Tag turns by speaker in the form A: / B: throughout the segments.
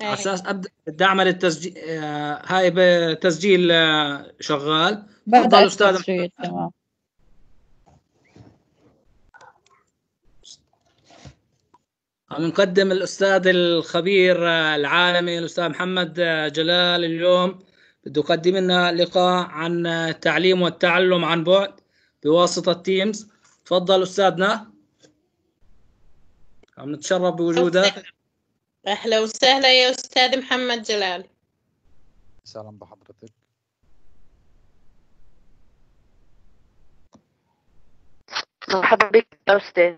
A: على اساس ابدا بدي اعمل التسجيل آه، هاي بتسجيل آه، شغال
B: بدأ استاذ تمام
A: نقدم الاستاذ الخبير آه، العالمي الاستاذ محمد جلال اليوم بده يقدم لنا لقاء عن التعليم والتعلم عن بعد بواسطه تيمز تفضل استاذنا عم نتشرف بوجودك
C: أهلا وسهلا يا أستاذ محمد جلال
D: اهلا بحضرتك
E: مرحبا بك يا أستاذ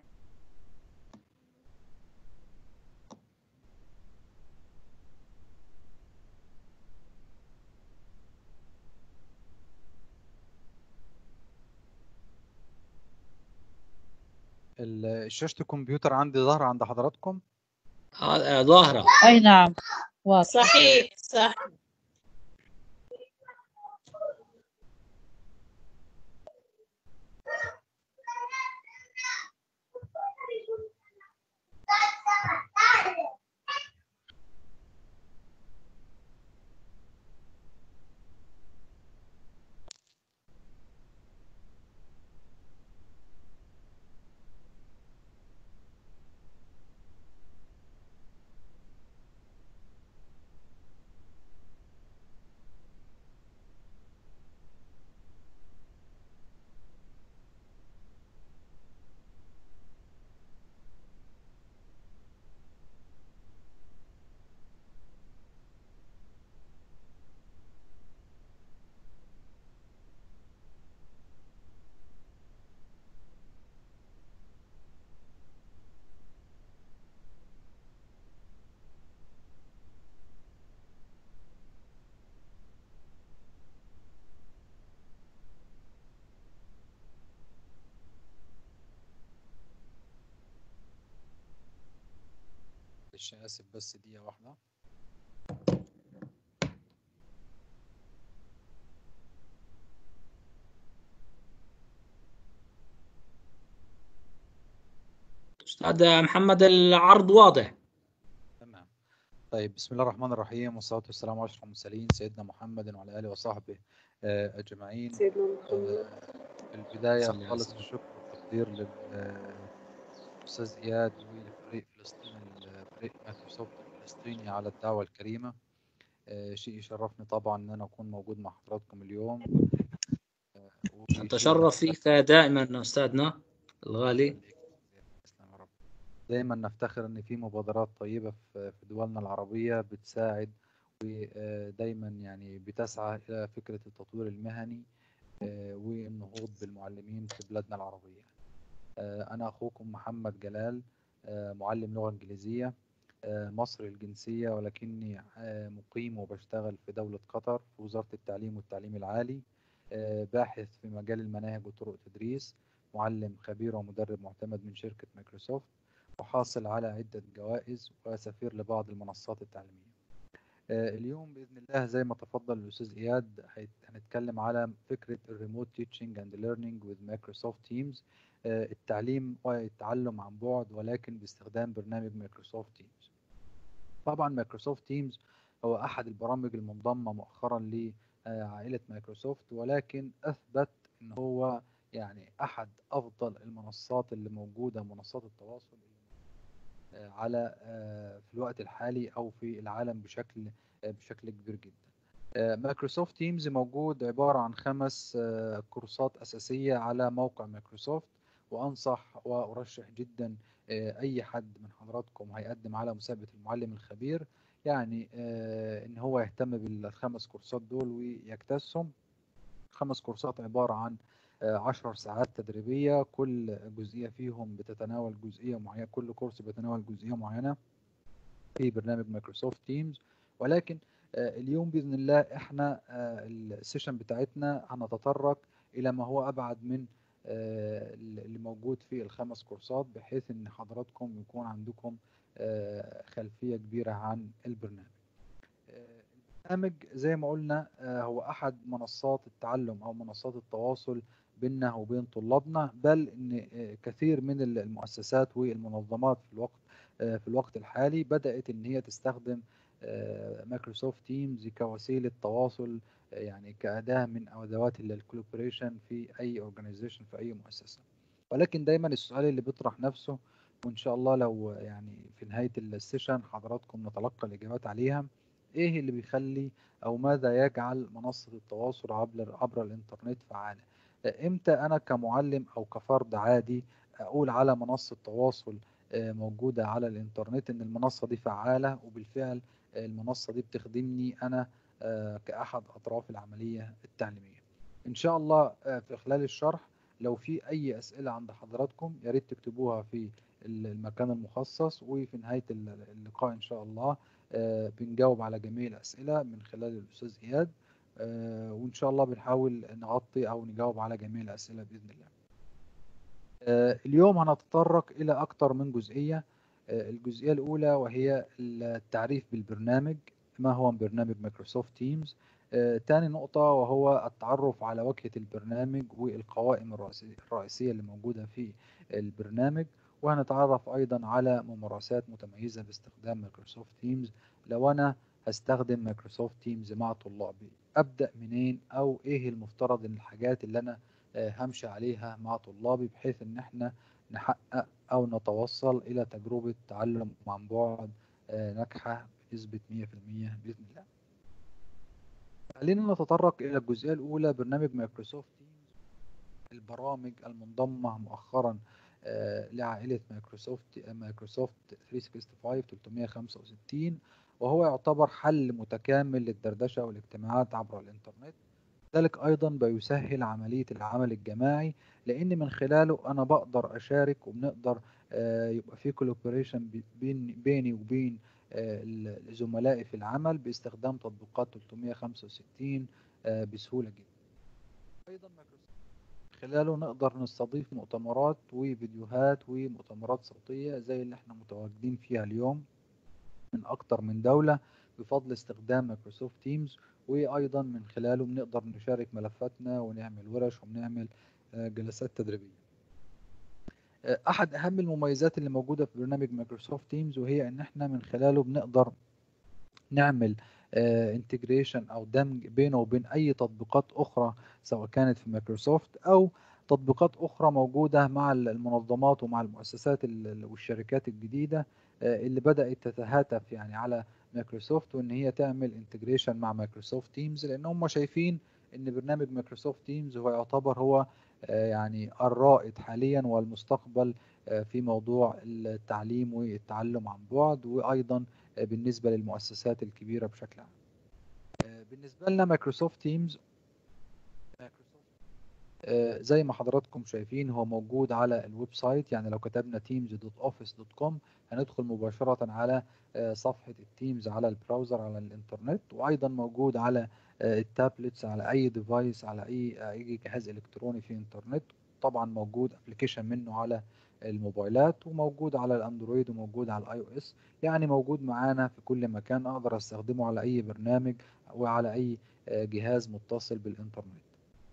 D: شاشة الكمبيوتر عندي ظاهرة عند حضراتكم
A: آه، ظاهرة
B: أي نعم واضح
C: صحيح صح
D: معلش اسف بس دقيقة واحدة
A: استاذ محمد العرض واضح
D: تمام طيب بسم الله الرحمن الرحيم والصلاة والسلام على أشرف المرسلين سيدنا محمد وعلى آله وصحبه آه، أجمعين
F: سيدنا محمد
D: آه، في البداية
A: صلى الله عليه
D: خالص
A: وسلم.
D: الشكر والتقدير للأستاذ إياد ولفريق فلسطين فريق مايكروسوفت الفلسطيني على الدعوة الكريمة آه، شيء يشرفني طبعا إن أنا أكون موجود مع حضراتكم اليوم آه، وشيء
A: نتشرف فيك دائما استاذنا الغالي
D: تسلم يا رب. دايما نفتخر ان في مبادرات طيبه في في دولنا العربيه بتساعد ودايما يعني بتسعى الى فكره التطوير المهني آه، والنهوض بالمعلمين في بلادنا العربيه. آه، انا اخوكم محمد جلال آه، معلم لغه انجليزيه آه، مصري الجنسيه ولكني آه، مقيم وبشتغل في دوله قطر في وزاره التعليم والتعليم العالي آه، باحث في مجال المناهج وطرق التدريس معلم خبير ومدرب معتمد من شركة مايكروسوفت وحاصل على عدة جوائز وسفير لبعض المنصات التعليمية آه، اليوم بإذن الله زي ما تفضل الأستاذ إياد هيت- هنتكلم على فكرة الريموت تيتشنج اند ليرنينج with مايكروسوفت تيمز التعليم والتعلم عن بعد ولكن باستخدام برنامج مايكروسوفت تيمز طبعا مايكروسوفت تيمز هو أحد البرامج المنضمة مؤخرا لعائلة مايكروسوفت ولكن أثبت إن هو يعني أحد أفضل المنصات اللي موجودة منصات التواصل آه، على آه، في الوقت الحالي أو في العالم بشكل آه، بشكل كبير جدا. آه، مايكروسوفت تيمز موجود عبارة عن خمس آه، كورسات أساسية على موقع مايكروسوفت وأنصح وأرشح جدا آه، أي حد من حضراتكم هيقدم على مسابقة المعلم الخبير يعني آه، إن هو يهتم بالخمس كورسات دول ويكتسهم. خمس كورسات عبارة عن آه، عشر ساعات تدريبية كل جزئية فيهم بتتناول جزئية معينة كل كورس بيتناول جزئية معينة في برنامج مايكروسوفت تيمز ولكن آه، اليوم بإذن الله احنا آه، السيشن بتاعتنا هنتطرق إلى ما هو أبعد من آه، اللي موجود في الخمس كورسات بحيث إن حضراتكم يكون عندكم آه، خلفية كبيرة عن البرنامج. آه، البرنامج زي ما قلنا آه، هو أحد منصات التعلم أو منصات التواصل بيننا وبين طلابنا بل ان آه، كثير من المؤسسات والمنظمات في الوقت آه، في الوقت الحالي بدأت إن هي تستخدم مايكروسوفت تيمز كوسيلة تواصل آه، يعني كأداة من أدوات الكولابوريشن في أي أورجانيزيشن في أي مؤسسة ولكن دايما السؤال اللي بيطرح نفسه وإن شاء الله لو يعني في نهاية السيشن حضراتكم نتلقى الإجابات عليها إيه اللي بيخلي أو ماذا يجعل منصة التواصل عبر عبر الإنترنت فعالة إمتى أنا كمعلم أو كفرد عادي أقول على منصة تواصل آه، موجودة على الإنترنت إن المنصة دي فعالة وبالفعل آه، المنصة دي بتخدمني أنا آه، كأحد أطراف العملية التعليمية إن شاء الله في خلال الشرح لو في أي أسئلة عند حضراتكم يا ريت تكتبوها في المكان المخصص وفي نهاية اللقاء إن شاء الله بنجاوب على جميع الأسئلة من خلال الأستاذ إياد وإن شاء الله بنحاول نغطي أو نجاوب على جميع الأسئلة بإذن الله آه، اليوم هنتطرق إلى أكثر من جزئية آه، الجزئية الأولى وهي التعريف بالبرنامج ما هو برنامج مايكروسوفت تيمز ثاني نقطة وهو التعرف على واجهة البرنامج والقوائم الرئيسية اللي موجودة في البرنامج وهنتعرف أيضا على ممارسات متميزة باستخدام مايكروسوفت تيمز لو أنا هستخدم مايكروسوفت تيمز مع طلابي أبدأ منين أو إيه المفترض إن الحاجات اللي أنا آه، همشي عليها مع طلابي بحيث ان احنا نحقق او نتوصل الى تجربة تعلم عن بعد آه، ناجحة بنسبة 100% بإذن الله خلينا نتطرق إلى الجزئية الأولى برنامج مايكروسوفت البرامج المنضمة مؤخرا آه، لعائلة مايكروسوفت مايكروسوفت 365 365 وهو يعتبر حل متكامل للدردشة والاجتماعات عبر الإنترنت ذلك أيضا بيسهل عملية العمل الجماعي لأن من خلاله أنا بقدر أشارك وبنقدر آه، يبقى في كولابوريشن بين بيني وبين آه، زملائي في العمل باستخدام تطبيقات 365 آه، بسهولة جدا أيضا خلاله نقدر نستضيف مؤتمرات وفيديوهات ومؤتمرات صوتية زي اللي احنا متواجدين فيها اليوم من أكتر من دولة بفضل استخدام مايكروسوفت تيمز وايضا من خلاله بنقدر نشارك ملفاتنا ونعمل ورش وبنعمل آه، جلسات تدريبيه آه، احد اهم المميزات اللي موجوده في برنامج مايكروسوفت تيمز وهي ان احنا من خلاله بنقدر نعمل انتجريشن آه، او دمج بينه وبين اي تطبيقات اخرى سواء كانت في مايكروسوفت او تطبيقات اخرى موجوده مع المنظمات ومع المؤسسات والشركات الجديده اللي بدات تتهاتف يعني على مايكروسوفت وان هي تعمل انتجريشن مع مايكروسوفت تيمز لان هم شايفين ان برنامج مايكروسوفت تيمز هو يعتبر هو آه، يعني الرائد حاليا والمستقبل آه، في موضوع التعليم والتعلم عن بعد وايضا آه، بالنسبه للمؤسسات الكبيره بشكل عام بالنسبه لنا مايكروسوفت تيمز زي ما حضراتكم شايفين هو موجود على الويب سايت يعني لو كتبنا teams.office.com هندخل مباشرة على آه، صفحة التيمز على البراوزر على الانترنت وايضا موجود على آه، التابلتس على اي ديفايس على اي اي جهاز الكتروني في انترنت طبعا موجود ابلكيشن منه على الموبايلات وموجود على الاندرويد وموجود على الاي او اس يعني موجود معانا في كل مكان اقدر استخدمه على اي برنامج وعلى اي آه، جهاز متصل بالانترنت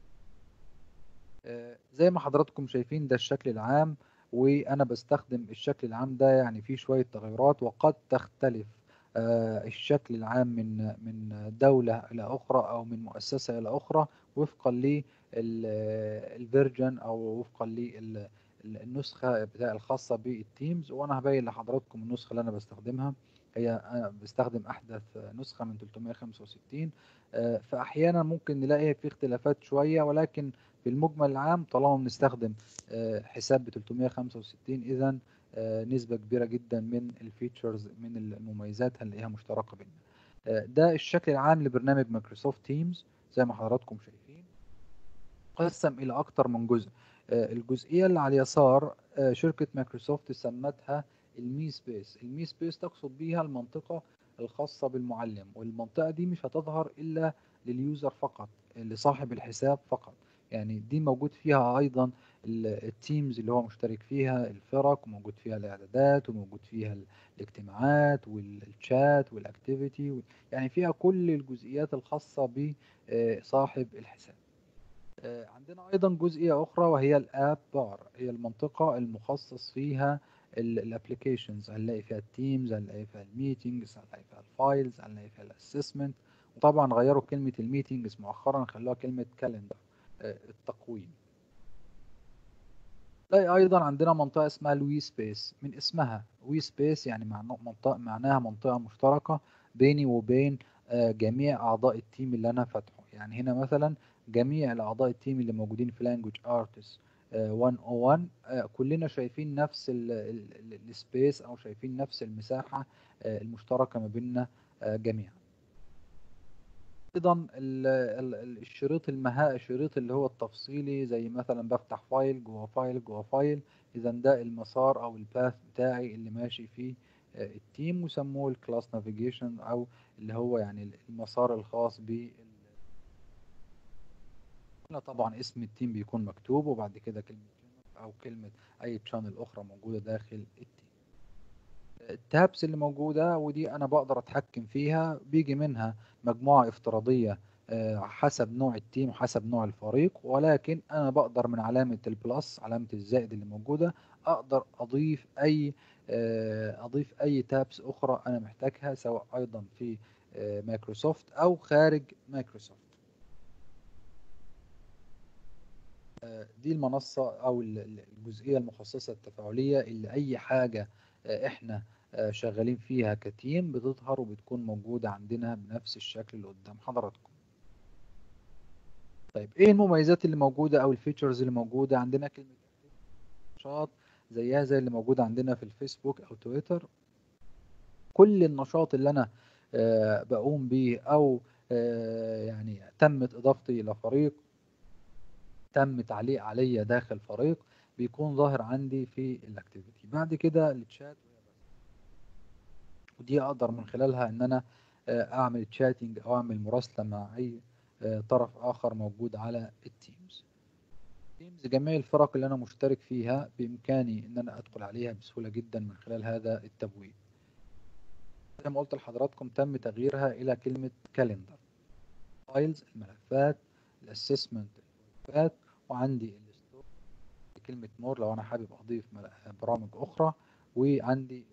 D: زي ما حضراتكم شايفين ده الشكل العام وانا بستخدم الشكل العام ده يعني فيه شويه تغيرات وقد تختلف آه، الشكل العام من من دوله الى اخرى او من مؤسسه الى اخرى وفقا للفيرجن او وفقا للنسخه بتاع الخاصه بالتيمز وانا هبين لحضراتكم النسخه اللي انا بستخدمها هي انا بستخدم احدث نسخه من 365 آه، فاحيانا ممكن نلاقي في اختلافات شويه ولكن في المجمل العام طالما بنستخدم آه، حساب ب 365 اذا آه، نسبه كبيره جدا من الفيتشرز من المميزات هنلاقيها مشتركه بيننا آه، ده الشكل العام لبرنامج مايكروسوفت تيمز زي ما حضراتكم شايفين قسم الى اكتر من جزء الجزئيه اللي على اليسار شركه مايكروسوفت سمتها المي سبيس المي سبيس تقصد بيها المنطقه الخاصه بالمعلم والمنطقه دي مش هتظهر الا لليوزر فقط لصاحب الحساب فقط يعني دي موجود فيها ايضا التيمز اللي هو مشترك فيها الفرق وموجود فيها الاعدادات وموجود فيها الاجتماعات والشات والاكتيفيتي يعني فيها كل الجزئيات الخاصة بصاحب الحساب آه، عندنا ايضا جزئية اخرى وهي الاب بار هي المنطقة المخصص فيها الابلكيشنز هنلاقي فيها التيمز هنلاقي فيها الميتنجز هنلاقي فيها الفايلز هنلاقي فيها الاسسمنت وطبعا غيروا كلمه الميتنجز مؤخرا خلوها كلمه كالندر التقويم تلاقي ايضا عندنا منطقه اسمها الوي سبيس من اسمها وي سبيس يعني معنى- منطقه معناها منطقه مشتركه بيني وبين آه، جميع اعضاء التيم اللي انا فاتحه يعني هنا مثلا جميع الاعضاء التيم اللي موجودين في لانجوج ارتست 101 آه، كلنا شايفين نفس السبيس او شايفين نفس المساحه آه، المشتركه ما بيننا آه، جميعا ايضا ال- ال- ال- الشريط المها الشريط اللي هو التفصيلي زي مثلا بفتح فايل جوه فايل جوه فايل اذا ده المسار او الباث بتاعي اللي ماشي فيه آه، التيم وسموه الكلاس نافيجيشن او اللي هو يعني المسار الخاص بال هنا طبعا اسم التيم بيكون مكتوب وبعد كده كلمة channel او كلمة اي تشانل اخرى موجودة داخل التيم التابس اللي موجودة ودي أنا بقدر أتحكم فيها بيجي منها مجموعة افتراضية آه، حسب نوع التيم وحسب نوع الفريق ولكن أنا بقدر من علامة البلس علامة الزائد اللي موجودة أقدر أضيف أي آه، أضيف أي تابس أخرى أنا محتاجها سواء أيضا في آه، مايكروسوفت أو خارج مايكروسوفت آه، دي المنصة أو ال- ال- الجزئية المخصصة التفاعلية اللي أي حاجة آه، إحنا آه، شغالين فيها كتيم بتظهر وبتكون موجودة عندنا بنفس الشكل اللي قدام حضراتكم طيب إيه المميزات اللي موجودة أو الفيتشرز اللي موجودة عندنا كلمة نشاط زيها زي اللي موجودة عندنا في الفيسبوك أو تويتر كل النشاط اللي أنا آه، بقوم بيه أو آه، يعني تمت إضافتي إلى فريق تم تعليق عليا داخل فريق بيكون ظاهر عندي في الاكتيفيتي بعد كده التشات ودي اقدر من خلالها ان انا آه، اعمل تشاتنج او اعمل مراسله مع اي آه، طرف اخر موجود على التيمز تيمز جميع الفرق اللي انا مشترك فيها بامكاني ان انا ادخل عليها بسهوله جدا من خلال هذا التبويب زي ما قلت لحضراتكم تم تغييرها الى كلمه كالندر فايلز الملفات الاسسمنت الملفات وعندي الستور كلمه مور لو انا حابب اضيف مل- برامج اخرى وعندي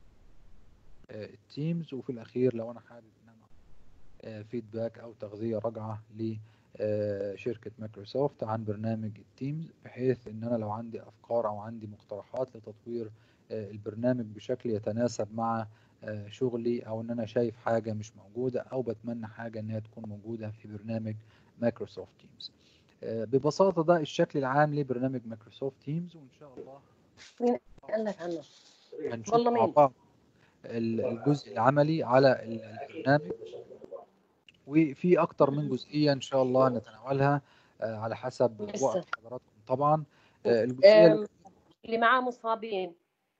D: التيمز وفي الاخير لو انا حابب ان انا فيدباك او تغذيه راجعه لشركه مايكروسوفت عن برنامج التيمز بحيث ان انا لو عندي افكار او عندي مقترحات لتطوير آه، البرنامج بشكل يتناسب مع آه، شغلي او ان انا شايف حاجه مش موجوده او بتمنى حاجه ان هي تكون موجوده في برنامج مايكروسوفت تيمز آه، ببساطه ده الشكل العام لبرنامج مايكروسوفت تيمز وان شاء الله
E: قال لك عنه
D: هنشوف
E: والله
D: مع
E: مين؟
D: بعض ال- الجزء العملي على ال- البرنامج وفي اكتر من جزئيه ان شاء الله نتناولها آه، على حسب
E: لسه.
D: وقت حضراتكم طبعا آه، الجزئيه
E: آم، اللي معاه مصابين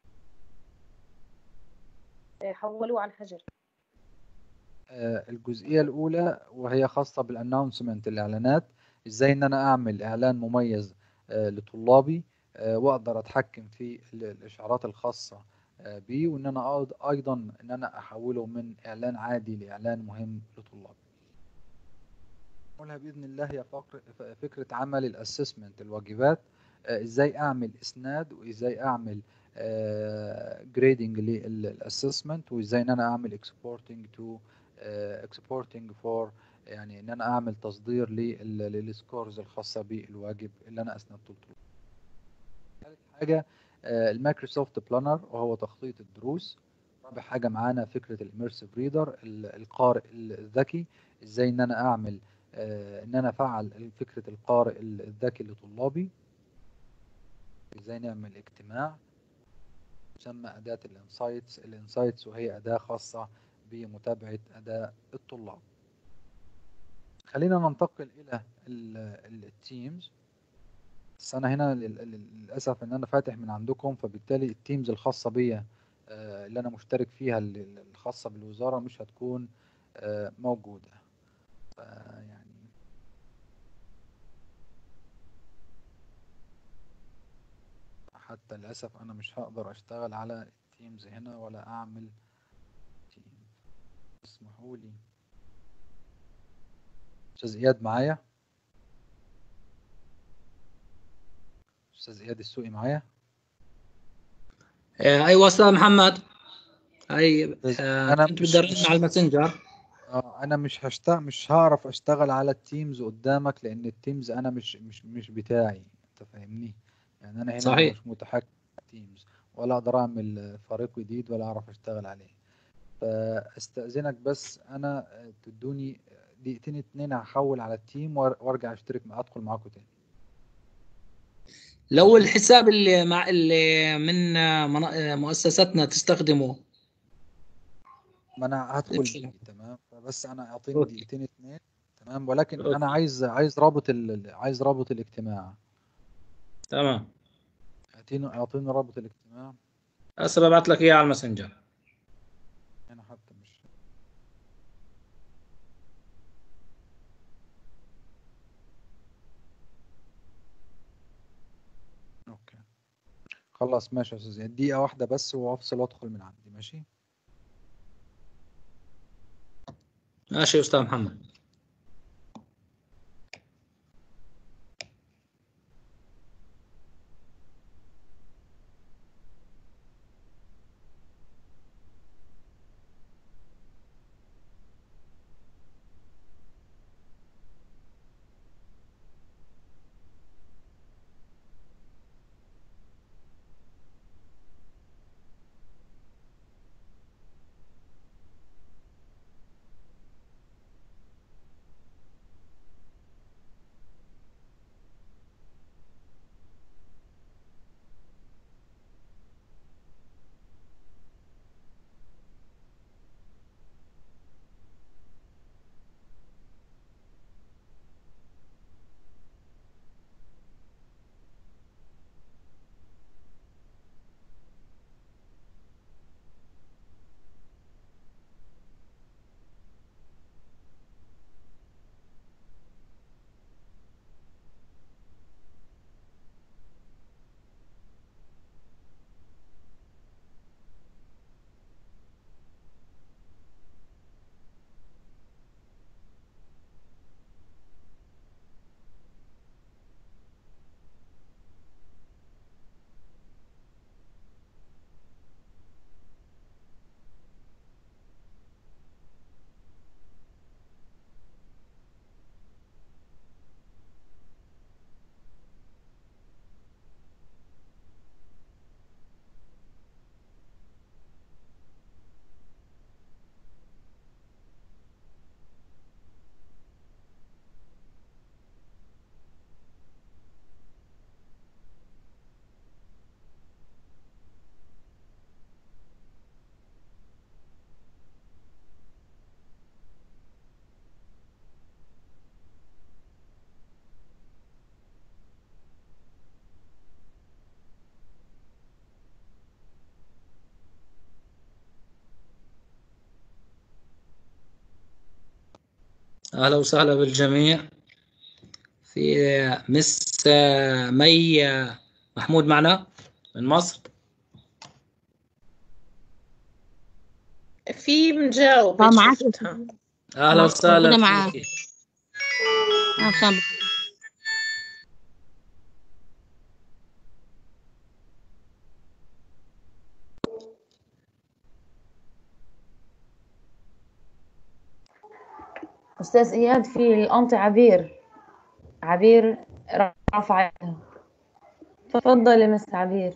E: آه، حولوه على الحجر
D: آه، الجزئيه الاولى وهي خاصه بالانونسمنت الاعلانات ازاي ان انا اعمل اعلان مميز آه، لطلابي آه، واقدر اتحكم في ال- الاشعارات الخاصه آه، بيه وان انا أيض- ايضا ان انا احوله من اعلان عادي لاعلان مهم لطلابي نقولها باذن الله هي فقر- ف- فكره عمل الاسسمنت الواجبات آه، ازاي اعمل اسناد وازاي اعمل جريدنج للاسسمنت وازاي ان انا اعمل اكسبورتنج تو اكسبورتنج فور يعني ان انا اعمل تصدير لل- للسكورز الخاصه بالواجب اللي انا اسندته لطلابي. ثالث حاجه آه، المايكروسوفت بلانر وهو تخطيط الدروس رابع حاجه معانا فكره الاميرسيف ريدر القارئ الذكي ازاي ان انا اعمل آه، ان انا افعل فكره القارئ الذكي لطلابي ازاي نعمل اجتماع تسمى اداه الانسايتس الانسايتس وهي اداه خاصه بمتابعه اداء الطلاب خلينا ننتقل الى التيمز بس انا هنا لل- لل- للاسف ان انا فاتح من عندكم فبالتالي التيمز الخاصه بيا آه، اللي انا مشترك فيها ال- الخاصه بالوزاره مش هتكون آه، موجوده ف- يعني حتى للاسف انا مش هقدر اشتغل على التيمز هنا ولا اعمل تيم اسمحوا لي استاذ اياد معايا استاذ اياد السوقي معايا
A: آه، ايوه استاذ محمد اي آه،
D: أنا
A: كنت
D: مش-
A: بدي ارن
D: مش-
A: على الماسنجر
D: اه انا مش هشتغل مش هعرف اشتغل على التيمز قدامك لان التيمز انا مش مش مش بتاعي انت فاهمني يعني انا هنا
A: صحيح.
D: مش متحكم في التيمز ولا اقدر اعمل فريق جديد ولا اعرف اشتغل عليه فاستاذنك بس انا آه، تدوني دقيقتين اتنين هحول على التيم وار- وارجع اشترك مع ادخل معاكم تاني
A: لو الحساب اللي مع اللي من آه، من- آه، مؤسستنا تستخدمه
D: ما انا هدخل
A: أوكي.
D: بيه تمام فبس انا اعطيني
A: أوكي.
D: دقيقتين اتنين تمام ولكن
A: أوكي.
D: انا عايز عايز رابط ال... عايز رابط الاجتماع
A: تمام
D: اعطيني اعطيني رابط الاجتماع
A: هسه ببعث لك اياه على الماسنجر
D: انا حتى مش اوكي خلاص ماشي يا استاذ زياد. دقيقة واحدة بس وافصل وادخل من عندي ماشي
A: ماشي يا استاذ محمد اهلا وسهلا بالجميع في مس مي محمود معنا من مصر
C: في مجاوبة
B: آه، معاك.
C: شفتها
A: اهلا
B: معك.
A: وسهلا
B: موجودة معاك.
A: فيك.
B: عشان
F: أستاذ إياد في الأنطي عبير عبير رفعتها تفضلي مس عبير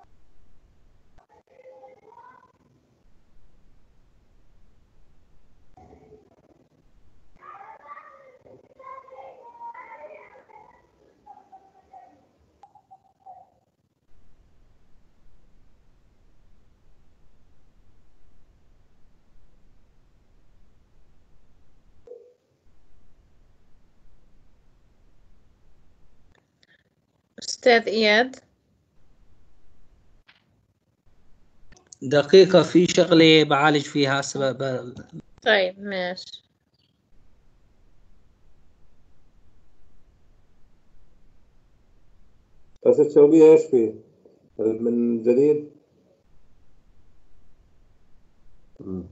C: أستاذ إياد
A: دقيقة في شغلة بعالج فيها هسه ب- ب-
C: طيب ماشي
G: بس تسويه ايش فيه؟ من جديد؟ مم.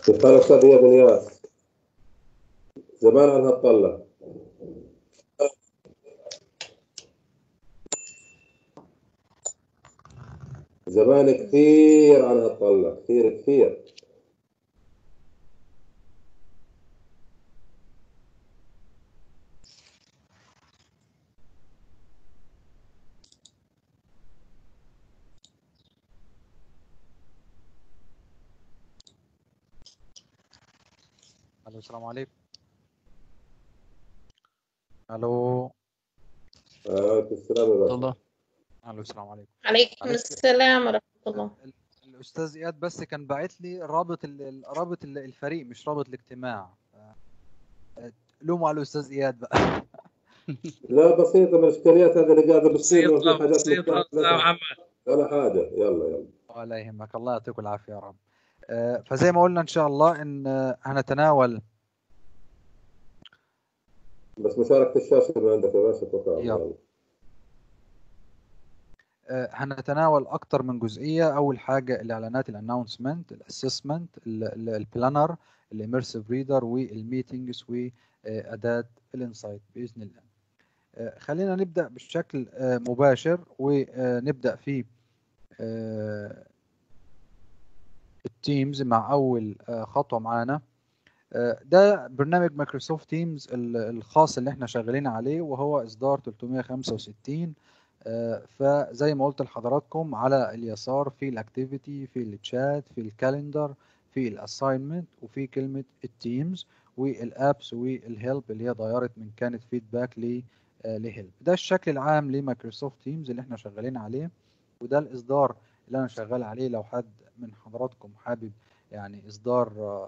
G: قال أستاذ إياد الياس زمان عنها تطلع زمان كثير عنها تطلع كثير كثير
D: الو السلام عليكم الو
G: عليكم السلام يا باشا
B: الله
D: الو السلام عليكم
C: عليكم
D: معلش.
C: السلام ورحمة الله
D: ال- الاستاذ اياد بس كان باعت لي رابط ال- ال- رابط ال- الفريق مش رابط الاجتماع ف- لوموا على الاستاذ اياد بقى
G: لا بسيطة من الإشكاليات هذه اللي قاعدة بتصير وفي
A: بسيطة
G: حاجات
A: بسيطة
G: مختلفة.
A: أستاذ محمد
G: ولا حاجة يلا يلا
D: ولا يهمك الله يعطيكم العافيه يا رب آه، فزي ما قلنا ان شاء الله ان آه، هنتناول
G: بس مشاركة الشاشة من عندك يا باشا توكل على
D: يلا.
G: الله
D: آه، هنتناول اكتر من جزئيه اول حاجه الاعلانات الانونسمنت الاسسمنت البلانر الاميرسيف ريدر والميتنجز واداه الانسايت باذن الله آه، خلينا نبدا بشكل آه، مباشر ونبدا في آه، التيمز مع اول آه، خطوه معانا آه، ده برنامج مايكروسوفت تيمز ال- الخاص اللي احنا شغالين عليه وهو اصدار 365 آه، فزي ما قلت لحضراتكم على اليسار في الاكتيفيتي في الشات في الكالندر في الاساينمنت وفي كلمه التيمز والابس والهيلب اللي هي اتغيرت من كانت فيدباك ل لهيلب ده الشكل العام لمايكروسوفت تيمز اللي احنا شغالين عليه وده الاصدار اللي انا شغال عليه لو حد من حضراتكم حابب يعني اصدار آه،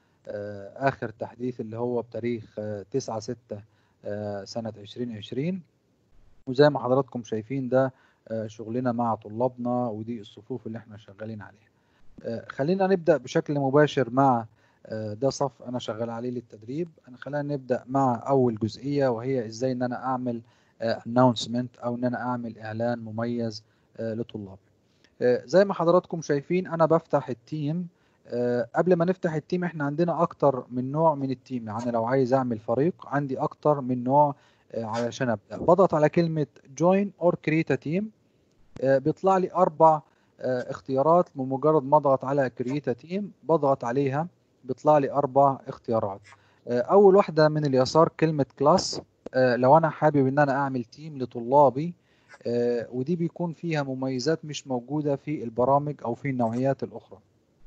D: آه، اخر تحديث اللي هو بتاريخ 9 6 سنه 2020 وزي ما حضراتكم شايفين ده آه، شغلنا مع طلابنا ودي الصفوف اللي احنا شغالين عليها آه، خلينا نبدا بشكل مباشر مع آه، ده صف انا شغال عليه للتدريب انا خلينا نبدا مع اول جزئيه وهي ازاي ان انا اعمل اناونسمنت او ان انا اعمل اعلان مميز آه، لطلابي آه، زي ما حضراتكم شايفين انا بفتح التيم آه، قبل ما نفتح التيم احنا عندنا اكتر من نوع من التيم يعني لو عايز اعمل فريق عندي اكتر من نوع آه، علشان ابدا بضغط على كلمه join or create a team آه، بيطلع لي اربع آه، اختيارات بمجرد ما اضغط على create a team بضغط عليها بيطلع لي اربع اختيارات آه، اول واحده من اليسار كلمه كلاس لو انا حابب ان انا اعمل تيم لطلابي آه، ودي بيكون فيها مميزات مش موجوده في البرامج او في النوعيات الاخرى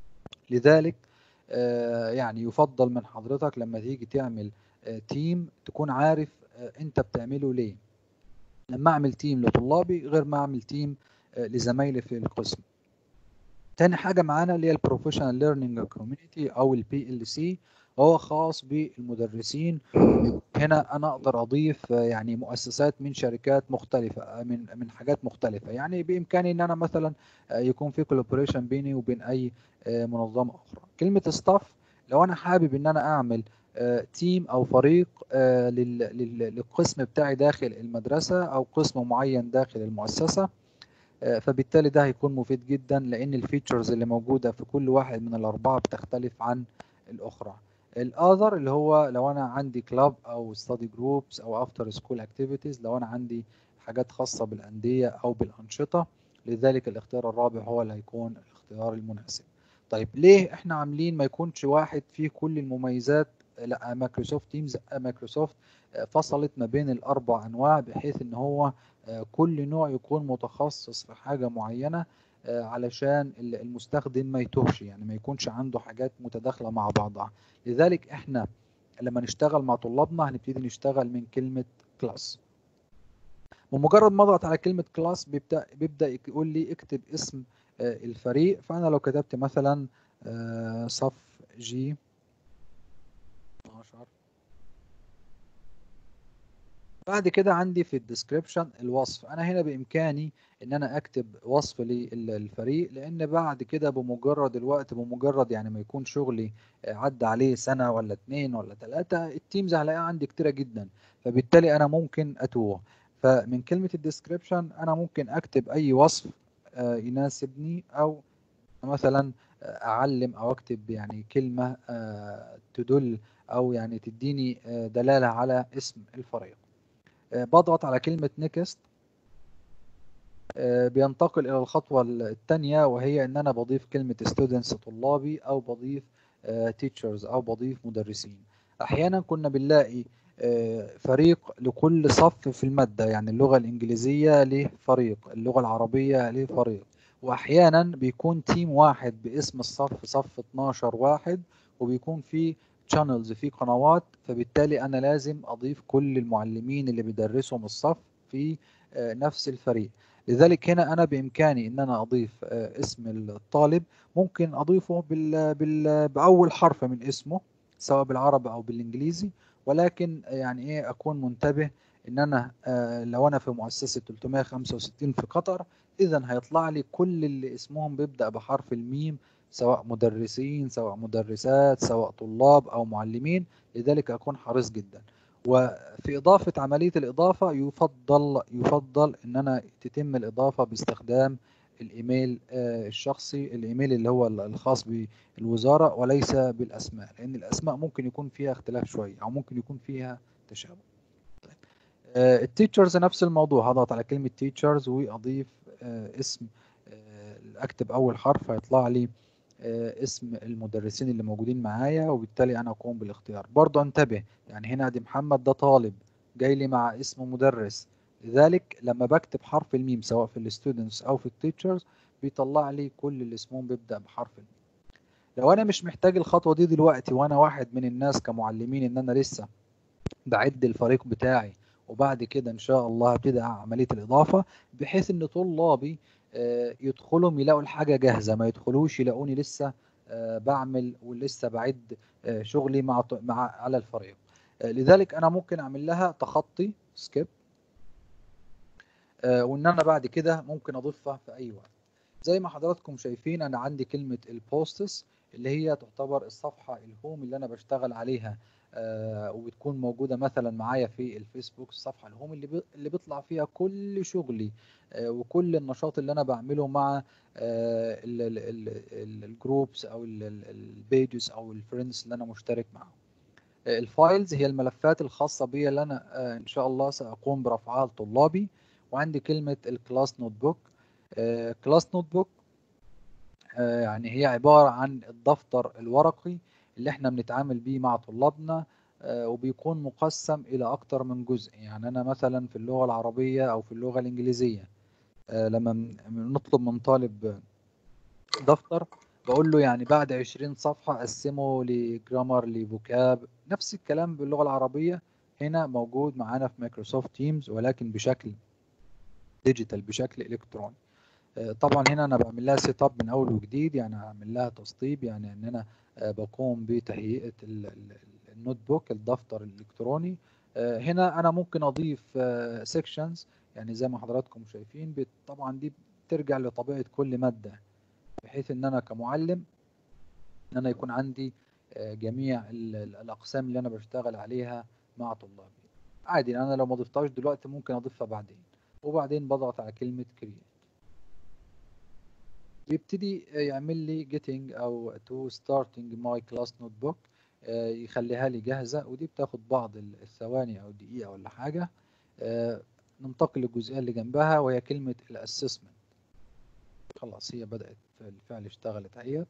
D: لذلك آه، يعني يفضل من حضرتك لما تيجي تعمل آه، تيم تكون عارف آه، انت بتعمله ليه لما اعمل تيم لطلابي غير ما اعمل تيم آه، لزمايلي في القسم تاني حاجة معانا اللي هي البروفيشنال ليرنينج كوميونيتي او البي ال سي هو خاص بالمدرسين هنا انا اقدر اضيف آه، يعني مؤسسات من شركات مختلفة آه، من من حاجات مختلفة يعني بامكاني ان انا مثلا آه، يكون في كولابوريشن بيني وبين اي آه، منظمة اخرى كلمة ستاف لو انا حابب ان انا اعمل تيم او فريق آه، لل- لل- للقسم بتاعي داخل المدرسة او قسم معين داخل المؤسسة آه، فبالتالي ده هيكون مفيد جدا لان الفيتشرز اللي موجودة في كل واحد من الاربعة بتختلف عن الاخرى الاذر اللي هو لو انا عندي كلاب او ستادي جروبس او افتر سكول اكتيفيتيز لو انا عندي حاجات خاصة بالاندية او بالانشطة لذلك الاختيار الرابع هو اللي هيكون الاختيار المناسب طيب ليه احنا عاملين ما يكونش واحد فيه كل المميزات لا مايكروسوفت تيمز مايكروسوفت آه، فصلت ما بين الاربع انواع بحيث ان هو آه، كل نوع يكون متخصص في حاجة معينة آه، علشان ال- المستخدم ما يتوهش يعني ما يكونش عنده حاجات متداخلة مع بعضها لذلك احنا لما نشتغل مع طلابنا هنبتدي نشتغل من كلمة كلاس بمجرد ما اضغط على كلمة كلاس بيبدأ بيبدأ يقول لي اكتب اسم آه، الفريق فأنا لو كتبت مثلا آه، صف جي 12 بعد كده عندي في الديسكريبشن الوصف انا هنا بامكاني ان انا اكتب وصف للفريق لان بعد كده بمجرد الوقت بمجرد يعني ما يكون شغلي آه، عدى عليه سنة ولا اتنين ولا تلاتة التيمز هلاقيها عندي كتيرة جدا فبالتالي انا ممكن اتوه فمن كلمة الديسكريبشن انا ممكن اكتب اي وصف آه، يناسبني او مثلا اعلم او اكتب يعني كلمه آه، تدل او يعني تديني آه، دلاله على اسم الفريق آه، بضغط على كلمه نيكست بينتقل الى الخطوه الثانيه وهي ان انا بضيف كلمه students طلابي او بضيف teachers او بضيف مدرسين احيانا كنا بنلاقي آه، فريق لكل صف في المادة يعني اللغة الإنجليزية له فريق اللغة العربية له فريق وأحيانا بيكون تيم واحد باسم الصف صف 12 واحد وبيكون في channels في قنوات فبالتالي أنا لازم أضيف كل المعلمين اللي بيدرسهم الصف في آه، نفس الفريق لذلك هنا أنا بإمكاني إن أنا أضيف آه، اسم الطالب ممكن أضيفه بال بال بأول حرف من اسمه سواء بالعربي أو بالإنجليزي ولكن يعني ايه اكون منتبه ان انا آه لو انا في مؤسسه 365 في قطر اذا هيطلع لي كل اللي اسمهم بيبدا بحرف الميم سواء مدرسين سواء مدرسات سواء طلاب او معلمين لذلك اكون حريص جدا وفي اضافه عمليه الاضافه يفضل يفضل ان انا تتم الاضافه باستخدام الايميل آه، الشخصي الايميل اللي هو الخاص بالوزاره وليس بالاسماء لان الاسماء ممكن يكون فيها اختلاف شويه او ممكن يكون فيها تشابه طيب. التيتشرز نفس الموضوع هضغط على كلمه تيتشرز واضيف آه، اسم آه، اكتب اول حرف هيطلع لي اسم المدرسين اللي موجودين معايا وبالتالي انا اقوم بالاختيار برضه انتبه يعني هنا دي محمد ده طالب جاي لي مع اسم مدرس لذلك لما بكتب حرف الميم سواء في الستودنتس او في التيتشرز بيطلع لي كل اللي اسمهم بيبدا بحرف الميم لو انا مش محتاج الخطوه دي دلوقتي وانا واحد من الناس كمعلمين ان انا لسه بعد الفريق بتاعي وبعد كده ان شاء الله هبتدي عمليه الاضافه بحيث ان طلابي آه، يدخلوا يلاقوا الحاجه جاهزه ما يدخلوش يلاقوني لسه آه، بعمل ولسه بعد آه، شغلي مع مع على الفريق لذلك انا ممكن اعمل لها تخطي سكيب آه، وان انا بعد كده ممكن اضيفها في اي وقت زي ما حضراتكم شايفين انا عندي كلمه البوستس اللي هي تعتبر الصفحه الهوم اللي انا بشتغل عليها آه وبتكون موجوده مثلا معايا في الفيسبوك الصفحه الهوم اللي اللي بيطلع فيها كل شغلي آه وكل النشاط اللي انا بعمله مع آه الجروبس او البيجز او الفريندز اللي انا مشترك معاهم آه، الفايلز هي الملفات الخاصه بي اللي انا آه، ان شاء الله ساقوم برفعها لطلابي وعندي كلمة الكلاس نوت بوك كلاس نوت بوك يعني هي عبارة عن الدفتر الورقي اللي احنا بنتعامل بيه مع طلابنا آه، وبيكون مقسم إلى أكتر من جزء يعني أنا مثلا في اللغة العربية أو في اللغة الإنجليزية آه، لما نطلب من طالب دفتر بقول له يعني بعد 20 صفحة قسمه لجرامر لفوكاب نفس الكلام باللغة العربية هنا موجود معانا في مايكروسوفت تيمز ولكن بشكل ديجيتال بشكل الكتروني آه، طبعا هنا انا بعمل لها سيت اب من اول وجديد يعني اعمل لها تسطيب يعني ان انا آه، بقوم بتهيئه النوت بوك الدفتر الالكتروني آه، هنا انا ممكن اضيف سيكشنز يعني زي ما حضراتكم شايفين طبعا دي بترجع لطبيعه كل ماده بحيث ان انا كمعلم ان انا يكون عندي جميع الاقسام اللي انا بشتغل عليها مع طلابي عادي انا لو ما ضفتهاش دلوقتي ممكن اضيفها بعدين وبعدين بضغط على كلمة create بيبتدي يعمل لي getting أو to starting my class notebook آه، يخليها لي جاهزة ودي بتاخد بعض الثواني أو دقيقة ولا حاجة آه، ننتقل للجزئية اللي جنبها وهي كلمة الاسسمنت خلاص هي بدأت بالفعل اشتغلت اهيت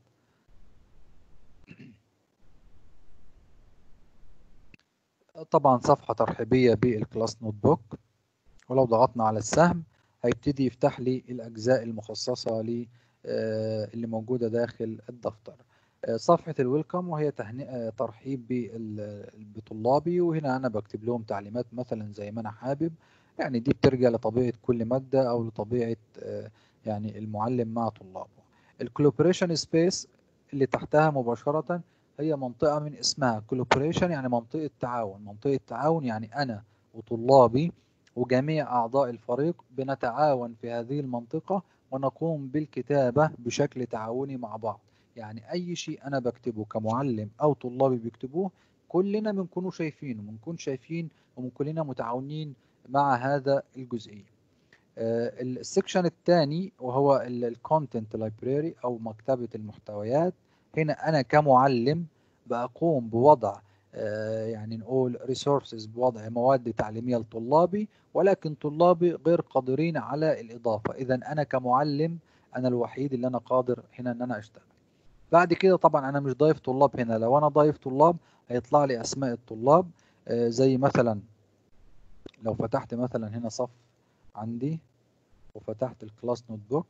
D: طبعا صفحة ترحيبية بالكلاس نوت بوك ولو ضغطنا على السهم هيبتدي يفتح لي الأجزاء المخصصة لي آه، اللي موجودة داخل الدفتر آه، صفحة الويلكم وهي تهنئة ترحيب بطلابي وهنا أنا بكتب لهم تعليمات مثلا زي ما أنا حابب يعني دي بترجع لطبيعة كل مادة أو لطبيعة آه، يعني المعلم مع طلابه الكولوبريشن سبيس اللي تحتها مباشرة هي منطقة من اسمها كولوبريشن يعني منطقة تعاون منطقة تعاون يعني أنا وطلابي وجميع أعضاء الفريق بنتعاون في هذه المنطقة ونقوم بالكتابة بشكل تعاوني مع بعض يعني أي شيء أنا بكتبه كمعلم أو طلابي بيكتبوه كلنا بنكونوا شايفينه بنكون شايفين ومن كلنا متعاونين مع هذا الجزئية آه، السكشن الثاني وهو الكونتنت لايبراري او مكتبه المحتويات هنا انا كمعلم بقوم بوضع آه، يعني نقول ريسورسز بوضع مواد تعليميه لطلابي ولكن طلابي غير قادرين على الاضافه اذا انا كمعلم انا الوحيد اللي انا قادر هنا ان انا اشتغل بعد كده طبعا انا مش ضايف طلاب هنا لو انا ضايف طلاب هيطلع لي اسماء الطلاب آه، زي مثلا لو فتحت مثلا هنا صف عندي وفتحت الكلاس نوت بوك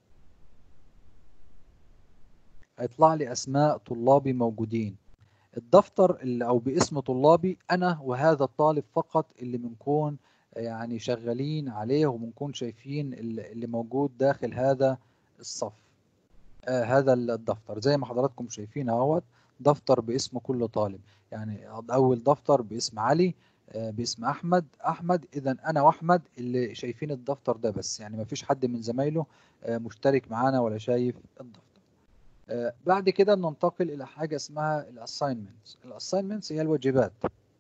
D: هيطلع لي اسماء طلابي موجودين الدفتر اللي او باسم طلابي انا وهذا الطالب فقط اللي بنكون يعني شغالين عليه وبنكون شايفين اللي اللي موجود داخل هذا الصف آه هذا الدفتر زي ما حضراتكم شايفين اهوت دفتر باسم كل طالب يعني اول دفتر باسم علي آه باسم احمد احمد اذا انا واحمد اللي شايفين الدفتر ده بس يعني ما فيش حد من زمايله آه مشترك معانا ولا شايف الدفتر آه، بعد كده بننتقل الى حاجه اسمها الاساينمنتس الاساينمنتس هي الواجبات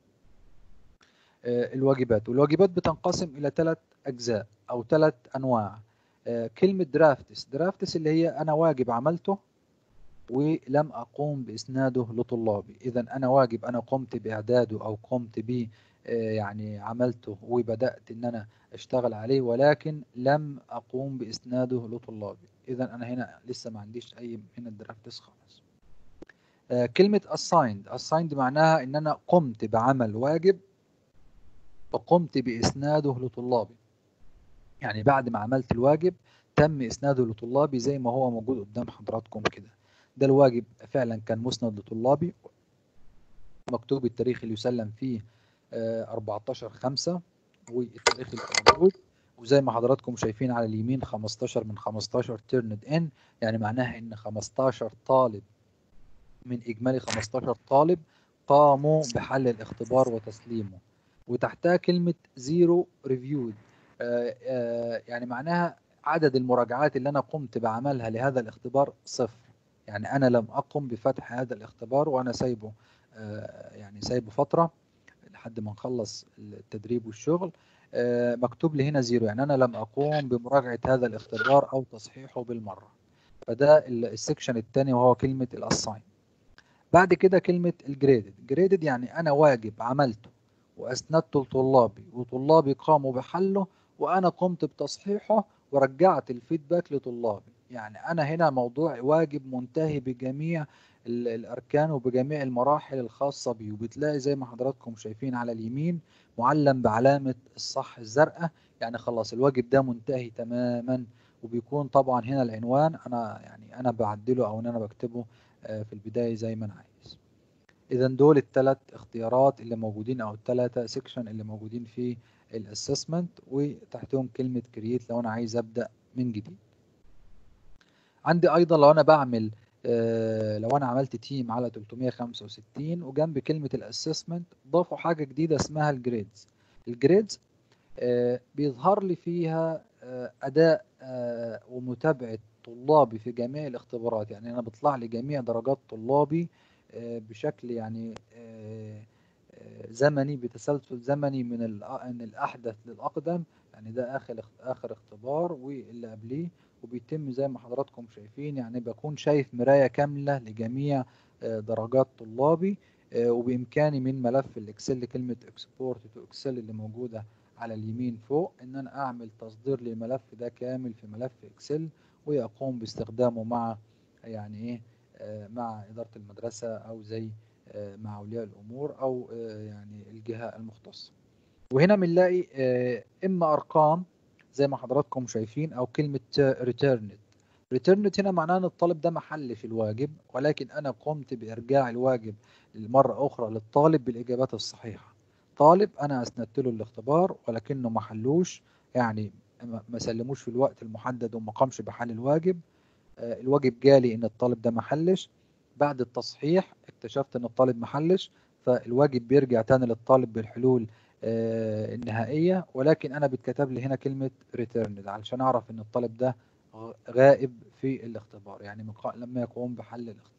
D: آه، الواجبات والواجبات بتنقسم الى ثلاث اجزاء او ثلاث انواع آه، كلمه درافتس درافتس اللي هي انا واجب عملته ولم اقوم باسناده لطلابي اذا انا واجب انا قمت باعداده او قمت ب يعني عملته وبدات ان انا اشتغل عليه ولكن لم اقوم باسناده لطلابي اذا انا هنا لسه ما عنديش اي من الدرافتس خالص آه، كلمه assigned assigned معناها ان انا قمت بعمل واجب وقمت باسناده لطلابي يعني بعد ما عملت الواجب تم اسناده لطلابي زي ما هو موجود قدام حضراتكم كده ده الواجب فعلا كان مسند لطلابي مكتوب التاريخ اللي يسلم فيه آه، 14 5 والتاريخ اللي موجود وزي ما حضراتكم شايفين على اليمين 15 من 15 تيرند ان يعني معناها ان 15 طالب من اجمالي 15 طالب قاموا بحل الاختبار وتسليمه وتحتها كلمة زيرو ريفيود يعني معناها عدد المراجعات اللي انا قمت بعملها لهذا الاختبار صفر يعني انا لم اقم بفتح هذا الاختبار وانا سايبه آه، يعني سايبه فترة لحد ما نخلص التدريب والشغل آه، مكتوب لي هنا زيرو يعني انا لم اقوم بمراجعه هذا الاختبار او تصحيحه بالمره فده ال- السكشن الثاني وهو كلمه الاساين بعد كده كلمه الجريدد جريدد يعني انا واجب عملته واسندته لطلابي وطلابي قاموا بحله وانا قمت بتصحيحه ورجعت الفيدباك لطلابي يعني انا هنا موضوع واجب منتهي بجميع ال- الاركان وبجميع المراحل الخاصه بيه وبتلاقي زي ما حضراتكم شايفين على اليمين معلم بعلامه الصح الزرقاء يعني خلاص الواجب ده منتهي تماما وبيكون طبعا هنا العنوان انا يعني انا بعدله او ان انا بكتبه آه، في البدايه زي ما انا عايز اذا دول الثلاث اختيارات اللي موجودين او الثلاثه سيكشن اللي موجودين في الاسسمنت وتحتهم كلمه كرييت لو انا عايز ابدا من جديد عندي ايضا لو انا بعمل آه، لو انا عملت تيم على 365 وجنب كلمه الاسسمنت ضافوا حاجه جديده اسمها الجريدز الجريدز آه، بيظهر لي فيها آه، اداء آه، ومتابعه طلابي في جميع الاختبارات يعني انا بيطلع لي جميع درجات طلابي آه، بشكل يعني آه، آه، زمني بتسلسل زمني من الأ- من الاحدث للاقدم يعني ده اخر اخر اختبار واللي قبليه وبيتم زي ما حضراتكم شايفين يعني بكون شايف مراية كاملة لجميع آه، درجات طلابي آه، وبإمكاني من ملف الإكسل كلمة اكسبورت تو اكسل اللي موجودة على اليمين فوق إن أنا أعمل تصدير للملف ده كامل في ملف إكسل وأقوم باستخدامه مع يعني إيه آه، مع إدارة المدرسة أو زي آه، مع أولياء الأمور أو آه، يعني الجهة المختصة وهنا بنلاقي آه، إما أرقام زي ما حضراتكم شايفين او كلمه ريتيرند ريتيرند هنا معناه ان الطالب ده ما حلش الواجب ولكن انا قمت بارجاع الواجب مره اخرى للطالب بالاجابات الصحيحه طالب انا اسندت له الاختبار ولكنه ما حلوش يعني ما ما سلموش في الوقت المحدد وما قامش بحل الواجب آه، الواجب جالي ان الطالب ده ما حلش بعد التصحيح اكتشفت ان الطالب ما حلش فالواجب بيرجع تاني للطالب بالحلول آه، النهائية ولكن أنا بتكتب لي هنا كلمة returned علشان أعرف إن الطالب ده غ- غائب في الاختبار يعني مقا- لما يقوم بحل الاختبار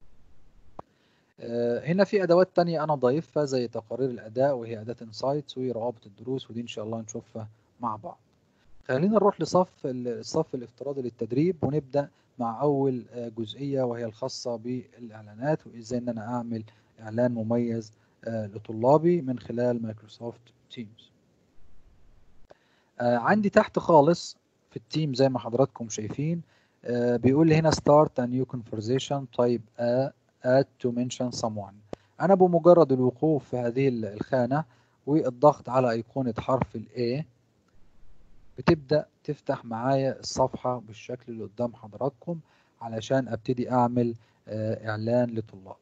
D: آه، هنا في أدوات تانية أنا ضايفها زي تقارير الأداء وهي أداة انسايتس وروابط الدروس ودي إن شاء الله نشوفها مع بعض خلينا نروح لصف ال- الصف الافتراضي للتدريب ونبدأ مع أول آه، جزئية وهي الخاصة بالإعلانات وإزاي إن أنا أعمل إعلان مميز آه، لطلابي من خلال مايكروسوفت تيمز عندي تحت خالص في التيم زي ما حضراتكم شايفين آه، بيقول لي هنا start a new conversation type a add to mention someone أنا بمجرد الوقوف في هذه ال- الخانة والضغط على أيقونة حرف ال A بتبدأ تفتح معايا الصفحة بالشكل اللي قدام حضراتكم علشان أبتدي أعمل آه، إعلان لطلابي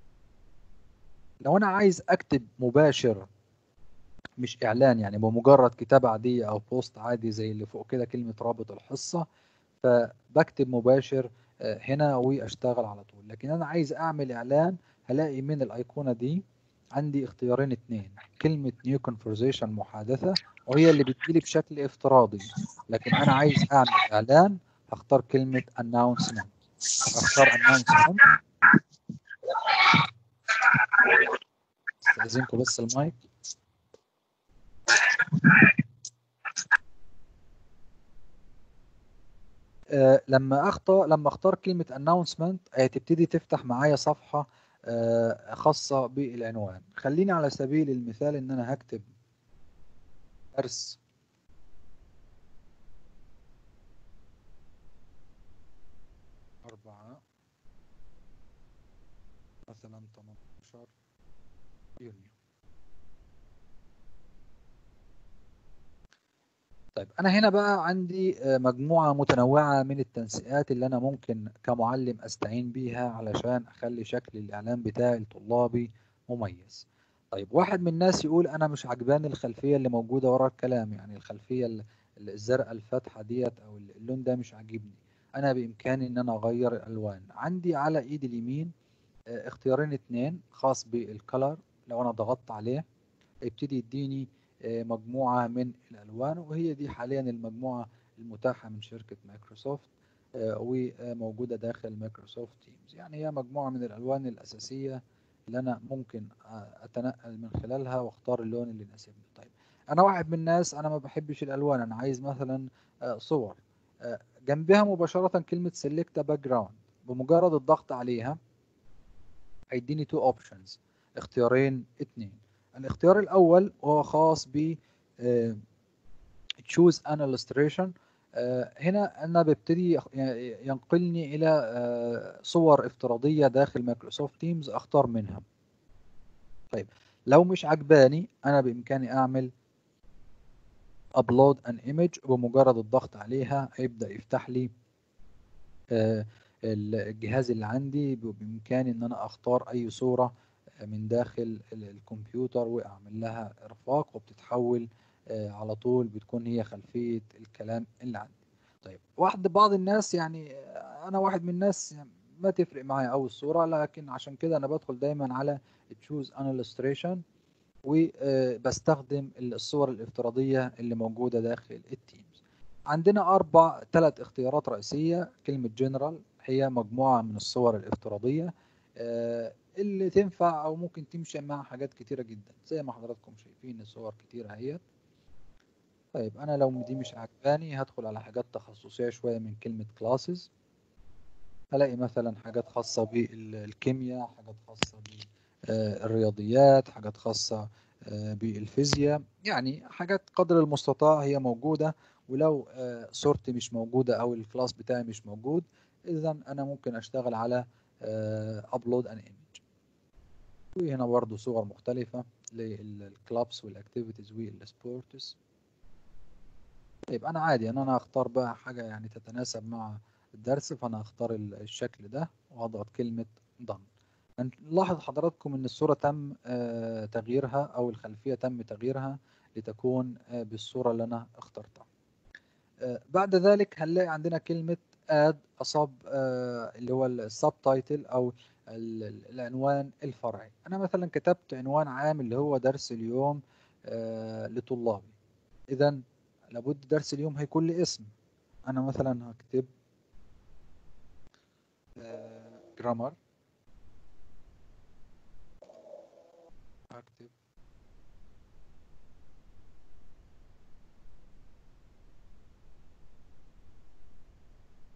D: لو أنا عايز أكتب مباشر مش إعلان يعني بمجرد كتابة عادية أو بوست عادي زي اللي فوق كده كلمة رابط الحصة فبكتب مباشر آه، هنا وأشتغل على طول لكن أنا عايز أعمل إعلان هلاقي من الأيقونة دي عندي اختيارين اتنين كلمة new conversation محادثة وهي اللي بتجيلي بشكل افتراضي لكن أنا عايز أعمل إعلان هختار كلمة announcement أختار announcement استأذنكم بس المايك آه، لما اخطا لما اختار كلمه announcement هتبتدي تفتح معايا صفحه آه، خاصه بالعنوان خليني على سبيل المثال ان انا هكتب درس أربعة مثلا 18 يونيو طيب أنا هنا بقى عندي آه، مجموعة متنوعة من التنسيقات اللي أنا ممكن كمعلم أستعين بيها علشان أخلي شكل الإعلان بتاعي لطلابي مميز. طيب واحد من الناس يقول أنا مش عجباني الخلفية اللي موجودة ورا الكلام يعني الخلفية ال- الزرقاء الفاتحة ديت أو اللون ده مش عاجبني. أنا بإمكاني إن أنا أغير الألوان. عندي على إيدي اليمين آه، اختيارين اتنين خاص بالكلر لو أنا ضغطت عليه يبتدي يديني آه، مجموعة من الألوان وهي دي حاليا المجموعة المتاحة من شركة مايكروسوفت آه، وموجودة داخل مايكروسوفت تيمز يعني هي مجموعة من الألوان الأساسية اللي أنا ممكن آه، أتنقل من خلالها وأختار اللون اللي يناسبني طيب أنا واحد من الناس أنا ما بحبش الألوان أنا عايز مثلا آه، صور آه، جنبها مباشرة كلمة select a background بمجرد الضغط عليها هيديني two options اختيارين اتنين الاختيار الأول وهو خاص ب آه، choose an illustration آه، هنا أنا ببتدي يخ- ي- ينقلني إلى آه، صور افتراضية داخل مايكروسوفت تيمز أختار منها طيب لو مش عجباني أنا بإمكاني أعمل upload an image بمجرد الضغط عليها هيبدأ يفتح لي آه، الجهاز اللي عندي ب- بإمكاني إن أنا أختار أي صورة من داخل ال- الكمبيوتر وأعمل لها إرفاق وبتتحول آه، على طول بتكون هي خلفية الكلام اللي عندي طيب واحد بعض الناس يعني آه، أنا واحد من الناس يعني ما تفرق معايا أوي الصورة لكن عشان كده أنا بدخل دايما على Choose an illustration وبستخدم الصور الافتراضية اللي موجودة داخل التيمز عندنا أربع ثلاث اختيارات رئيسية كلمة جنرال هي مجموعة من الصور الافتراضية آه، اللي تنفع أو ممكن تمشي مع حاجات كتيرة جدا زي ما حضراتكم شايفين الصور كتيرة اهيت طيب أنا لو دي مش عجباني هدخل على حاجات تخصصية شوية من كلمة كلاسز هلاقي مثلا حاجات خاصة بالكيمياء حاجات خاصة بالرياضيات حاجات خاصة آه، بالفيزياء يعني حاجات قدر المستطاع هي موجودة ولو آه، صورتي مش موجودة أو الكلاس بتاعي مش موجود إذا أنا ممكن أشتغل على أبلود أن ايمج وهنا برضو صور مختلفة للكلابس والأكتيفيتيز والسبورتس طيب أنا عادي أنا أنا أختار بقى حاجة يعني تتناسب مع الدرس فأنا أختار ال- الشكل ده وأضغط كلمة done نلاحظ حضراتكم ان الصورة تم آه، تغييرها او الخلفية تم تغييرها لتكون آه، بالصورة اللي انا اخترتها آه، بعد ذلك هنلاقي عندنا كلمة add a sub آه، اللي هو السب تايتل او ال- ال- العنوان الفرعي انا مثلا كتبت عنوان عام اللي هو درس اليوم آه، لطلابي اذا لابد درس اليوم هيكون لي اسم انا مثلا هكتب جرامر هكتب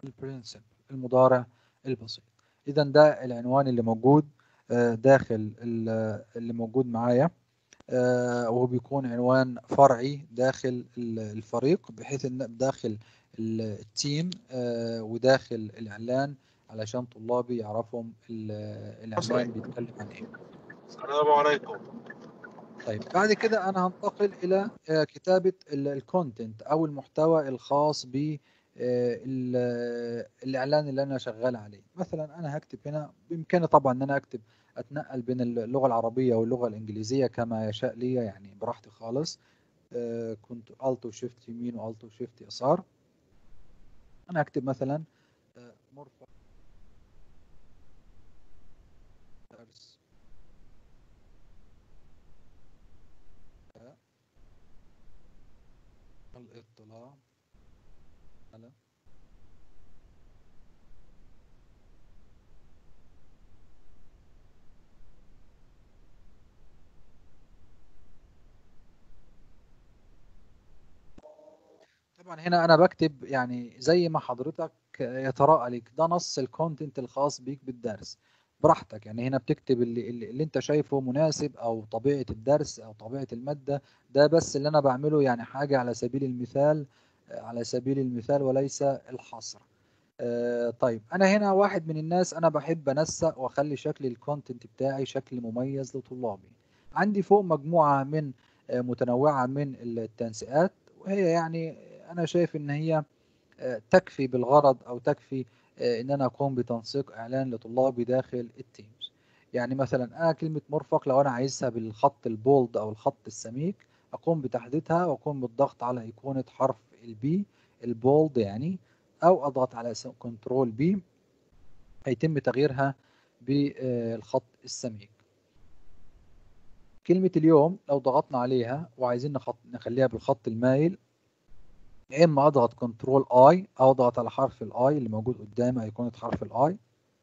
D: البرنسبل المضارع البسيط اذا ده العنوان اللي موجود آه، داخل ال- اللي موجود معايا آه، وهو بيكون عنوان فرعي داخل ال- الفريق بحيث ان داخل ال- التيم آه، وداخل الاعلان علشان طلابي يعرفوا ال- العنوان بيتكلم عن ايه
H: السلام عليكم
D: طيب بعد كده انا هنتقل الى آه، كتابة الكونتنت او المحتوى الخاص ب آه، ال- الاعلان اللي انا شغال عليه مثلا انا هكتب هنا بامكاني طبعا ان انا اكتب اتنقل بين اللغة العربية واللغة الانجليزية كما يشاء لي يعني براحتي خالص آه، كنت الت وشيفت يمين والت وشيفت يسار انا هكتب مثلا آه، مرفق درس الاطلاع على طبعا هنا انا بكتب يعني زي ما حضرتك يتراءى لك ده نص الكونتنت الخاص بيك بالدرس براحتك يعني هنا بتكتب اللي, اللي اللي انت شايفه مناسب او طبيعة الدرس او طبيعة المادة ده بس اللي انا بعمله يعني حاجة على سبيل المثال على سبيل المثال وليس الحصر آه، طيب انا هنا واحد من الناس انا بحب انسق واخلي شكل الكونتنت بتاعي شكل مميز لطلابي عندي فوق مجموعة من آه، متنوعة من التنسيقات وهي يعني انا شايف ان هي آه، تكفي بالغرض او تكفي آه، ان انا اقوم بتنسيق اعلان لطلابي داخل التيمز يعني مثلا انا كلمة مرفق لو انا عايزها بالخط البولد او الخط السميك اقوم بتحديدها واقوم بالضغط على ايقونة حرف البي البولد يعني او اضغط على كنترول بي هيتم تغييرها بالخط السميك كلمة اليوم لو ضغطنا عليها وعايزين نخط... نخليها بالخط المايل يا اما اضغط كنترول اي او اضغط على حرف الاي اللي موجود قدامي ايقونة حرف الاي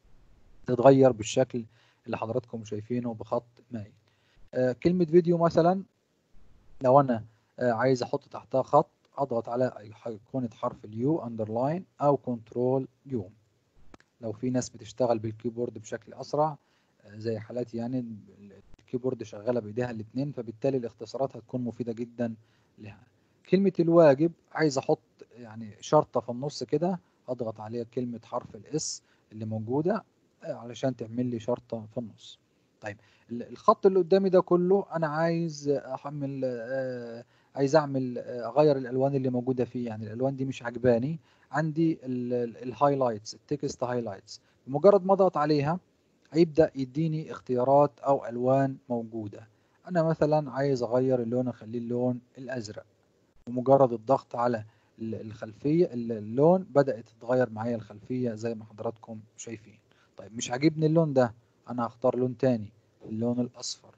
D: تتغير بالشكل اللي حضراتكم شايفينه بخط مايل آه كلمة فيديو مثلا لو انا آه عايز احط تحتها خط اضغط على ايقونة حرف اليو اندرلاين او كنترول يو لو في ناس بتشتغل بالكيبورد بشكل اسرع آه زي حالاتي يعني الكيبورد شغالة بايديها الاثنين فبالتالي الاختصارات هتكون مفيدة جدا لها كلمة الواجب عايز احط يعني شرطة في النص كده اضغط عليها كلمة حرف الاس اللي موجودة علشان تعمل لي شرطة في النص طيب الخط اللي قدامي ده كله انا عايز احمل آه عايز اعمل آه اغير الالوان اللي موجودة فيه يعني الالوان دي مش عجباني عندي الهايلايتس التكست هايلايتس بمجرد ما اضغط عليها هيبدأ يديني اختيارات او الوان موجودة انا مثلا عايز اغير اللون اخليه اللون الازرق بمجرد الضغط على الخلفية اللون بدأت تتغير معايا الخلفية زي ما حضراتكم شايفين طيب مش عاجبني اللون ده انا هختار لون تاني اللون الاصفر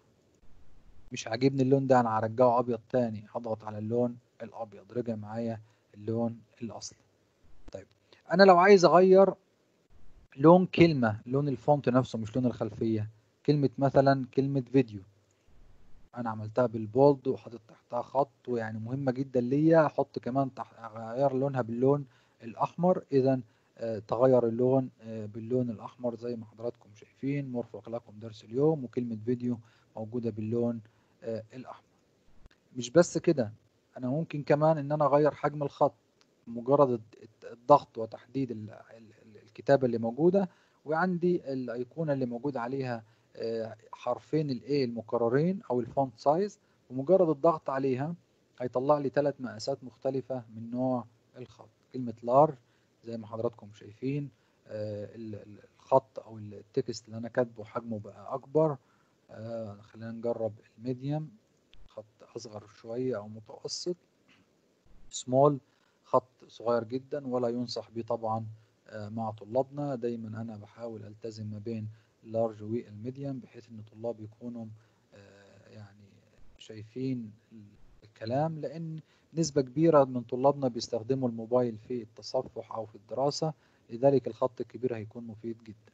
D: مش عاجبني اللون ده انا هرجعه ابيض تاني هضغط على اللون الابيض رجع معايا اللون الاصلي طيب انا لو عايز اغير لون كلمة لون الفونت نفسه مش لون الخلفية كلمة مثلا كلمة فيديو انا عملتها بالبولد وحطيت تحتها خط ويعني مهمه جدا ليا احط كمان تحت اغير لونها باللون الاحمر اذا آه تغير اللون آه باللون الاحمر زي ما حضراتكم شايفين مرفق لكم درس اليوم وكلمه فيديو موجوده باللون آه الاحمر مش بس كده انا ممكن كمان ان انا اغير حجم الخط مجرد الضغط وتحديد الكتابه اللي موجوده وعندي الايقونه اللي موجود عليها حرفين الاي المكررين او الفونت سايز ومجرد الضغط عليها هيطلع لي ثلاث مقاسات مختلفة من نوع الخط كلمة لارج زي ما حضراتكم شايفين الخط او التكست اللي انا كاتبه حجمه بقى اكبر خلينا نجرب الميديوم خط اصغر شوية او متوسط سمول خط صغير جدا ولا ينصح به طبعا مع طلابنا دايما انا بحاول التزم ما بين اللارج والميديوم بحيث ان الطلاب يكونوا يعني شايفين الكلام لان نسبة كبيرة من طلابنا بيستخدموا الموبايل في التصفح او في الدراسة لذلك الخط الكبير هيكون مفيد جدا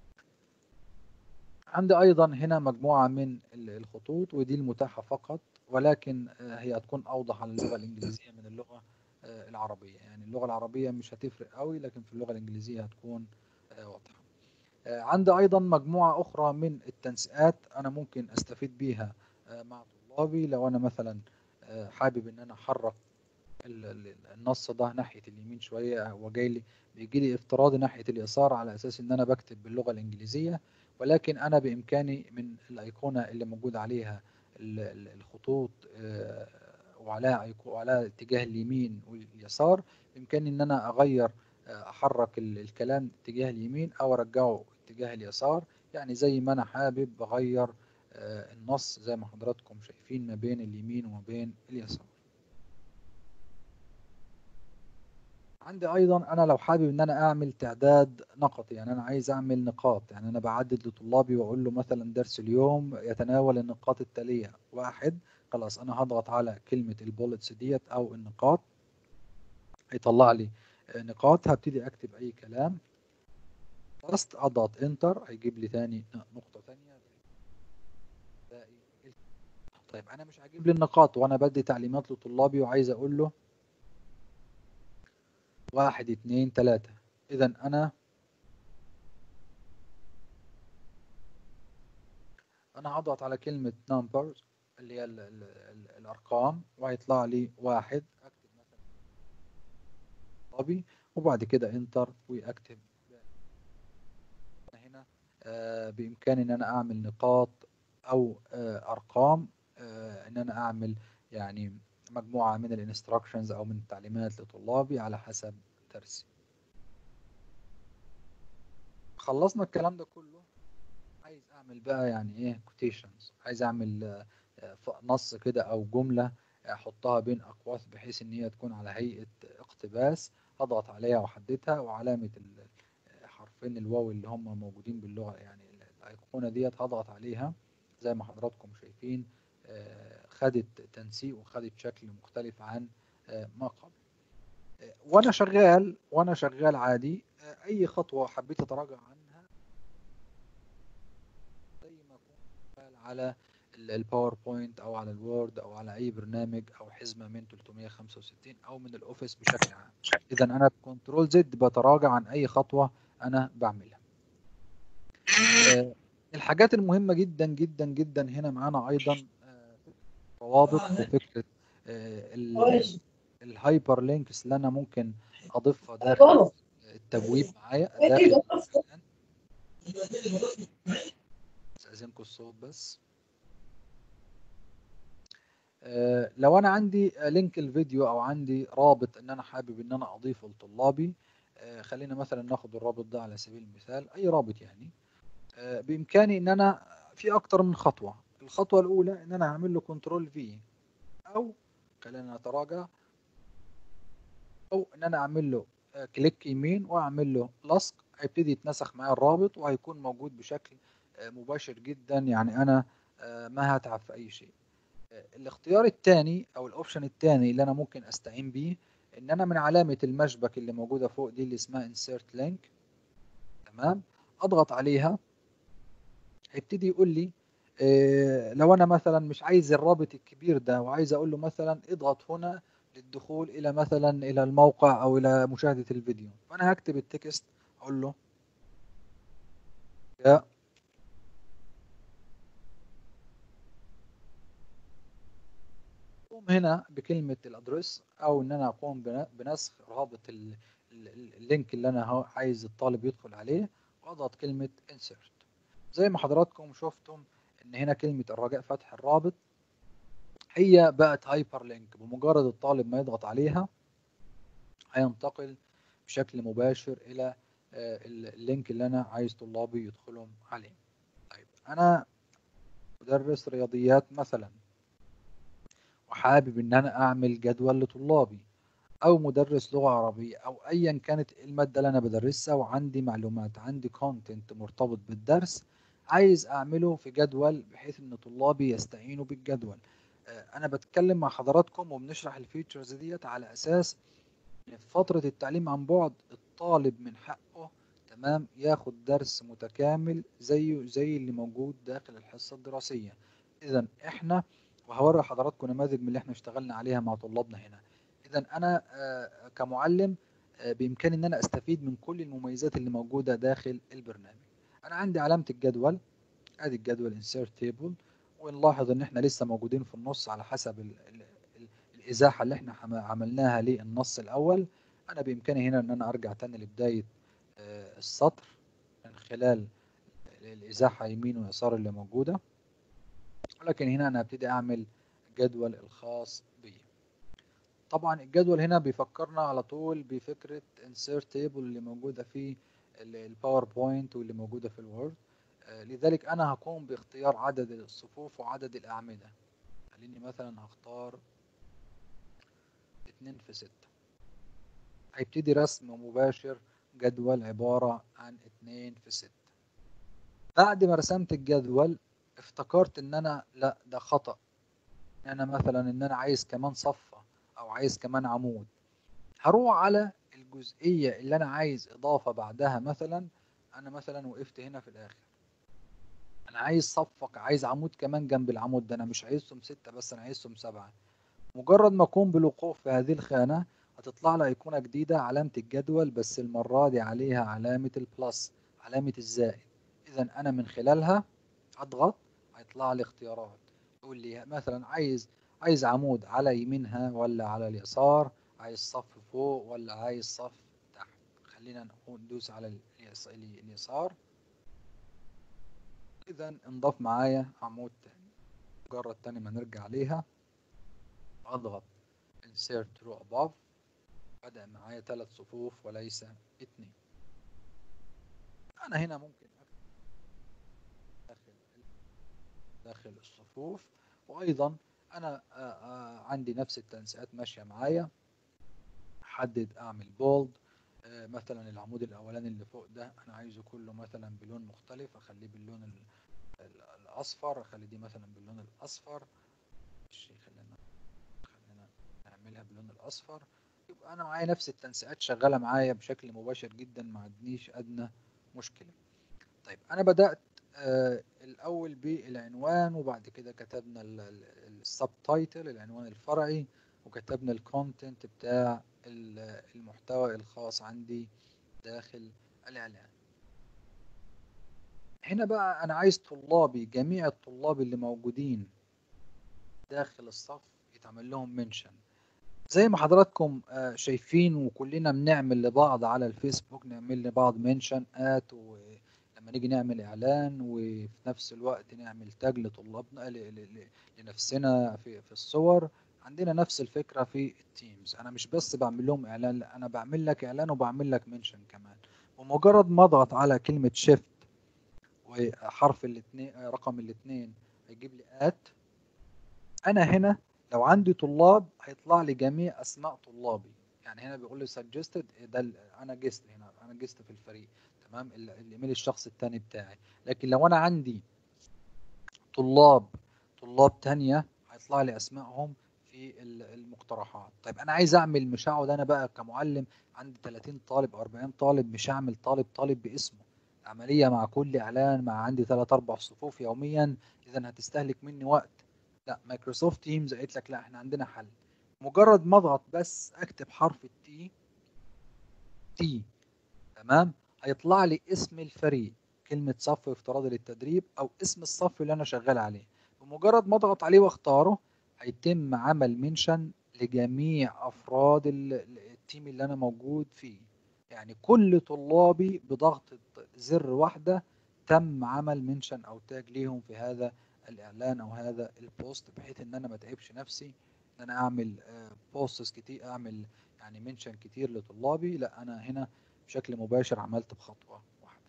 D: عندي ايضا هنا مجموعة من الخطوط ودي المتاحة فقط ولكن هي هتكون اوضح على اللغة الانجليزية من اللغة آه، العربية يعني اللغة العربية مش هتفرق قوي لكن في اللغة الإنجليزية هتكون آه، واضحة آه، عندي أيضا مجموعة أخرى من التنسيقات أنا ممكن أستفيد بيها آه، مع طلابي لو أنا مثلا آه، حابب إن أنا أحرك ال- ال- النص ده ناحية اليمين شوية هو جاي لي بيجي لي افتراضي ناحية اليسار على أساس إن أنا بكتب باللغة الإنجليزية ولكن أنا بإمكاني من الأيقونة اللي موجود عليها ال- ال- الخطوط آه، وعليها أيقو- وعليها اتجاه اليمين واليسار بإمكاني إن أنا أغير آه، أحرك ال- الكلام اتجاه اليمين أو أرجعه اتجاه اليسار يعني زي ما أنا حابب بغير آه، النص زي ما حضراتكم شايفين ما بين اليمين وما بين اليسار عندي ايضا انا لو حابب ان انا اعمل تعداد نقطي يعني انا عايز اعمل نقاط يعني انا بعدد لطلابي واقول له مثلا درس اليوم يتناول النقاط التاليه واحد خلاص انا هضغط على كلمه البولتس ديت او النقاط هيطلع لي آه، نقاط هبتدي اكتب اي كلام بس اضغط انتر هيجيب لي تاني نقطه تانيه باقي ال- طيب انا مش هجيب لي النقاط وانا بدي تعليمات لطلابي وعايز اقول له واحد اتنين تلاتة إذا أنا أنا هضغط على كلمة numbers اللي هي ال ال ال الأرقام وهيطلع لي واحد أكتب مثلا طبي وبعد كده انتر وأكتب هنا آه، بإمكاني إن أنا أعمل نقاط أو آه، أرقام آه، إن أنا أعمل يعني مجموعة من الانستراكشنز أو من التعليمات لطلابي على حسب درسي خلصنا الكلام ده كله عايز اعمل بقى يعني ايه كوتيشنز عايز اعمل آه، آه، ف- نص كده او جملة احطها بين اقواس بحيث ان هي تكون على هيئة اقتباس اضغط عليها واحددها وعلامة ال- حرفين الواو اللي هم موجودين باللغة يعني ال- الايقونة ديت هضغط عليها زي ما حضراتكم شايفين آه، خدت تنسيق وخدت شكل مختلف عن آه، ما قبل آه، وانا شغال وانا شغال عادي آه، اي خطوة حبيت اتراجع عنها زي ما اكون شغال على ال- الباوربوينت او على الوورد او على اي برنامج او حزمة من 365 او من الاوفيس بشكل عام اذا انا بكنترول زد بتراجع عن اي خطوة انا بعملها آه، الحاجات المهمة جدا جدا جدا هنا معانا ايضا آه، روابط وفكرة آه، ال- الهايبر لينكس اللي انا ممكن اضيفها داخل التبويب معايا داخل استاذنكم الصوت بس آه، لو انا عندي لينك الفيديو او عندي رابط ان انا حابب ان انا اضيفه لطلابي آه، خلينا مثلا ناخد الرابط ده على سبيل المثال اي رابط يعني آه، بامكاني ان انا في اكتر من خطوه الخطوه الاولى ان انا اعمل له كنترول في او خلينا نتراجع او ان انا اعمل له آه، كليك يمين واعمل له لصق هيبتدي يتنسخ معايا الرابط وهيكون موجود بشكل آه، مباشر جدا يعني انا آه، ما هتعب في اي شيء آه، الاختيار الثاني او الاوبشن الثاني اللي انا ممكن استعين بيه ان انا من علامة المشبك اللي موجودة فوق دي اللي اسمها insert link تمام اضغط عليها هيبتدي يقول لي آه، لو انا مثلا مش عايز الرابط الكبير ده وعايز اقول له مثلا اضغط هنا للدخول الى مثلا الى الموقع او الى مشاهدة الفيديو فانا هكتب التكست اقول له يا اقوم هنا بكلمة الادرس او ان انا اقوم بن- بنسخ رابط ال- ال- ال- اللينك اللي انا هو- عايز الطالب يدخل عليه واضغط كلمة insert زي ما حضراتكم شفتم ان هنا كلمة الرجاء فتح الرابط هي بقت هايبر لينك بمجرد الطالب ما يضغط عليها هينتقل بشكل مباشر الى آه، ال- اللينك اللي انا عايز طلابي يدخلهم عليه طيب انا مدرس رياضيات مثلا وحابب ان انا اعمل جدول لطلابي او مدرس لغة عربية او ايا كانت المادة اللي انا بدرسها وعندي معلومات عندي كونتنت مرتبط بالدرس عايز اعمله في جدول بحيث ان طلابي يستعينوا بالجدول آه، انا بتكلم مع حضراتكم وبنشرح الفيتشرز ديت على اساس إن في فترة التعليم عن بعد الطالب من حقه تمام ياخد درس متكامل زيه زي اللي موجود داخل الحصة الدراسية اذا احنا وهوري حضراتكم نماذج من اللي احنا اشتغلنا عليها مع طلابنا هنا اذا انا آه، كمعلم آه، بامكاني ان انا استفيد من كل المميزات اللي موجوده داخل البرنامج انا عندي علامه الجدول ادي الجدول insert table ونلاحظ ان احنا لسه موجودين في النص على حسب ال ال ال الازاحه اللي احنا حم- عملناها للنص الاول انا بامكاني هنا ان انا ارجع تاني لبدايه آه، السطر من خلال الازاحه يمين ويسار اللي موجوده ولكن هنا انا هبتدي اعمل جدول الخاص بي طبعا الجدول هنا بيفكرنا على طول بفكره insert table اللي موجوده في الباوربوينت واللي موجوده في الوورد آه، لذلك انا هقوم باختيار عدد الصفوف وعدد الاعمده خليني مثلا هختار اتنين في ستة هيبتدي رسم مباشر جدول عبارة عن اتنين في ستة بعد ما رسمت الجدول افتكرت ان انا لا ده خطأ انا مثلا ان انا عايز كمان صفة او عايز كمان عمود هروح على الجزئية اللي انا عايز اضافة بعدها مثلا انا مثلا وقفت هنا في الاخر انا عايز صفق عايز عمود كمان جنب العمود ده انا مش عايزهم ستة بس انا عايزهم سبعة مجرد ما اقوم بالوقوف في هذه الخانة هتطلع لي ايقونة جديدة علامة الجدول بس المرة دي عليها علامة البلس علامة الزائد اذا انا من خلالها اضغط هيطلع لي اختيارات يقول لي مثلا عايز عايز عمود على يمينها ولا على اليسار عايز صف فوق ولا عايز صف تحت خلينا نقول ندوس على اليس- اليسار اذا انضاف معايا عمود تاني مجرد تاني ما نرجع عليها اضغط insert row above بدأ معايا ثلاث صفوف وليس اتنين انا هنا ممكن أكتب داخل داخل الصفوف وايضا انا آه، آه، عندي نفس التنسيقات ماشيه معايا احدد اعمل بولد مثلا العمود الاولاني اللي فوق ده انا عايزه كله مثلا بلون مختلف اخليه باللون ال- ال- الاصفر اخلي دي مثلا باللون الاصفر ماشي خلينا خلينا نعملها باللون الاصفر يبقى انا معايا نفس التنسيقات شغاله معايا بشكل مباشر جدا ما عنديش ادنى مشكله طيب انا بدات آه الاول بالعنوان وبعد كده كتبنا السب تايتل العنوان الفرعي وكتبنا الكونتنت بتاع ال- المحتوى الخاص عندي داخل الاعلان هنا بقى انا عايز طلابي جميع الطلاب اللي موجودين داخل الصف يتعمل لهم منشن زي ما حضراتكم آه، شايفين وكلنا بنعمل لبعض على الفيسبوك نعمل لبعض منشن ات ولما نيجي نعمل اعلان وفي نفس الوقت نعمل تاج لطلابنا ل- ل- ل- لنفسنا في في الصور عندنا نفس الفكره في التيمز انا مش بس بعمل لهم اعلان لا انا بعمل لك اعلان وبعمل لك منشن كمان ومجرد ما اضغط على كلمه شيفت وحرف الاثنين رقم الاثنين هيجيب لي ات انا هنا لو عندي طلاب هيطلع لي جميع اسماء طلابي يعني هنا بيقول لي سجستد ده ال- انا جست هنا انا جست في الفريق تمام ال- الايميل الشخص الثاني بتاعي لكن لو انا عندي طلاب طلاب تانية هيطلع لي اسمائهم في ال- المقترحات طيب انا عايز اعمل مش هقعد انا بقى كمعلم عندي 30 طالب او 40 طالب مش هعمل طالب طالب باسمه عملية مع كل اعلان مع عندي 3 4 صفوف يوميا اذا هتستهلك مني وقت لا مايكروسوفت تيمز قالت لك لا احنا عندنا حل مجرد ما اضغط بس اكتب حرف التي تي تمام هيطلع لي اسم الفريق كلمة صف افتراضي للتدريب او اسم الصف اللي انا شغال عليه بمجرد ما اضغط عليه واختاره هيتم عمل منشن لجميع افراد ال- ال- التيم اللي انا موجود فيه يعني كل طلابي بضغطة زر واحدة تم عمل منشن او تاج ليهم في هذا الاعلان او هذا البوست بحيث ان انا ما اتعبش نفسي ان انا اعمل بوستس كتير اعمل يعني منشن كتير لطلابي لا انا هنا بشكل مباشر عملت بخطوه واحده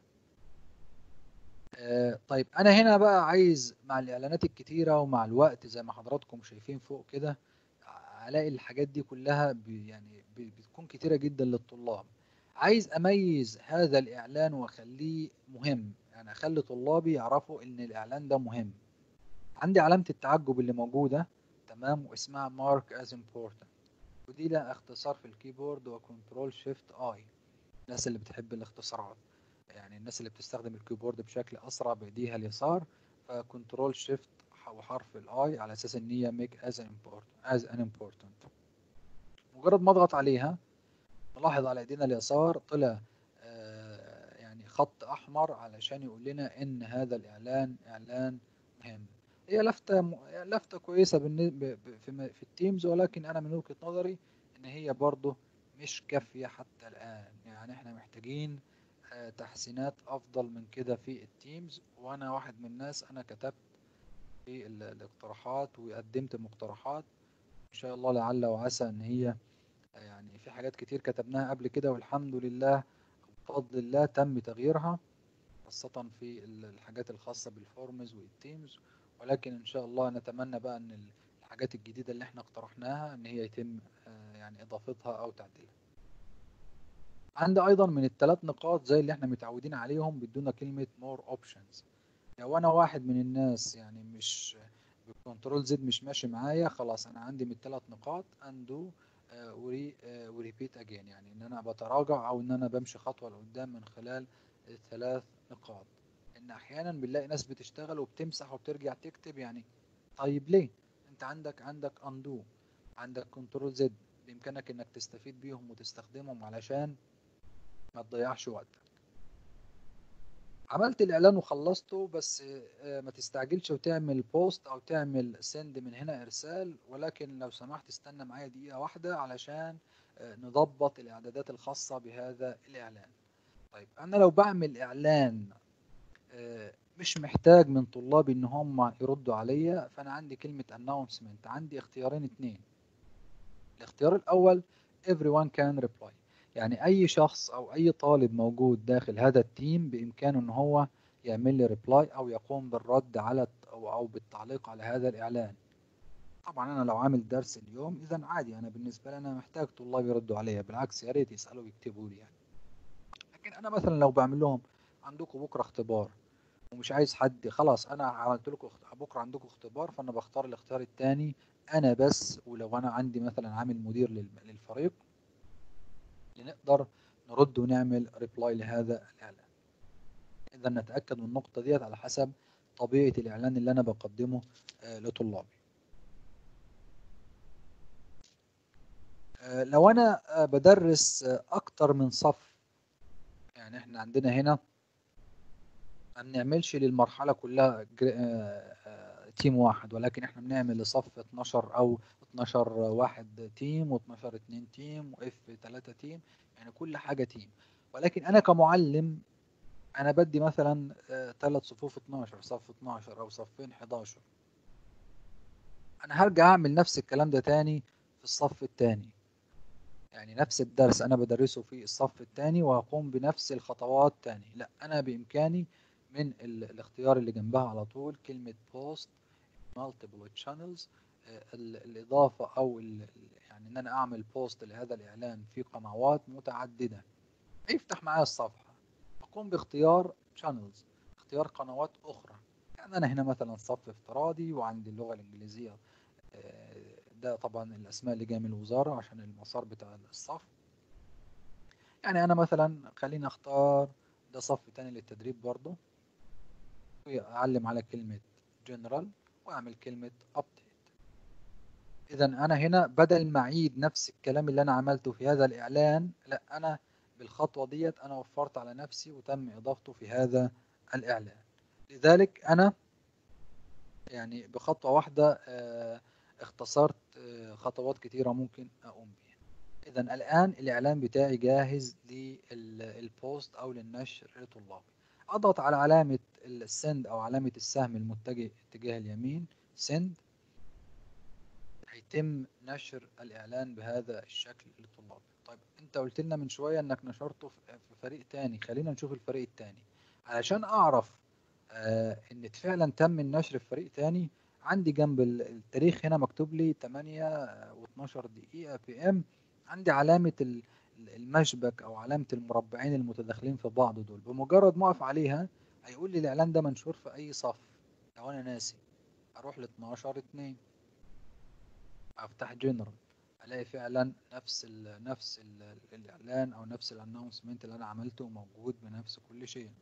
D: آه، طيب انا هنا بقى عايز مع الاعلانات الكتيره ومع الوقت زي ما حضراتكم شايفين فوق كده الاقي الحاجات دي كلها ب- يعني ب- بتكون كتيره جدا للطلاب عايز اميز هذا الاعلان واخليه مهم يعني اخلي طلابي يعرفوا ان الاعلان ده مهم عندي علامة التعجب اللي موجودة تمام واسمها مارك از important ودي لها اختصار في الكيبورد وكنترول شيفت اي الناس اللي بتحب الاختصارات يعني الناس اللي بتستخدم الكيبورد بشكل اسرع بايديها اليسار فكنترول شيفت وحرف الاي على اساس ان هي ميك از important as an important مجرد ما اضغط عليها نلاحظ على ايدينا اليسار طلع آه، يعني خط احمر علشان يقول لنا ان هذا الاعلان اعلان مهم هي لفته م- لفته كويسه بالنسبه في م- في التيمز ولكن انا من وجهه نظري ان هي برضه مش كافيه حتى الان يعني احنا محتاجين آه، تحسينات افضل من كده في التيمز وانا واحد من الناس انا كتبت في ال- الاقتراحات وقدمت مقترحات ان شاء الله لعل وعسى ان هي يعني في حاجات كتير كتبناها قبل كده والحمد لله بفضل الله تم تغييرها خاصة في ال- الحاجات الخاصة بالفورمز والتيمز ولكن ان شاء الله نتمنى بقى ان ال- الحاجات الجديدة اللي احنا اقترحناها ان هي يتم آه، يعني اضافتها او تعديلها عندي ايضا من الثلاث نقاط زي اللي احنا متعودين عليهم بدون كلمة more options لو انا واحد من الناس يعني مش بالكنترول زد مش ماشي معايا خلاص انا عندي من الثلاث نقاط اندو وريبيت اجين يعني ان انا بتراجع او ان انا بمشي خطوه لقدام من خلال الثلاث نقاط ان احيانا بنلاقي ناس بتشتغل وبتمسح وبترجع تكتب يعني طيب ليه انت عندك عندك اندو عندك كنترول زد بامكانك انك تستفيد بيهم وتستخدمهم علشان ما تضيعش وقتك عملت الاعلان وخلصته بس آه، ما تستعجلش وتعمل بوست او تعمل سند من هنا ارسال ولكن لو سمحت استنى معايا دقيقة واحدة علشان آه، نضبط الاعدادات الخاصة بهذا الاعلان طيب انا لو بعمل اعلان آه، مش محتاج من طلابي ان هم يردوا عليا فانا عندي كلمة announcement عندي اختيارين اتنين الاختيار الاول everyone can reply يعني اي شخص او اي طالب موجود داخل هذا التيم بامكانه ان هو يعمل لي ريبلاي او يقوم بالرد على او او بالتعليق على هذا الاعلان طبعا انا لو عامل درس اليوم اذا عادي انا بالنسبه لي انا محتاج طلاب يردوا عليا بالعكس يا ريت يسالوا ويكتبوا لي يعني لكن انا مثلا لو بعمل لهم عندكم بكره اختبار ومش عايز حد خلاص انا عملت لكم اخت- بكره عندكم اختبار فانا بختار الاختيار الثاني انا بس ولو انا عندي مثلا عامل مدير لل- للفريق لنقدر نرد ونعمل ريبلاي لهذا الاعلان اذا نتاكد من النقطه ديت على حسب طبيعه الاعلان اللي انا بقدمه آه، لطلابي آه، لو انا آه، بدرس آه، اكتر من صف يعني احنا عندنا هنا ما بنعملش للمرحله كلها جر- آه، آه، تيم واحد ولكن احنا بنعمل لصف 12 او 12 واحد تيم و12 اتنين تيم واف 3 تيم يعني كل حاجه تيم ولكن انا كمعلم انا بدي مثلا ثلاث صفوف 12 صف 12 او صفين 11 انا هرجع اعمل نفس الكلام ده تاني في الصف التاني يعني نفس الدرس انا بدرسه في الصف التاني وهقوم بنفس الخطوات تاني لا انا بامكاني من ال- الاختيار اللي جنبها على طول كلمة post multiple channels آه، ال- الإضافة أو ال- ال- يعني إن أنا أعمل بوست لهذا الإعلان في قنوات متعددة يفتح معايا الصفحة أقوم باختيار channels اختيار قنوات أخرى يعني أنا هنا مثلا صف افتراضي وعندي اللغة الإنجليزية آه، ده طبعا الأسماء اللي جاية من الوزارة عشان المسار بتاع الصف يعني أنا مثلا خليني أختار ده صف تاني للتدريب برضه وأعلم على كلمة general وأعمل كلمة update إذا أنا هنا بدل ما أعيد نفس الكلام اللي أنا عملته في هذا الإعلان لا أنا بالخطوة ديت أنا وفرت على نفسي وتم إضافته في هذا الإعلان لذلك أنا يعني بخطوة واحدة آه، اختصرت آه، خطوات كتيرة ممكن أقوم بيها إذا الآن الإعلان بتاعي جاهز للبوست أو للنشر لطلابي أضغط على علامة السند أو علامة السهم المتجه اتجاه اليمين سند هيتم نشر الإعلان بهذا الشكل للطلاب طيب أنت قلت لنا من شوية إنك نشرته في في فريق تاني خلينا نشوف الفريق التاني علشان أعرف آه إن فعلا تم النشر في فريق تاني عندي جنب ال- التاريخ هنا مكتوب لي 8 و12 دقيقة بي ام عندي علامة ال- المشبك أو علامة المربعين المتداخلين في بعض دول بمجرد ما أقف عليها هيقول لي الإعلان ده منشور في أي صف لو أنا ناسي أروح ل 12 2 افتح جنرال الاقي فعلا نفس ال نفس ال الاعلان او نفس الانونسمنت اللي انا عملته موجود بنفس كل شيء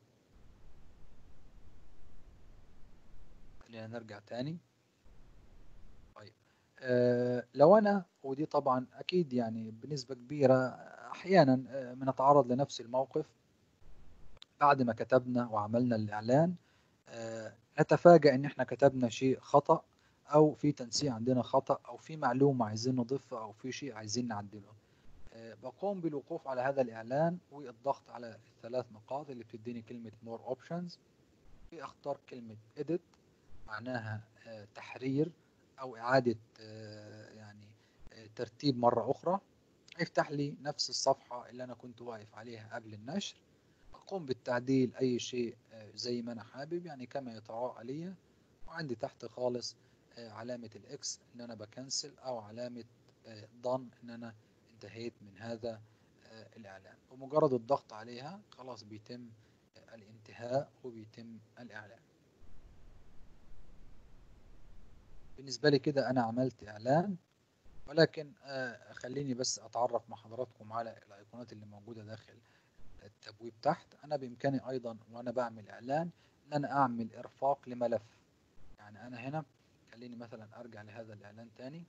D: خلينا نرجع تاني طيب آه، لو انا ودي طبعا اكيد يعني بنسبه كبيره احيانا آه، بنتعرض لنفس الموقف بعد ما كتبنا وعملنا الاعلان آه، نتفاجأ ان احنا كتبنا شيء خطأ او في تنسيق عندنا خطأ او في معلومه عايزين نضيفها او في شيء عايزين نعدله آه، بقوم بالوقوف على هذا الاعلان والضغط على الثلاث نقاط اللي بتديني كلمه more options واختار كلمه edit معناها آه، تحرير او اعاده آه، يعني آه، ترتيب مره اخرى يفتح لي نفس الصفحه اللي انا كنت واقف عليها قبل النشر اقوم بالتعديل اي شيء آه، زي ما انا حابب يعني كما يتراءى لي وعندي تحت خالص آه، علامه الاكس ان انا بكنسل او علامه ضن ان انا انتهيت من هذا آه، الاعلان ومجرد الضغط عليها خلاص بيتم آه، الانتهاء وبيتم الاعلان بالنسبة لي كده أنا عملت إعلان ولكن آه، خليني بس أتعرف مع حضراتكم على الأيقونات اللي موجودة داخل التبويب تحت أنا بإمكاني أيضا وأنا بعمل إعلان إن أنا أعمل إرفاق لملف يعني أنا هنا خليني مثلا أرجع لهذا الإعلان تاني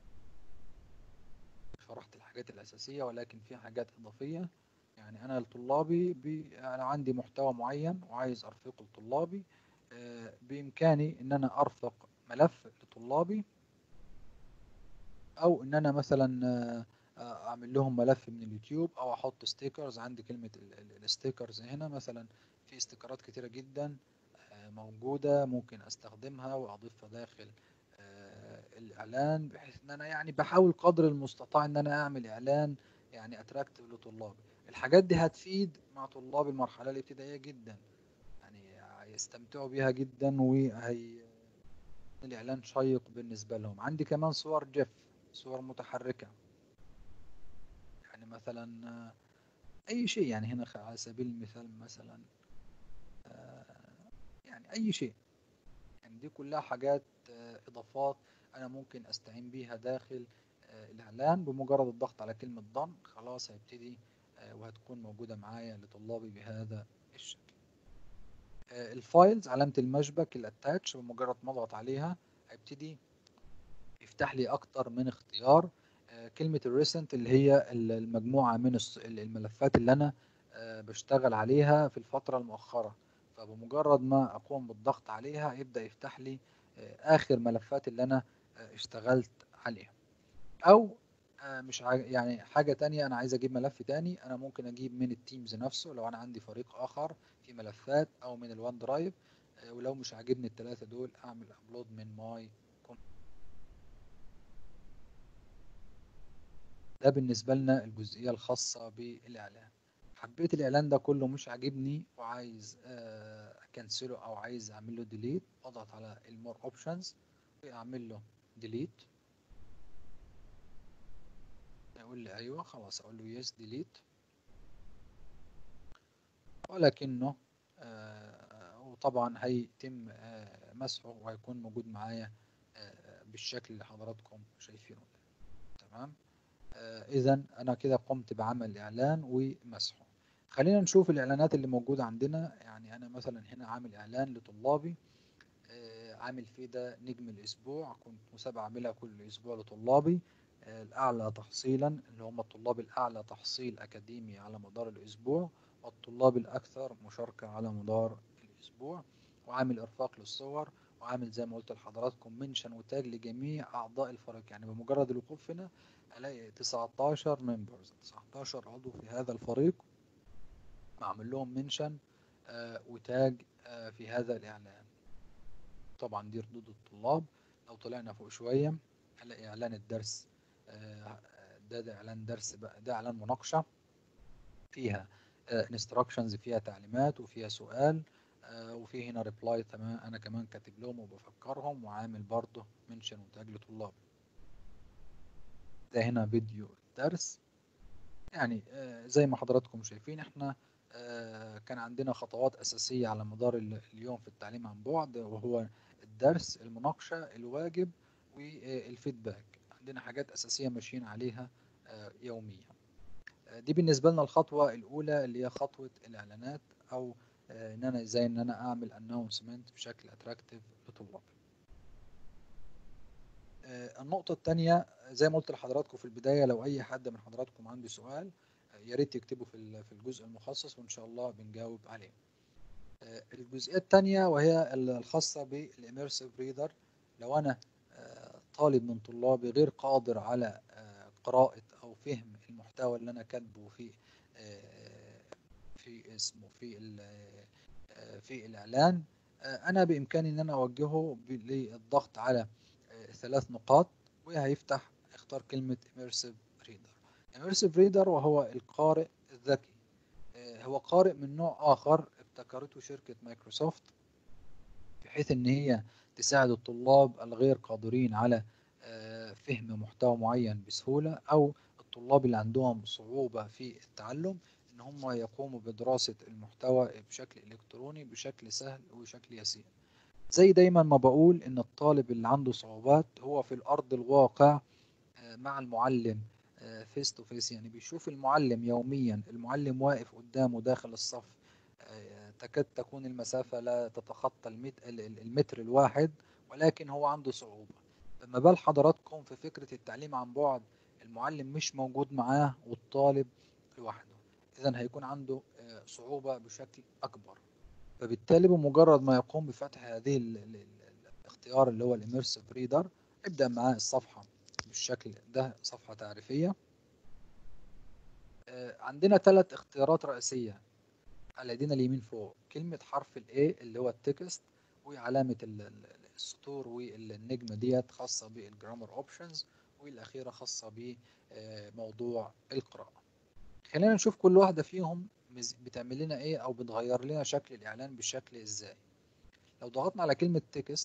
D: شرحت الحاجات الأساسية ولكن في حاجات إضافية يعني أنا لطلابي بي أنا عندي محتوى معين وعايز أرفقه لطلابي آه، بإمكاني إن أنا أرفق ملف لطلابي او ان انا مثلا آه، آه، اعمل لهم ملف من اليوتيوب او احط ستيكرز عندي كلمة الستيكرز هنا مثلا في استيكرات كتيرة جدا آه، موجودة ممكن استخدمها واضيفها داخل آه، الاعلان بحيث ان انا يعني بحاول قدر المستطاع ان انا اعمل اعلان يعني اتراكتيف لطلابي الحاجات دي هتفيد مع طلاب المرحلة الابتدائية جدا يعني هيستمتعوا بيها جدا وهي الإعلان شيق بالنسبة لهم عندي كمان صور جيف صور متحركة يعني مثلا آه، أي شيء يعني هنا خ- على سبيل المثال مثلا آه، يعني أي شيء يعني دي كلها حاجات آه، إضافات أنا ممكن أستعين بيها داخل آه، الإعلان بمجرد الضغط على كلمة ضم خلاص هيبتدي آه، وهتكون موجودة معايا لطلابي بهذا الشكل آه، الفايلز علامة المشبك الاتاتش بمجرد ما اضغط عليها هيبتدي يفتح لي اكتر من اختيار آه، كلمة الريسنت اللي هي ال- المجموعة من الص- ال- الملفات اللي انا آه، بشتغل عليها في الفترة المؤخرة فبمجرد ما اقوم بالضغط عليها يبدأ يفتح لي آه، اخر ملفات اللي انا آه، اشتغلت عليها او آه، مش عاج... يعني حاجة تانية أنا عايز أجيب ملف تاني أنا ممكن أجيب من التيمز نفسه لو أنا عندي فريق آخر في ملفات أو من الوان درايف آه، ولو مش عاجبني التلاتة دول أعمل أبلود من ماي ده بالنسبة لنا الجزئية الخاصة بالإعلان حبيت الإعلان ده كله مش عاجبني وعايز آه، أكنسله أو عايز أعمل له ديليت أضغط على المور أوبشنز وأعمل له ديليت يقول لي أيوه خلاص أقول له يس ديليت ولكنه آه، وطبعا هيتم آه، مسحه وهيكون موجود معايا آه، بالشكل اللي حضراتكم شايفينه ده تمام إذا أنا كده قمت بعمل إعلان ومسحه خلينا نشوف الإعلانات اللي موجودة عندنا يعني أنا مثلا هنا عامل إعلان لطلابي آه، عامل فيه ده نجم الأسبوع كنت مسابقة أعملها كل أسبوع لطلابي آه، الأعلى تحصيلا اللي هم الطلاب الأعلى تحصيل أكاديمي على مدار الأسبوع والطلاب الأكثر مشاركة على مدار الأسبوع وعامل إرفاق للصور وعامل زي ما قلت لحضراتكم منشن وتاج لجميع أعضاء الفريق يعني بمجرد الوقوف هنا ألاقي 19 ممبرز 19 عضو في هذا الفريق معمل لهم منشن آه، وتاج آه، في هذا الإعلان طبعا دي ردود الطلاب لو طلعنا فوق شوية هنلاقي إعلان الدرس آه، ده ده إعلان درس بقى ده إعلان مناقشة فيها انستراكشنز فيها تعليمات وفيها سؤال آه، وفي هنا ريبلاي تمام أنا كمان كاتب لهم وبفكرهم وعامل برضه منشن وتاج لطلاب ده هنا فيديو الدرس يعني آه، زي ما حضراتكم شايفين احنا آه، كان عندنا خطوات أساسية على مدار ال- اليوم في التعليم عن بعد وهو الدرس المناقشة الواجب والفيدباك عندنا حاجات أساسية ماشيين عليها آه، يوميا آه، دي بالنسبة لنا الخطوة الأولى اللي هي خطوة الإعلانات أو آه، إن أنا إزاي إن أنا أعمل أناونسمنت بشكل أتراكتيف لطلابي آه، النقطة التانية زي ما قلت لحضراتكم في البداية لو أي حد من حضراتكم عنده سؤال آه، يا ريت يكتبه في ال- في الجزء المخصص وإن شاء الله بنجاوب عليه. آه، الجزئية التانية وهي ال- الخاصة بالإميرسيف ريدر لو أنا آه، طالب من طلابي غير قادر على آه، قراءة أو فهم المحتوى اللي أنا كاتبه في آه، في اسمه في ال- آه، في الإعلان آه، أنا بإمكاني إن أنا أوجهه ب- للضغط على آه، ثلاث نقاط وهيفتح اختار كلمة immersive reader immersive reader وهو القارئ الذكي آه، هو قارئ من نوع آخر ابتكرته شركة مايكروسوفت بحيث إن هي تساعد الطلاب الغير قادرين على آه، فهم محتوى معين بسهولة أو الطلاب اللي عندهم صعوبة في التعلم إن هم يقوموا بدراسة المحتوى بشكل إلكتروني بشكل سهل وبشكل يسير زي دايما ما بقول إن الطالب اللي عنده صعوبات هو في الأرض الواقع آه، مع المعلم فيس تو فيس يعني بيشوف المعلم يوميا المعلم واقف قدامه داخل الصف آه، تكاد تكون المسافة لا تتخطى المت- ال- ال- المتر الواحد ولكن هو عنده صعوبة فما بال حضراتكم في فكرة التعليم عن بعد المعلم مش موجود معاه والطالب لوحده إذا هيكون عنده آه، صعوبة بشكل أكبر فبالتالي بمجرد ما يقوم بفتح هذه ال- ال- ال- الاختيار اللي هو الاميرسيف ريدر ابدأ معاه الصفحة بالشكل ده صفحة تعريفية آه، عندنا ثلاث اختيارات رئيسية على ايدينا اليمين فوق كلمة حرف ال A اللي هو التكست وعلامة ال- ال- السطور والنجمة ديت خاصة بالجرامر اوبشنز والأخيرة خاصة بموضوع القراءة خلينا نشوف كل واحدة فيهم مز- بتعمل لنا ايه او بتغير لنا شكل الاعلان بالشكل ازاي لو ضغطنا على كلمة تكست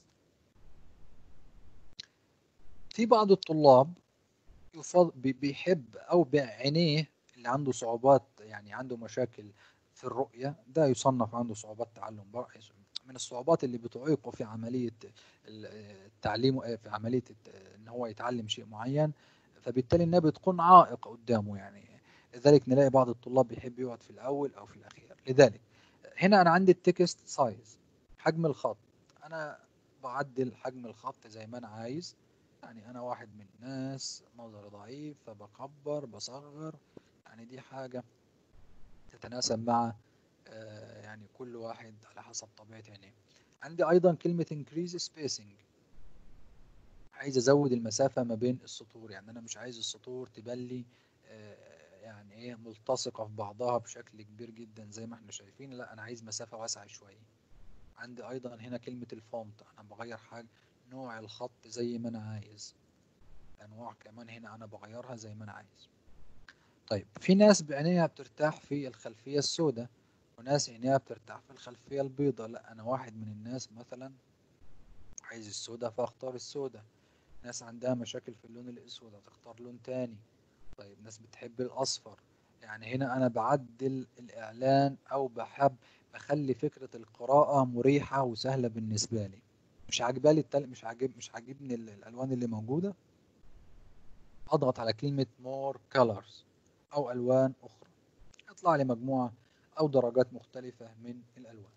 D: في بعض الطلاب يفض... بي- بيحب او بعينيه اللي عنده صعوبات يعني عنده مشاكل في الرؤية ده يصنف عنده صعوبات تعلم بر- من الصعوبات اللي بتعيقه في عملية ال- التعليم في عملية الت- ان هو يتعلم شيء معين فبالتالي انها بتكون عائق قدامه يعني لذلك نلاقي بعض الطلاب بيحب يقعد في الاول او في الاخير لذلك هنا انا عندي التكست سايز حجم الخط انا بعدل حجم الخط زي ما انا عايز يعني انا واحد من الناس نظري ضعيف فبكبر بصغر يعني دي حاجة تتناسب مع آه، يعني كل واحد على حسب طبيعة عينيه عندي ايضا كلمة increase spacing عايز ازود المسافة ما بين السطور يعني انا مش عايز السطور تبلي آه، يعني ايه ملتصقة في بعضها بشكل كبير جدا زي ما احنا شايفين لا انا عايز مسافة واسعة شوية عندي ايضا هنا كلمة الفونت انا بغير حاجة نوع الخط زي ما انا عايز انواع كمان هنا انا بغيرها زي ما انا عايز طيب في ناس بعينيها بترتاح في الخلفية السوداء وناس عينيها بترتاح في الخلفية البيضاء لا انا واحد من الناس مثلا عايز السوداء فاختار السوداء ناس عندها مشاكل في اللون الاسود هتختار لون تاني طيب ناس بتحب الاصفر يعني هنا انا بعدل الاعلان او بحب بخلي فكرة القراءة مريحة وسهلة بالنسبة لي مش عاجبالي التل... مش عاجب مش عاجبني ال- الالوان اللي موجودة اضغط على كلمة more colors او الوان اخرى يطلع لي مجموعة او درجات مختلفة من الالوان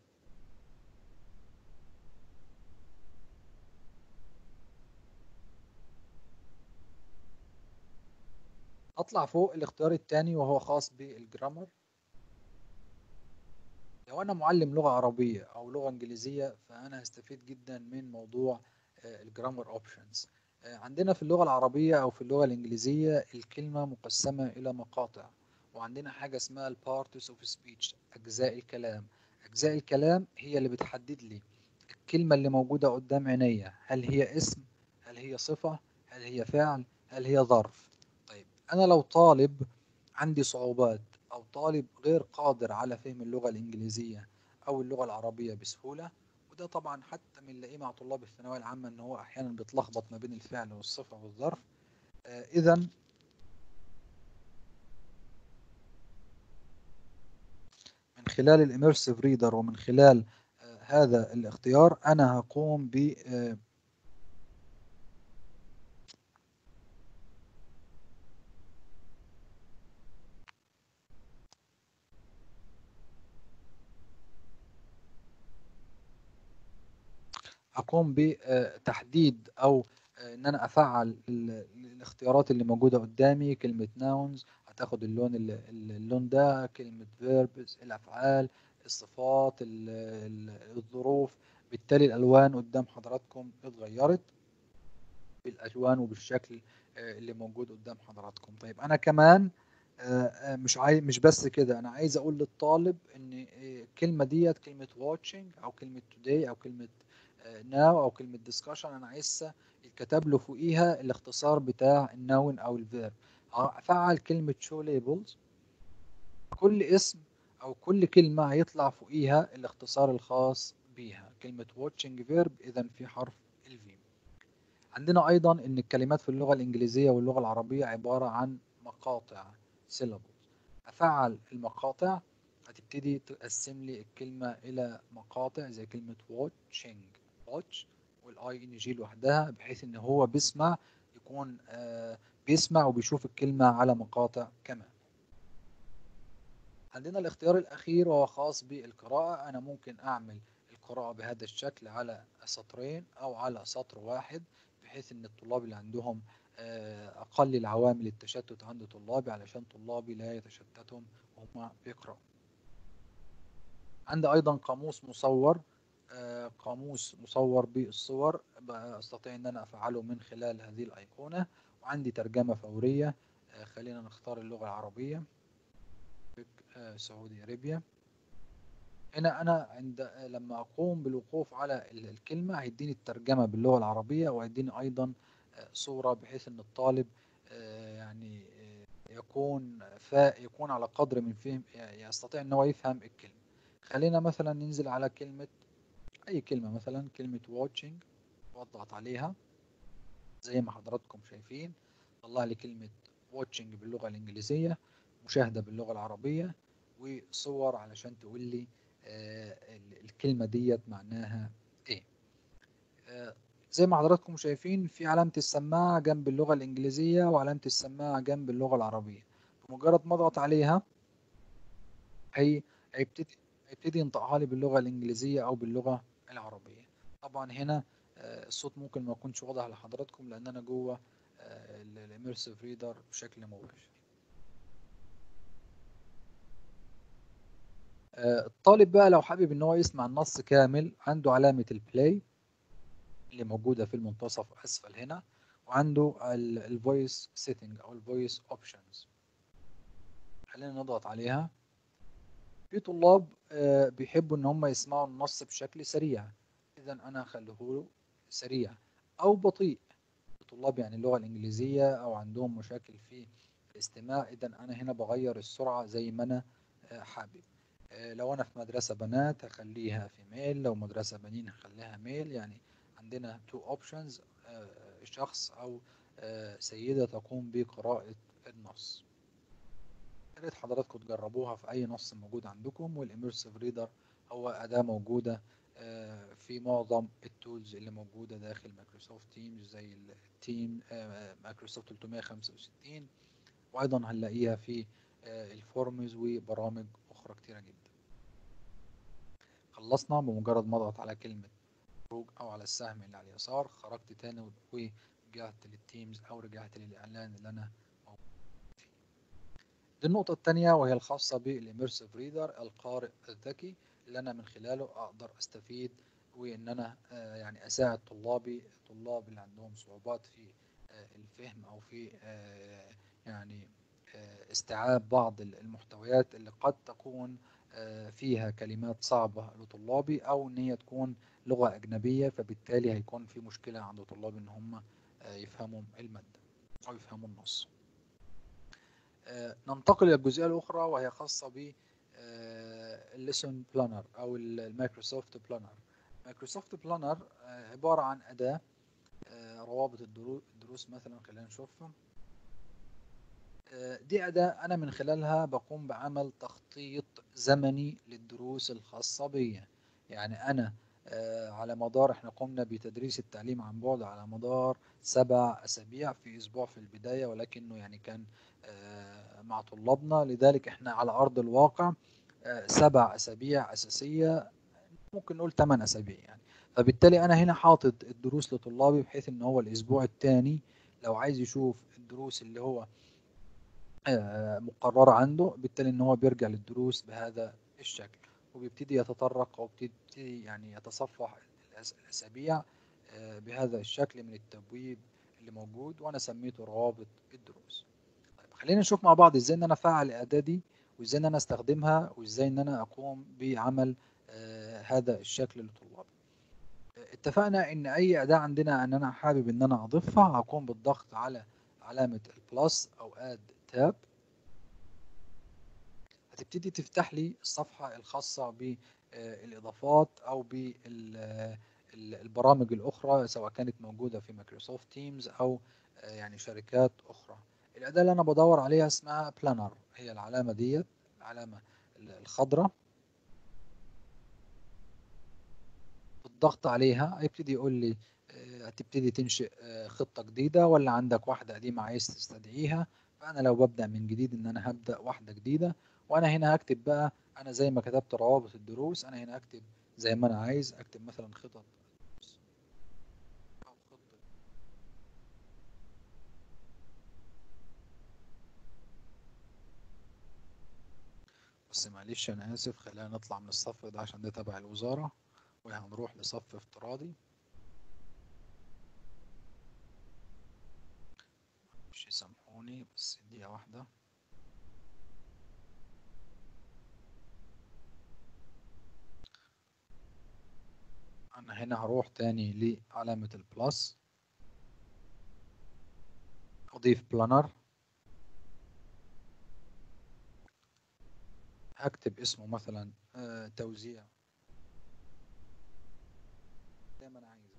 D: اطلع فوق الاختيار الثاني وهو خاص بالجرامر لو انا معلم لغة عربية او لغة انجليزية فانا هستفيد جدا من موضوع الجرامر اوبشنز عندنا في اللغة العربية او في اللغة الانجليزية الكلمة مقسمة الى مقاطع وعندنا حاجة اسمها البارتس اوف سبيتش اجزاء الكلام اجزاء الكلام هي اللي بتحدد لي الكلمة اللي موجودة قدام عينيا هل هي اسم هل هي صفة هل هي فعل هل هي ظرف طيب انا لو طالب عندي صعوبات او طالب غير قادر على فهم اللغة الانجليزية او اللغة العربية بسهولة وده طبعا حتى بنلاقيه مع طلاب الثانوية العامة ان هو احيانا بيتلخبط ما بين الفعل والصفة والظرف آه اذا من خلال الاميرسيف ريدر ومن خلال آه هذا الاختيار انا هقوم ب آه أقوم بتحديد أو آه، ان انا افعل ال- الاختيارات اللي موجوده قدامي كلمه nouns هتاخد اللون ال- ال- اللون ده كلمه verbs الافعال الصفات ال- ال- الظروف بالتالي الالوان قدام حضراتكم اتغيرت بالالوان وبالشكل آه، اللي موجود قدام حضراتكم طيب انا كمان آه، آه، مش عايز مش بس كده انا عايز اقول للطالب ان آه، الكلمه ديت كلمه watching او كلمه today او كلمه آه، now او كلمه discussion انا عايزها يتكتب له فوقيها الاختصار بتاع النون او الفيرب افعل كلمه show labels كل اسم او كل كلمه هيطلع فوقيها الاختصار الخاص بيها كلمه watching verb اذا في حرف الفي عندنا ايضا ان الكلمات في اللغه الانجليزيه واللغه العربيه عباره عن مقاطع syllables افعل المقاطع هتبتدي تقسم لي الكلمه الى مقاطع زي كلمه watching watch والاي ان جي لوحدها بحيث ان هو بيسمع يكون آه بيسمع وبيشوف الكلمه على مقاطع كمان عندنا الاختيار الأخير وهو خاص بالقراءة أنا ممكن أعمل القراءة بهذا الشكل على سطرين أو على سطر واحد بحيث إن الطلاب اللي عندهم آه، أقل العوامل التشتت عند طلابي علشان طلابي لا يتشتتهم وهم بيقرأوا عندي أيضا قاموس مصور آه، قاموس مصور بالصور بقى أستطيع إن أنا أفعله من خلال هذه الأيقونة وعندي ترجمة فورية آه، خلينا نختار اللغة العربية آه، سعودي أرابيا هنا أنا عند آه، لما أقوم بالوقوف على ال- الكلمة هيديني الترجمة باللغة العربية وهيديني أيضا آه، صورة بحيث إن الطالب آه، يعني آه، يكون فا يكون على قدر من فهم يستطيع إن هو يفهم الكلمة خلينا مثلا ننزل على كلمة أي كلمة مثلا كلمة watching واضغط عليها زي ما حضراتكم شايفين طلع لي كلمة watching باللغة الإنجليزية مشاهدة باللغة العربية وصور علشان تقول لي آه، ال- الكلمة ديت معناها ايه آه، زي ما حضراتكم شايفين في علامة السماعة جنب اللغة الإنجليزية وعلامة السماعة جنب اللغة العربية بمجرد ما اضغط عليها هي هيبتدي هيبتدي ينطقها لي باللغة الإنجليزية أو باللغة العربية طبعا هنا آه، الصوت ممكن ما يكونش واضح لحضراتكم لأن أنا جوه الاميرسيف ريدر بشكل مباشر آه، الطالب بقى لو حابب ان هو يسمع النص كامل عنده علامة البلاي اللي موجودة في المنتصف اسفل هنا وعنده الفويس سيتنج او الفويس اوبشنز خلينا نضغط عليها في طلاب آه، بيحبوا ان هم يسمعوا النص بشكل سريع اذا انا هخليه له سريع او بطيء طلاب يعني اللغة الانجليزية او عندهم مشاكل في الاستماع اذا انا هنا بغير السرعة زي ما انا آه، حابب آه، لو انا في مدرسة بنات هخليها في ميل لو مدرسة بنين هخليها ميل يعني عندنا تو اوبشنز شخص او آه، سيدة تقوم بقراءة النص يا ريت حضراتكم تجربوها في اي نص موجود عندكم والاميرسيف ريدر هو اداة موجودة آه، في معظم التولز اللي موجودة داخل مايكروسوفت تيمز زي التيم مايكروسوفت 365 وايضا هنلاقيها في آه، الفورمز وبرامج اخرى كتيرة جدا خلصنا بمجرد ما اضغط على كلمة خروج او على السهم اللي على اليسار خرجت تاني ورجعت للتيمز او رجعت للاعلان اللي انا موجود فيه دي النقطة التانية وهي الخاصة بالاميرسيف ريدر القارئ الذكي اللي انا من خلاله اقدر استفيد وان انا آه، يعني اساعد طلابي الطلاب اللي عندهم صعوبات في آه، الفهم او في آه، يعني آه، استيعاب بعض المحتويات اللي قد تكون آه، فيها كلمات صعبة لطلابي أو إن هي تكون لغة أجنبية فبالتالي هيكون في مشكلة عند طلابي إن هم آه، يفهموا المادة أو يفهموا النص. آه، ننتقل إلى الجزئية الأخرى وهي خاصة ب الليسون بلانر أو المايكروسوفت بلانر. مايكروسوفت بلانر عبارة عن أداة آه، روابط الدرو- الدروس مثلا خلينا نشوفها. آه، دي أداة أنا من خلالها بقوم بعمل تخطيط زمني للدروس الخاصة بي يعني أنا آه، على مدار احنا قمنا بتدريس التعليم عن بعد على مدار سبع أسابيع في أسبوع في البداية ولكنه يعني كان آه، مع طلابنا لذلك احنا على أرض الواقع آه، سبع أسابيع أساسية ممكن نقول ثمان أسابيع يعني فبالتالي انا هنا حاطط الدروس لطلابي بحيث ان هو الاسبوع الثاني لو عايز يشوف الدروس اللي هو آه، مقررة عنده بالتالي ان هو بيرجع للدروس بهذا الشكل وبيبتدي يتطرق او بيبتدي يعني يتصفح الأس- الاسابيع آه، بهذا الشكل من التبويب اللي موجود وانا سميته روابط الدروس طيب خلينا نشوف مع بعض ازاي ان انا افعل الاداة دي وازاي ان انا استخدمها وازاي ان انا اقوم بعمل آه، هذا الشكل لطلابي اتفقنا ان اي اداة عندنا ان انا حابب ان انا اضيفها هقوم بالضغط على علامة البلس او اد تاب هتبتدي تفتح لي الصفحة الخاصة بالاضافات او بالبرامج الاخرى سواء كانت موجودة في مايكروسوفت تيمز او آه، يعني شركات اخرى الاداة اللي انا بدور عليها اسمها بلانر هي العلامة ديت العلامة الخضراء بالضغط عليها هيبتدي يقول لي آه، هتبتدي تنشئ آه، خطة جديدة ولا عندك واحدة قديمة عايز تستدعيها فأنا لو ببدأ من جديد إن أنا هبدأ واحدة جديدة وأنا هنا هكتب بقى أنا زي ما كتبت روابط الدروس أنا هنا هكتب زي ما أنا عايز أكتب مثلا خطط أو خطة بس معلش أنا آسف خلينا نطلع من الصف ده عشان ده تبع الوزارة وهنروح لصف افتراضي مش يسامحوني بس دقيقة واحدة أنا هنا هروح تاني لعلامة البلس أضيف بلانر هكتب اسمه مثلا آه، توزيع زي ما أنا عايز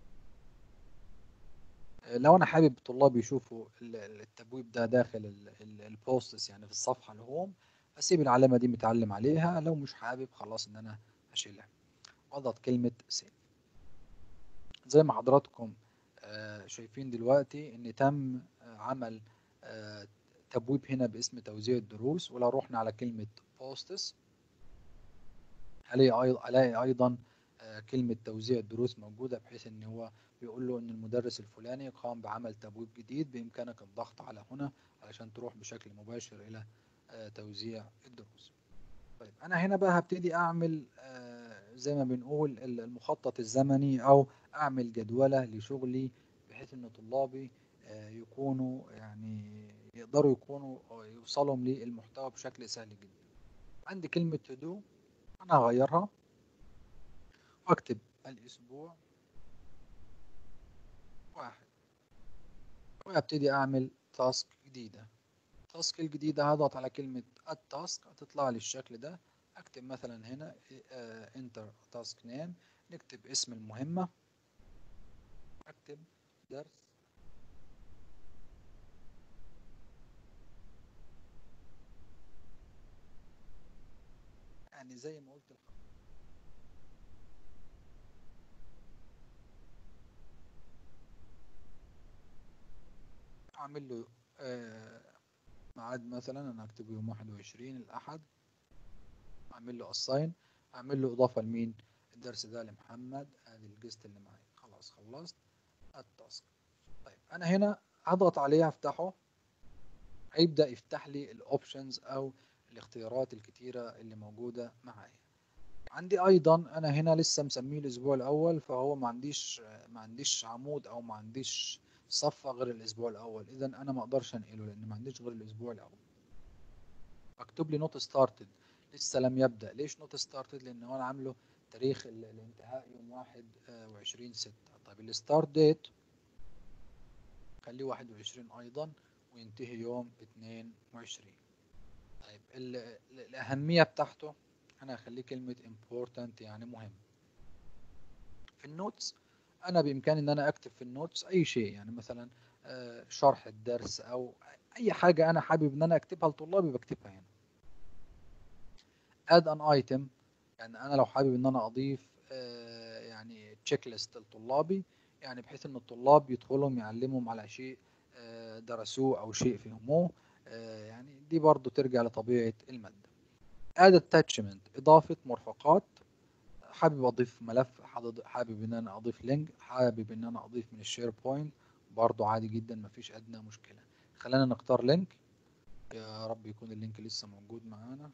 D: آه، لو أنا حابب طلابي يشوفوا ال- ال- التبويب ده داخل ال- ال- البوستس يعني في الصفحة الهوم أسيب العلامة دي متعلم عليها لو مش حابب خلاص إن أنا أشيلها وأضغط كلمة سيف زي ما حضراتكم آه، شايفين دلوقتي ان تم آه، عمل آه، تبويب هنا باسم توزيع الدروس ولو رحنا على كلمة بوستس هلاقي أيضا الاقي ايضا آه، كلمة توزيع الدروس موجودة بحيث ان هو بيقول له ان المدرس الفلاني قام بعمل تبويب جديد بامكانك الضغط على هنا علشان تروح بشكل مباشر الى آه، توزيع الدروس طيب انا هنا بقى هبتدي اعمل آه، زي ما بنقول ال- المخطط الزمني او اعمل جدولة لشغلي بحيث ان طلابي آه، يكونوا يعني يقدروا يكونوا أو يوصلوا للمحتوى بشكل سهل جدا عندي كلمة to do انا هغيرها واكتب الاسبوع واحد وابتدي اعمل تاسك جديدة التاسك الجديدة هضغط على كلمة التاسك هتطلع لي الشكل ده اكتب مثلا هنا انتر تاسك نيم نكتب اسم المهمة اكتب درس يعني زي ما قلت لحضرتك اعمل له آه، ميعاد مثلا انا هكتبه يوم 21 الاحد اعمل له اساين اعمل له اضافه لمين الدرس ده لمحمد ادي الجست اللي معايا خلاص خلصت التاسك طيب انا هنا هضغط عليه افتحه هيبدا يفتح لي الاوبشنز او الاختيارات الكتيره اللي موجوده معايا عندي ايضا انا هنا لسه مسميه الاسبوع الاول فهو ما عنديش ما عنديش عمود او ما عنديش صفة غير الاسبوع الاول اذا انا ما اقدرش انقله لان ما عنديش غير الاسبوع الاول مكتوب لي نوت ستارتد لسه لم يبدا ليش نوت ستارتد لان هو انا عامله تاريخ ال- الانتهاء يوم 21 6 طيب الستارت ديت خليه 21 ايضا وينتهي يوم 22 طيب ال- ال- الاهميه بتاعته انا هخليه كلمه important يعني مهم في النوتس انا بامكاني ان انا اكتب في النوتس اي شيء يعني مثلا آه، شرح الدرس او اي حاجه انا حابب ان انا اكتبها لطلابي بكتبها هنا add an item يعني انا لو حابب ان انا اضيف آه، يعني تشيك ليست لطلابي يعني بحيث ان الطلاب يدخلهم يعلمهم على شيء آه، درسوه او شيء فهموه آه، يعني دي برضو ترجع لطبيعه الماده add attachment اضافه مرفقات حابب اضيف ملف حاض- حابب ان انا اضيف لينك حابب ان انا اضيف من الشير بوينت برضو عادي جدا مفيش ادنى مشكله خلينا نختار لينك يا رب يكون اللينك لسه موجود معانا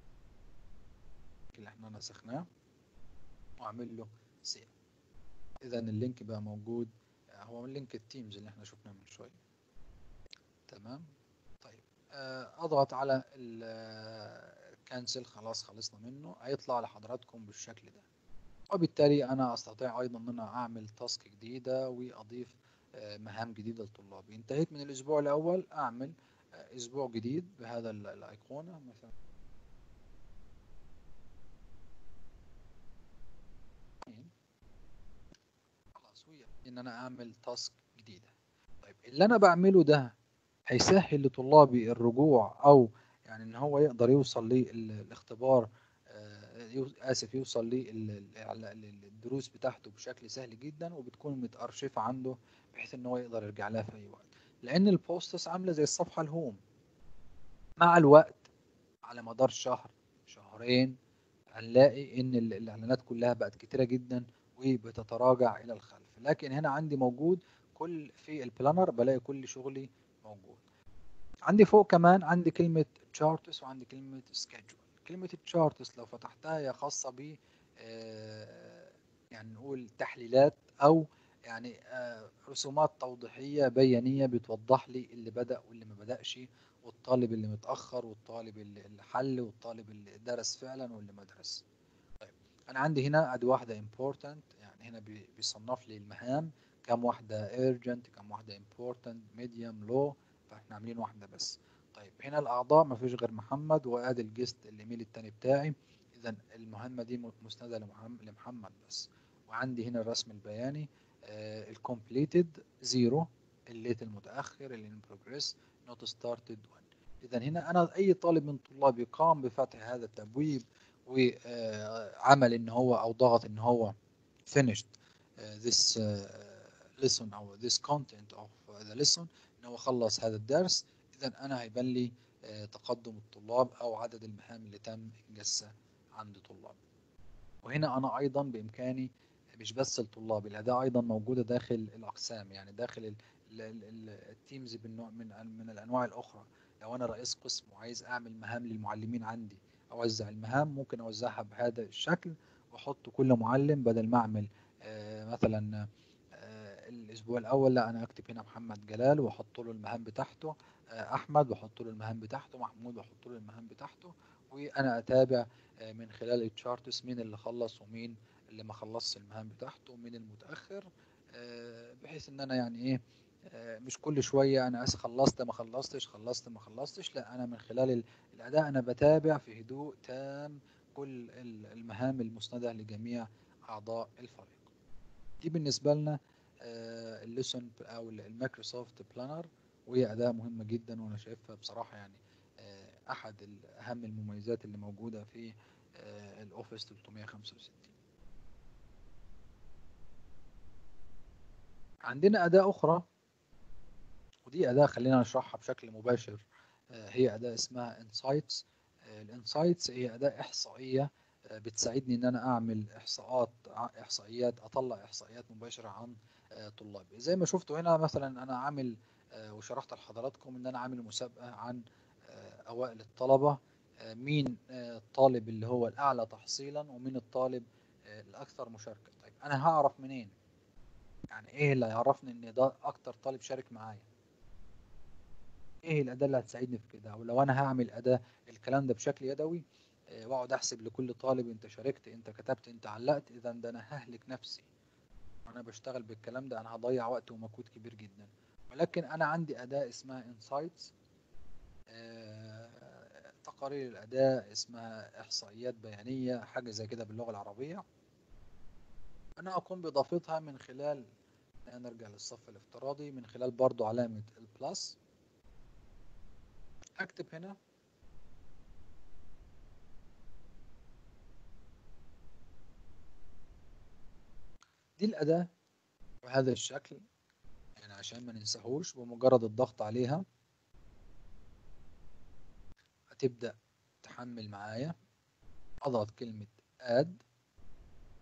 D: اللي احنا نسخناه واعمل له سيف اذا اللينك بقى موجود هو من لينك التيمز اللي احنا شفناه من شويه تمام طيب آه، اضغط على الكانسل خلاص خلصنا منه هيطلع لحضراتكم بالشكل ده وبالتالي انا استطيع ايضا ان انا اعمل تاسك جديده واضيف آه، مهام جديده لطلابي انتهيت من الاسبوع الاول اعمل آه، اسبوع جديد بهذا ال- الايقونه مثلا خلاص ويا ان انا اعمل تاسك جديده طيب اللي انا بعمله ده هيسهل لطلابي الرجوع او يعني ان هو يقدر يوصل للاختبار آه، يو- اسف يوصل للدروس بتاعته بشكل سهل جدا وبتكون متارشفه عنده بحيث ان هو يقدر يرجع لها في اي وقت لان البوستس عامله زي الصفحه الهوم مع الوقت على مدار شهر شهرين هنلاقي ان ال- الاعلانات كلها بقت كتيره جدا وبتتراجع الى الخلف لكن هنا عندي موجود كل في البلانر بلاقي كل شغلي موجود عندي فوق كمان عندي كلمة charts وعندي كلمة schedule كلمة charts لو فتحتها هي خاصة ب آه، يعني نقول تحليلات أو يعني آه، رسومات توضيحية بيانية بتوضح لي اللي بدأ واللي ما بدأش والطالب اللي متأخر والطالب اللي اللي حل والطالب اللي درس فعلا واللي ما درس طيب أنا عندي هنا أدي واحدة important يعني هنا بي- بيصنف لي المهام كم واحدة urgent كم واحدة important medium low فاحنا عاملين واحدة بس طيب هنا الأعضاء مفيش غير محمد وآدي الجست الإيميل التاني بتاعي إذا المهمة دي م- مسندة لمحم- لمحمد بس وعندي هنا الرسم البياني الكومبليتد زيرو الليت المتأخر اللي in progress not started one إذا هنا أنا أي طالب من طلابي قام بفتح هذا التبويب وعمل إن هو أو ضغط إن هو finished uh, this uh, lesson أو this content of the lesson إن هو خلص هذا الدرس إذا أنا هيبان لي آه، تقدم الطلاب أو عدد المهام اللي تم إنجازها عند طلاب وهنا أنا أيضا بإمكاني مش بس الطلاب الأداة أيضا موجودة داخل الأقسام يعني داخل ال- ال- ال- التيمز بالنوع من من الأنواع الأخرى لو أنا رئيس قسم وعايز أعمل مهام للمعلمين عندي أوزع المهام ممكن أوزعها بهذا الشكل وأحط كل معلم بدل ما أعمل آه، مثلا آه، الأسبوع الأول لا أنا أكتب هنا محمد جلال وأحط له المهام بتاعته آه، أحمد وأحط له المهام بتاعته محمود وأحط له المهام بتاعته وأنا أتابع آه، من خلال التشارتس مين اللي خلص ومين اللي ما خلصش المهام بتاعته ومين المتأخر آه، بحيث ان انا يعني ايه آه، مش كل شوية انا أس خلصت ما خلصتش خلصت ما خلصتش لا انا من خلال ال- الاداء انا بتابع في هدوء تام كل ال- المهام المسندة لجميع اعضاء الفريق دي بالنسبة لنا الليسون او ال- المايكروسوفت بلانر وهي اداة مهمة جدا وانا شايفها بصراحة يعني آه، احد ال- اهم المميزات اللي موجودة في آه، الاوفيس 365 عندنا أداة أخرى ودي أداة خلينا نشرحها بشكل مباشر آه، هي أداة اسمها انسايتس الانسايتس هي أداة إحصائية آه، بتساعدني إن أنا أعمل إحصاءات ع- إحصائيات أطلع إحصائيات مباشرة عن آه، طلابي زي ما شفتوا هنا مثلا أنا عامل آه، وشرحت لحضراتكم إن أنا عامل مسابقة عن آه، أوائل الطلبة آه، مين آه، الطالب اللي هو الأعلى تحصيلا ومين الطالب آه، الأكثر مشاركة طيب أنا هعرف منين يعني ايه اللي هيعرفني ان ده اكتر طالب شارك معايا ايه الاداه اللي هتساعدني في كده ولو انا هعمل اداه الكلام ده بشكل يدوي آه، واقعد احسب لكل طالب انت شاركت انت كتبت انت علقت اذا ده انا ههلك نفسي وانا بشتغل بالكلام ده انا هضيع وقت ومجهود كبير جدا ولكن انا عندي اداه اسمها انسايتس تقارير الاداء اسمها احصائيات بيانيه حاجه زي كده باللغه العربيه انا اقوم باضافتها من خلال نرجع للصف الافتراضي من خلال برضو علامة البلس اكتب هنا دي الأداة بهذا الشكل يعني عشان ما ننساهوش بمجرد الضغط عليها هتبدأ تحمل معايا أضغط كلمة add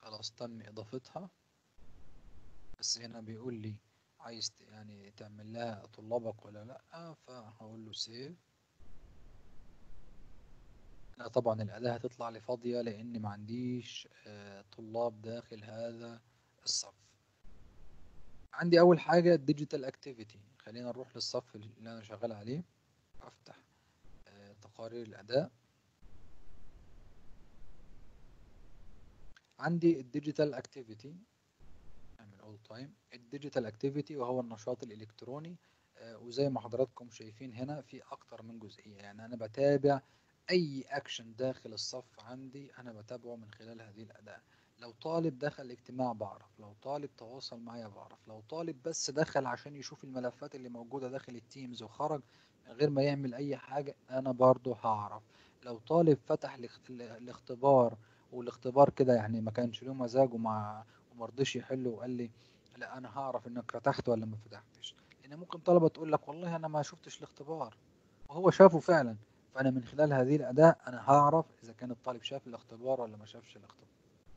D: خلاص تم اضافتها بس هنا بيقول لي عايز ت- يعني تعمل لها طلابك ولا لا فهقول له سيف لا طبعا الأداة هتطلع لي فاضية لأن ما عنديش آه، طلاب داخل هذا الصف عندي أول حاجة ديجيتال اكتيفيتي خلينا نروح للصف اللي أنا شغال عليه أفتح آه، تقارير الأداء عندي الديجيتال اكتيفيتي نعمل اول تايم الديجيتال اكتيفيتي وهو النشاط الالكتروني آه، وزي ما حضراتكم شايفين هنا في اكتر من جزئيه يعني انا بتابع اي اكشن داخل الصف عندي انا بتابعه من خلال هذه الاداه لو طالب دخل اجتماع بعرف لو طالب تواصل معايا بعرف لو طالب بس دخل عشان يشوف الملفات اللي موجوده داخل التيمز وخرج من غير ما يعمل اي حاجه انا برضو هعرف لو طالب فتح الاخت- الاختبار والاختبار كده يعني ما كانش له مزاج وما ومرضيش يحله وقال لي لا انا هعرف انك فتحت ولا ما فتحتش لان ممكن طلبه تقول لك والله انا ما شفتش الاختبار وهو شافه فعلا فانا من خلال هذه الاداه انا هعرف اذا كان الطالب شاف الاختبار ولا ما شافش الاختبار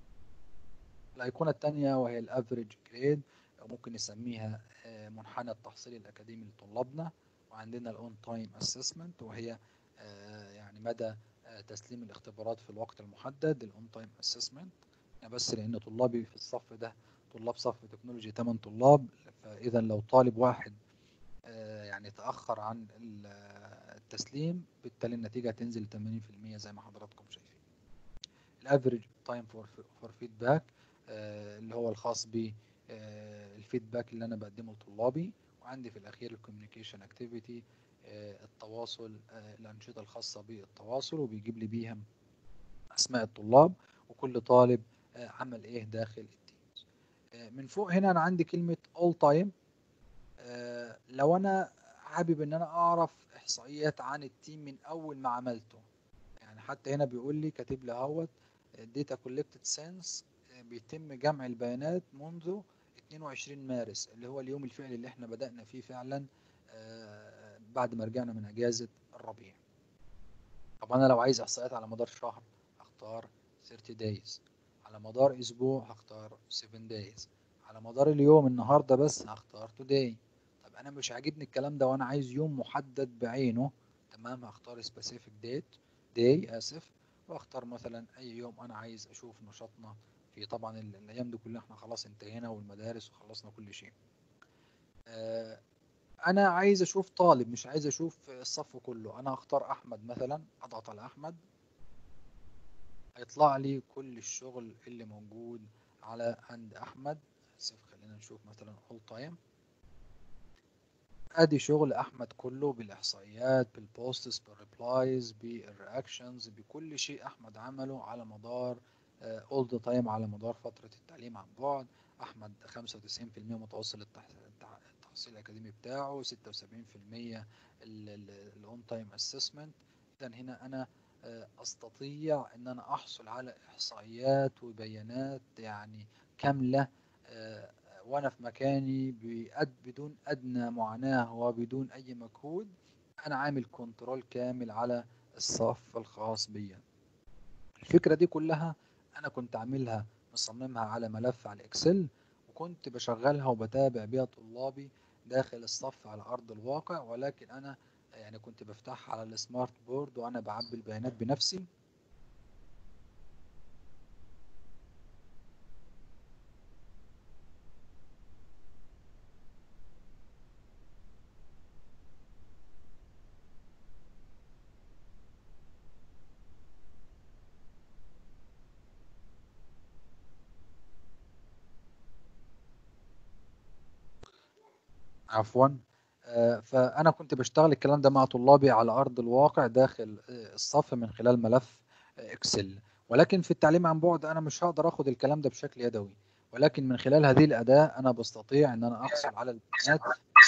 D: الايقونه الثانيه وهي الافريج جريد او ممكن نسميها آه، منحنى التحصيل الاكاديمي لطلابنا وعندنا الاون تايم اسسمنت وهي آه، يعني مدى آه، تسليم الاختبارات في الوقت المحدد الاون تايم اسسمنت بس لان طلابي في الصف ده طلاب صف تكنولوجي 8 طلاب فاذا لو طالب واحد آه، يعني تاخر عن ال- آه، التسليم بالتالي النتيجه هتنزل 80% زي ما حضراتكم شايفين الافريج تايم فور فور فيدباك اللي هو الخاص بالفيدباك اللي انا بقدمه لطلابي وعندي في الاخير الكوميونيكيشن اكتيفيتي التواصل آه، الانشطه الخاصه بالتواصل وبيجيب لي بيها اسماء الطلاب وكل طالب آه، عمل ايه داخل التيمز آه، من فوق هنا انا عندي كلمه all time آه، لو انا حابب ان انا اعرف احصائيات عن التيم من اول ما عملته يعني حتى هنا بيقول لي كاتب لي اهوت data collected since آه، بيتم جمع البيانات منذ 22 مارس اللي هو اليوم الفعلي اللي احنا بدأنا فيه فعلا آه، بعد ما رجعنا من اجازة الربيع طب انا لو عايز احصائيات على مدار شهر هختار 30 days على مدار اسبوع هختار 7 days على مدار اليوم النهارده بس هختار today طب انا مش عاجبني الكلام ده وانا عايز يوم محدد بعينه تمام هختار specific date day اسف واختار مثلا اي يوم انا عايز اشوف نشاطنا في طبعا ال- الايام دي كلها احنا خلاص انتهينا والمدارس وخلصنا كل شيء آه، انا عايز اشوف طالب مش عايز اشوف الصف كله انا هختار احمد مثلا اضغط على احمد هيطلع لي كل الشغل اللي موجود على عند احمد اسف خلينا نشوف مثلا all time ادي شغل احمد كله بالاحصائيات بالبوستس بالريبلايز بالرياكشنز بكل شيء احمد عمله على مدار اول ذا تايم على مدار فتره التعليم عن بعد احمد 95% متوسط التح- التع- التحصيل الاكاديمي بتاعه 76% الاون تايم اسسمنت اذا هنا انا آه، استطيع ان انا احصل على احصائيات وبيانات يعني كامله آه، وانا في مكاني بأد بدون ادنى معاناه وبدون اي مجهود انا عامل كنترول كامل على الصف الخاص بيا الفكره دي كلها انا كنت عاملها مصممها على ملف على اكسل وكنت بشغلها وبتابع بيها طلابي داخل الصف على ارض الواقع ولكن انا يعني كنت بفتحها على السمارت بورد وانا بعبي البيانات بنفسي عفوا آه، فانا كنت بشتغل الكلام ده مع طلابي على ارض الواقع داخل آه، الصف من خلال ملف آه، اكسل ولكن في التعليم عن بعد انا مش هقدر اخد الكلام ده بشكل يدوي ولكن من خلال هذه الاداه انا بستطيع ان انا احصل على البيانات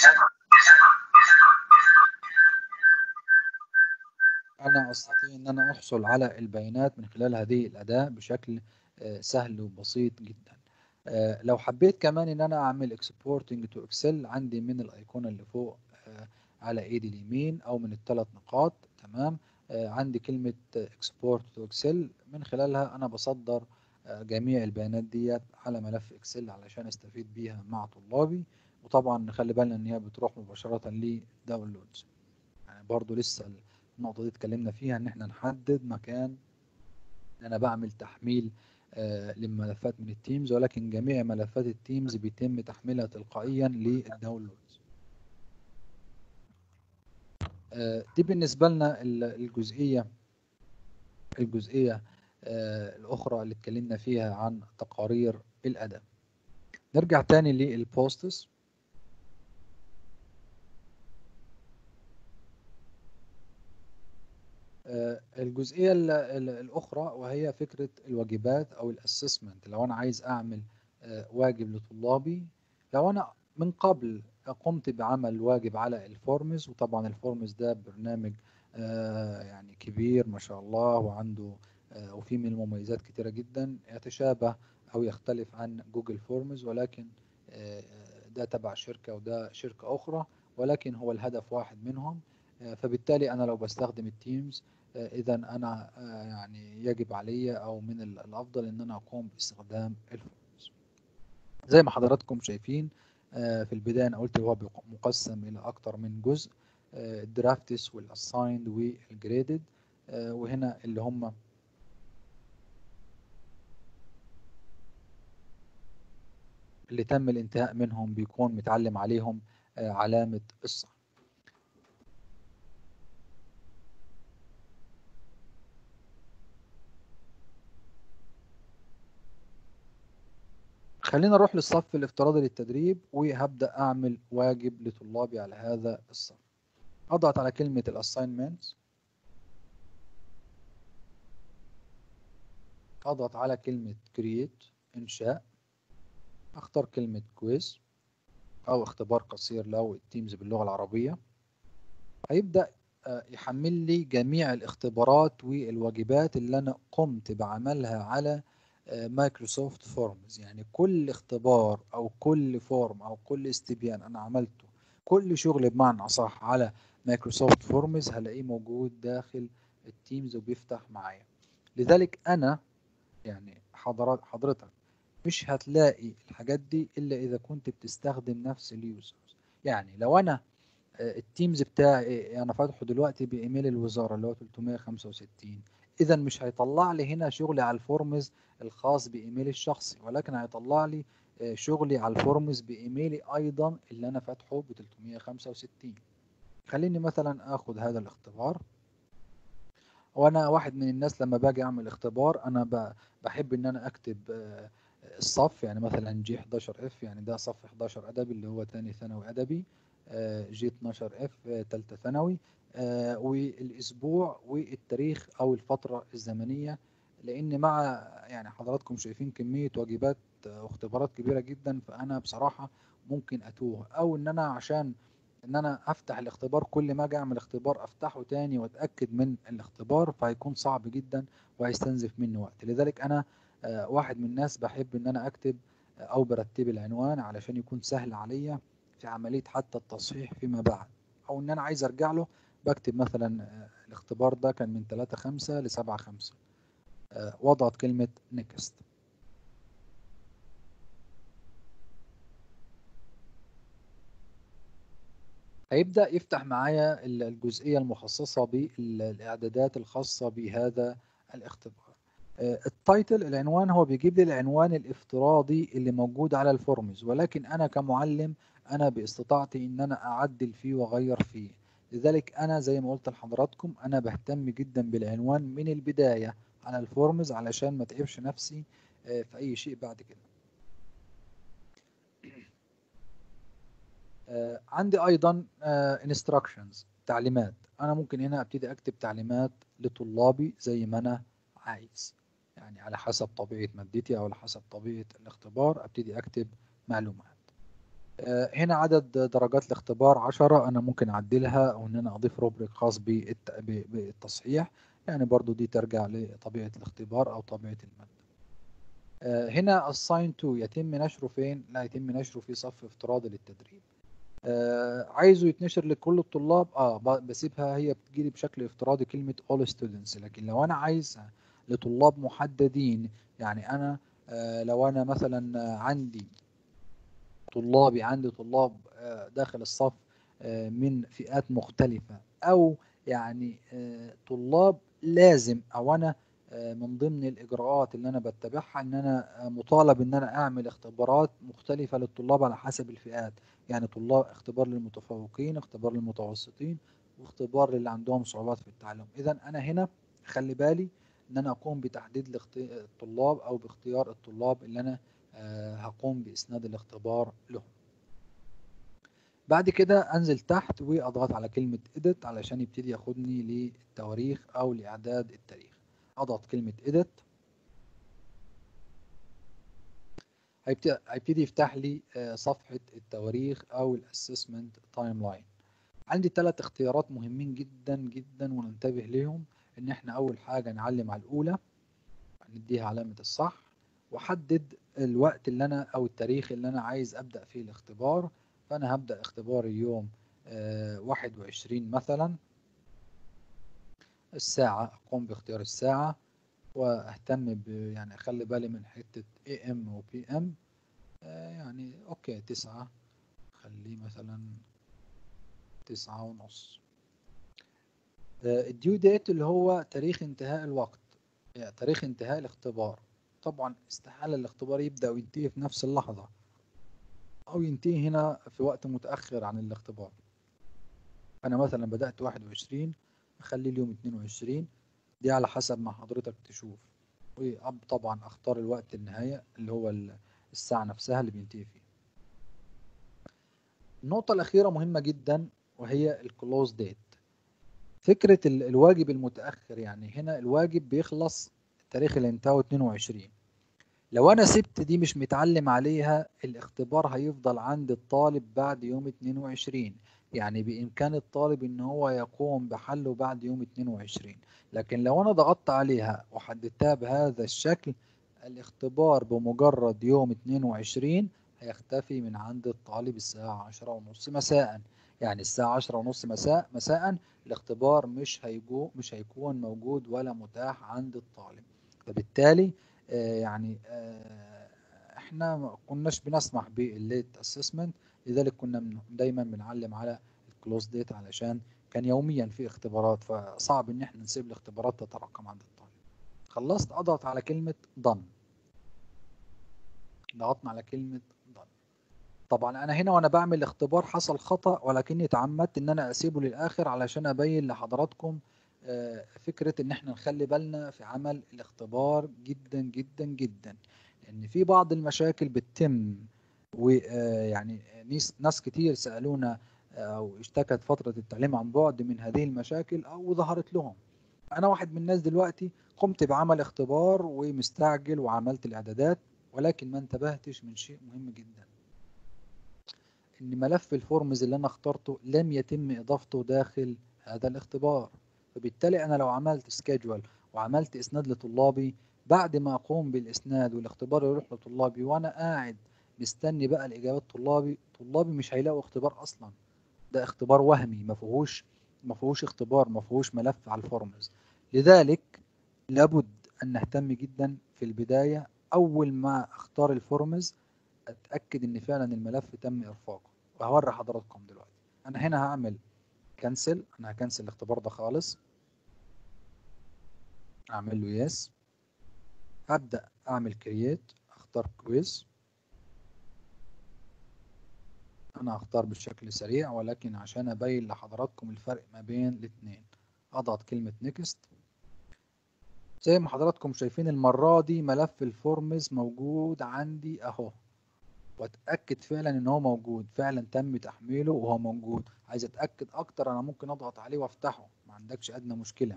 D: انا استطيع ان انا احصل على البيانات من خلال هذه الاداه بشكل آه، سهل وبسيط جدا آه، لو حبيت كمان ان انا اعمل اكسبورتنج تو اكسل عندي من الايقونه اللي فوق آه، على ايدي اليمين او من الثلاث نقاط تمام آه، عندي كلمه اكسبورت تو اكسل من خلالها انا بصدر آه، جميع البيانات ديت على ملف اكسل علشان استفيد بيها مع طلابي وطبعا نخلي بالنا ان هي بتروح مباشرة لداونلودز يعني برضو لسه النقطة دي اتكلمنا فيها ان احنا نحدد مكان ان انا بعمل تحميل آه، لملفات من التيمز ولكن جميع ملفات التيمز بيتم تحميلها تلقائيا للداونلودز آه، دي بالنسبة لنا ال- الجزئية الجزئية آه، الأخرى اللي اتكلمنا فيها عن تقارير الأداء نرجع تاني للبوستس آه، الجزئية ال- ال- الأخرى وهي فكرة الواجبات أو الأسسمنت لو أنا عايز أعمل آه، واجب لطلابي لو أنا من قبل قمت بعمل واجب على الفورمز وطبعا الفورمز ده برنامج آه، يعني كبير ما شاء الله وعنده آه، وفيه من المميزات كتيرة جدا يتشابه أو يختلف عن جوجل فورمز ولكن آه، ده تبع شركة وده شركة أخرى ولكن هو الهدف واحد منهم آه، فبالتالي أنا لو بستخدم التيمز إذا أنا آه، يعني يجب علي أو من ال- الأفضل إن أنا أقوم باستخدام الفورمز زي ما حضراتكم شايفين آه، في البداية أنا قلت هو بيق- مقسم إلى أكتر من جزء الدرافتس والأسايند والجريدد وهنا اللي هم اللي تم الانتهاء منهم بيكون متعلم عليهم آه، علامة الصح خلينا نروح للصف الافتراضي للتدريب وهبدأ أعمل واجب لطلابي على هذا الصف أضغط على كلمة الأساينمنت أضغط على كلمة create إنشاء أختار كلمة كويز أو اختبار قصير لو التيمز باللغة العربية هيبدأ آه، يحمل لي جميع الاختبارات والواجبات اللي أنا قمت بعملها على آه، مايكروسوفت فورمز يعني كل اختبار أو كل فورم أو كل استبيان أنا عملته كل شغل بمعنى أصح على مايكروسوفت فورمز هلاقيه موجود داخل التيمز وبيفتح معايا لذلك أنا يعني حضرات حضرتك مش هتلاقي الحاجات دي الا اذا كنت بتستخدم نفس اليوزرز يعني لو انا آه، التيمز بتاعي انا فاتحه دلوقتي بايميل الوزاره اللي هو 365 اذا مش هيطلع لي هنا شغلي على الفورمز الخاص بايميلي الشخصي ولكن هيطلع لي آه، شغلي على الفورمز بايميلي ايضا اللي انا فاتحه ب 365 خليني مثلا اخد هذا الاختبار وانا واحد من الناس لما باجي اعمل اختبار انا ب- بحب ان انا اكتب آه، الصف يعني مثلا جي 11 اف يعني ده صف 11 ادبي اللي هو تاني ثانوي ادبي آه، جي 12 اف ثالثه ثانوي آه، والاسبوع والتاريخ او الفتره الزمنيه لان مع يعني حضراتكم شايفين كميه واجبات آه، واختبارات كبيره جدا فانا بصراحه ممكن اتوه او ان انا عشان ان انا افتح الاختبار كل ما اجي اعمل اختبار افتحه تاني واتاكد من الاختبار فهيكون صعب جدا وهيستنزف مني وقت لذلك انا آه، واحد من الناس بحب ان انا اكتب آه، او برتب العنوان علشان يكون سهل عليا في عملية حتى التصحيح فيما بعد او ان انا عايز ارجع له بكتب مثلا آه، الاختبار ده كان من 3 5 ل 7 5 واضغط كلمة next هيبدأ يفتح معايا ال- الجزئية المخصصة بالإعدادات الخاصة بهذا الاختبار آه، التايتل العنوان هو بيجيب لي العنوان الافتراضي اللي موجود على الفورمز ولكن أنا كمعلم أنا باستطاعتي إن أنا أعدل فيه وأغير فيه لذلك أنا زي ما قلت لحضراتكم أنا بهتم جدا بالعنوان من البداية على الفورمز علشان ما تعبش نفسي آه، في أي شيء بعد كده آه، عندي ايضا انستراكشنز تعليمات انا ممكن هنا ابتدي اكتب تعليمات لطلابي زي ما انا عايز يعني على حسب طبيعة مادتي او على حسب طبيعة الاختبار ابتدي اكتب معلومات آه، هنا عدد درجات الاختبار عشرة انا ممكن اعدلها او ان انا اضيف روبريك خاص بالت- ب- بالتصحيح يعني برضو دي ترجع لطبيعة الاختبار او طبيعة المادة آه، هنا assign to يتم نشره فين لا يتم نشره في صف افتراضي للتدريب آه عايزه يتنشر لكل الطلاب اه ب- بسيبها هي بتجيلي بشكل افتراضي كلمة all students لكن لو انا عايز لطلاب محددين يعني انا آه، لو انا مثلا آه، عندي طلابي عندي طلاب آه، داخل الصف آه، من فئات مختلفة او يعني آه، طلاب لازم او انا آه، من ضمن الاجراءات اللي انا بتبعها ان انا آه، مطالب ان انا اعمل اختبارات مختلفة للطلاب على حسب الفئات يعني طلاب اختبار للمتفوقين اختبار للمتوسطين واختبار للي عندهم صعوبات في التعلم اذا انا هنا خلي بالي ان انا اقوم بتحديد الاخت- الطلاب او باختيار الطلاب اللي انا آه، هقوم باسناد الاختبار لهم بعد كده انزل تحت واضغط على كلمة edit علشان يبتدي ياخدني للتواريخ او لاعداد التاريخ اضغط كلمة edit هيبت- هيبتدي يفتح لي آه، صفحة التواريخ او الاسسمنت تايم لاين عندي ثلاث اختيارات مهمين جدا جدا وننتبه ليهم ان احنا اول حاجة نعلم على الاولى نديها علامة الصح واحدد الوقت اللي انا او التاريخ اللي انا عايز ابدأ فيه الاختبار فانا هبدأ اختباري يوم آه، 21 مثلا الساعة اقوم باختيار الساعة واهتم ب يعني اخلي بالي من حتة AM و PM آه، يعني اوكي تسعة خليه مثلا تسعة ونص الديو ديت اللي هو تاريخ انتهاء الوقت يعني تاريخ انتهاء الاختبار طبعا استحالة الاختبار يبدأ وينتهي في نفس اللحظة أو ينتهي هنا في وقت متأخر عن الاختبار أنا مثلا بدأت 21 أخلي اليوم 22 دي على حسب ما حضرتك تشوف وطبعا أختار الوقت النهاية اللي هو ال- الساعة نفسها اللي بينتهي فيه النقطة الأخيرة مهمة جدا وهي الكلوز ديت فكرة ال- الواجب المتأخر يعني هنا الواجب بيخلص التاريخ اللي انتهى 22 لو أنا سبت دي مش متعلم عليها الاختبار هيفضل عند الطالب بعد يوم 22 يعني بإمكان الطالب إن هو يقوم بحله بعد يوم 22 لكن لو أنا ضغطت عليها وحددتها بهذا الشكل الاختبار بمجرد يوم 22 هيختفي من عند الطالب الساعة 10 ونص مساء يعني الساعة 10 ونص مساء مساء الاختبار مش هيجو مش هيكون موجود ولا متاح عند الطالب فبالتالي آه، يعني آه، احنا ما كناش بنسمح بالليت اسسمنت لذلك كنا من- دايما بنعلم على الكلوز ديت علشان كان يوميا في اختبارات فصعب ان احنا نسيب الاختبارات تتراكم عند الطالب خلصت اضغط على كلمة done ضغطنا على كلمة done طبعا انا هنا وانا بعمل اختبار حصل خطأ ولكني تعمدت ان انا اسيبه للاخر علشان ابين لحضراتكم آه، فكرة ان احنا نخلي بالنا في عمل الاختبار جدا جدا جدا لان في بعض المشاكل بتتم ويعني ناس ناس كتير سألونا آه، او اشتكت فترة التعليم عن بعد من هذه المشاكل او ظهرت لهم انا واحد من الناس دلوقتي قمت بعمل اختبار ومستعجل وعملت الاعدادات ولكن ما انتبهتش من شيء مهم جدا ان ملف الفورمز اللي انا اخترته لم يتم اضافته داخل هذا الاختبار فبالتالي انا لو عملت سكيدول وعملت اسناد لطلابي بعد ما اقوم بالاسناد والاختبار يروح لطلابي وانا قاعد مستني بقى الاجابات طلابي طلابي مش هيلاقوا اختبار اصلا ده اختبار وهمي ما فيهوش ما فيهوش اختبار ما فيهوش ملف على الفورمز لذلك لابد ان نهتم جدا في البدايه اول ما اختار الفورمز اتاكد ان فعلا الملف تم ارفاقه وهوري حضراتكم دلوقتي انا هنا هعمل كنسل انا هكنسل الاختبار ده خالص اعمل له يس هبدا اعمل كرييت اختار كويز انا هختار بشكل سريع ولكن عشان ابين لحضراتكم الفرق ما بين الاثنين اضغط كلمة نيكست زي ما حضراتكم شايفين المرة دي ملف الفورمز موجود عندي اهو واتاكد فعلا ان هو موجود فعلا تم تحميله وهو موجود عايز اتاكد اكتر انا ممكن اضغط عليه وافتحه ما عندكش ادنى مشكلة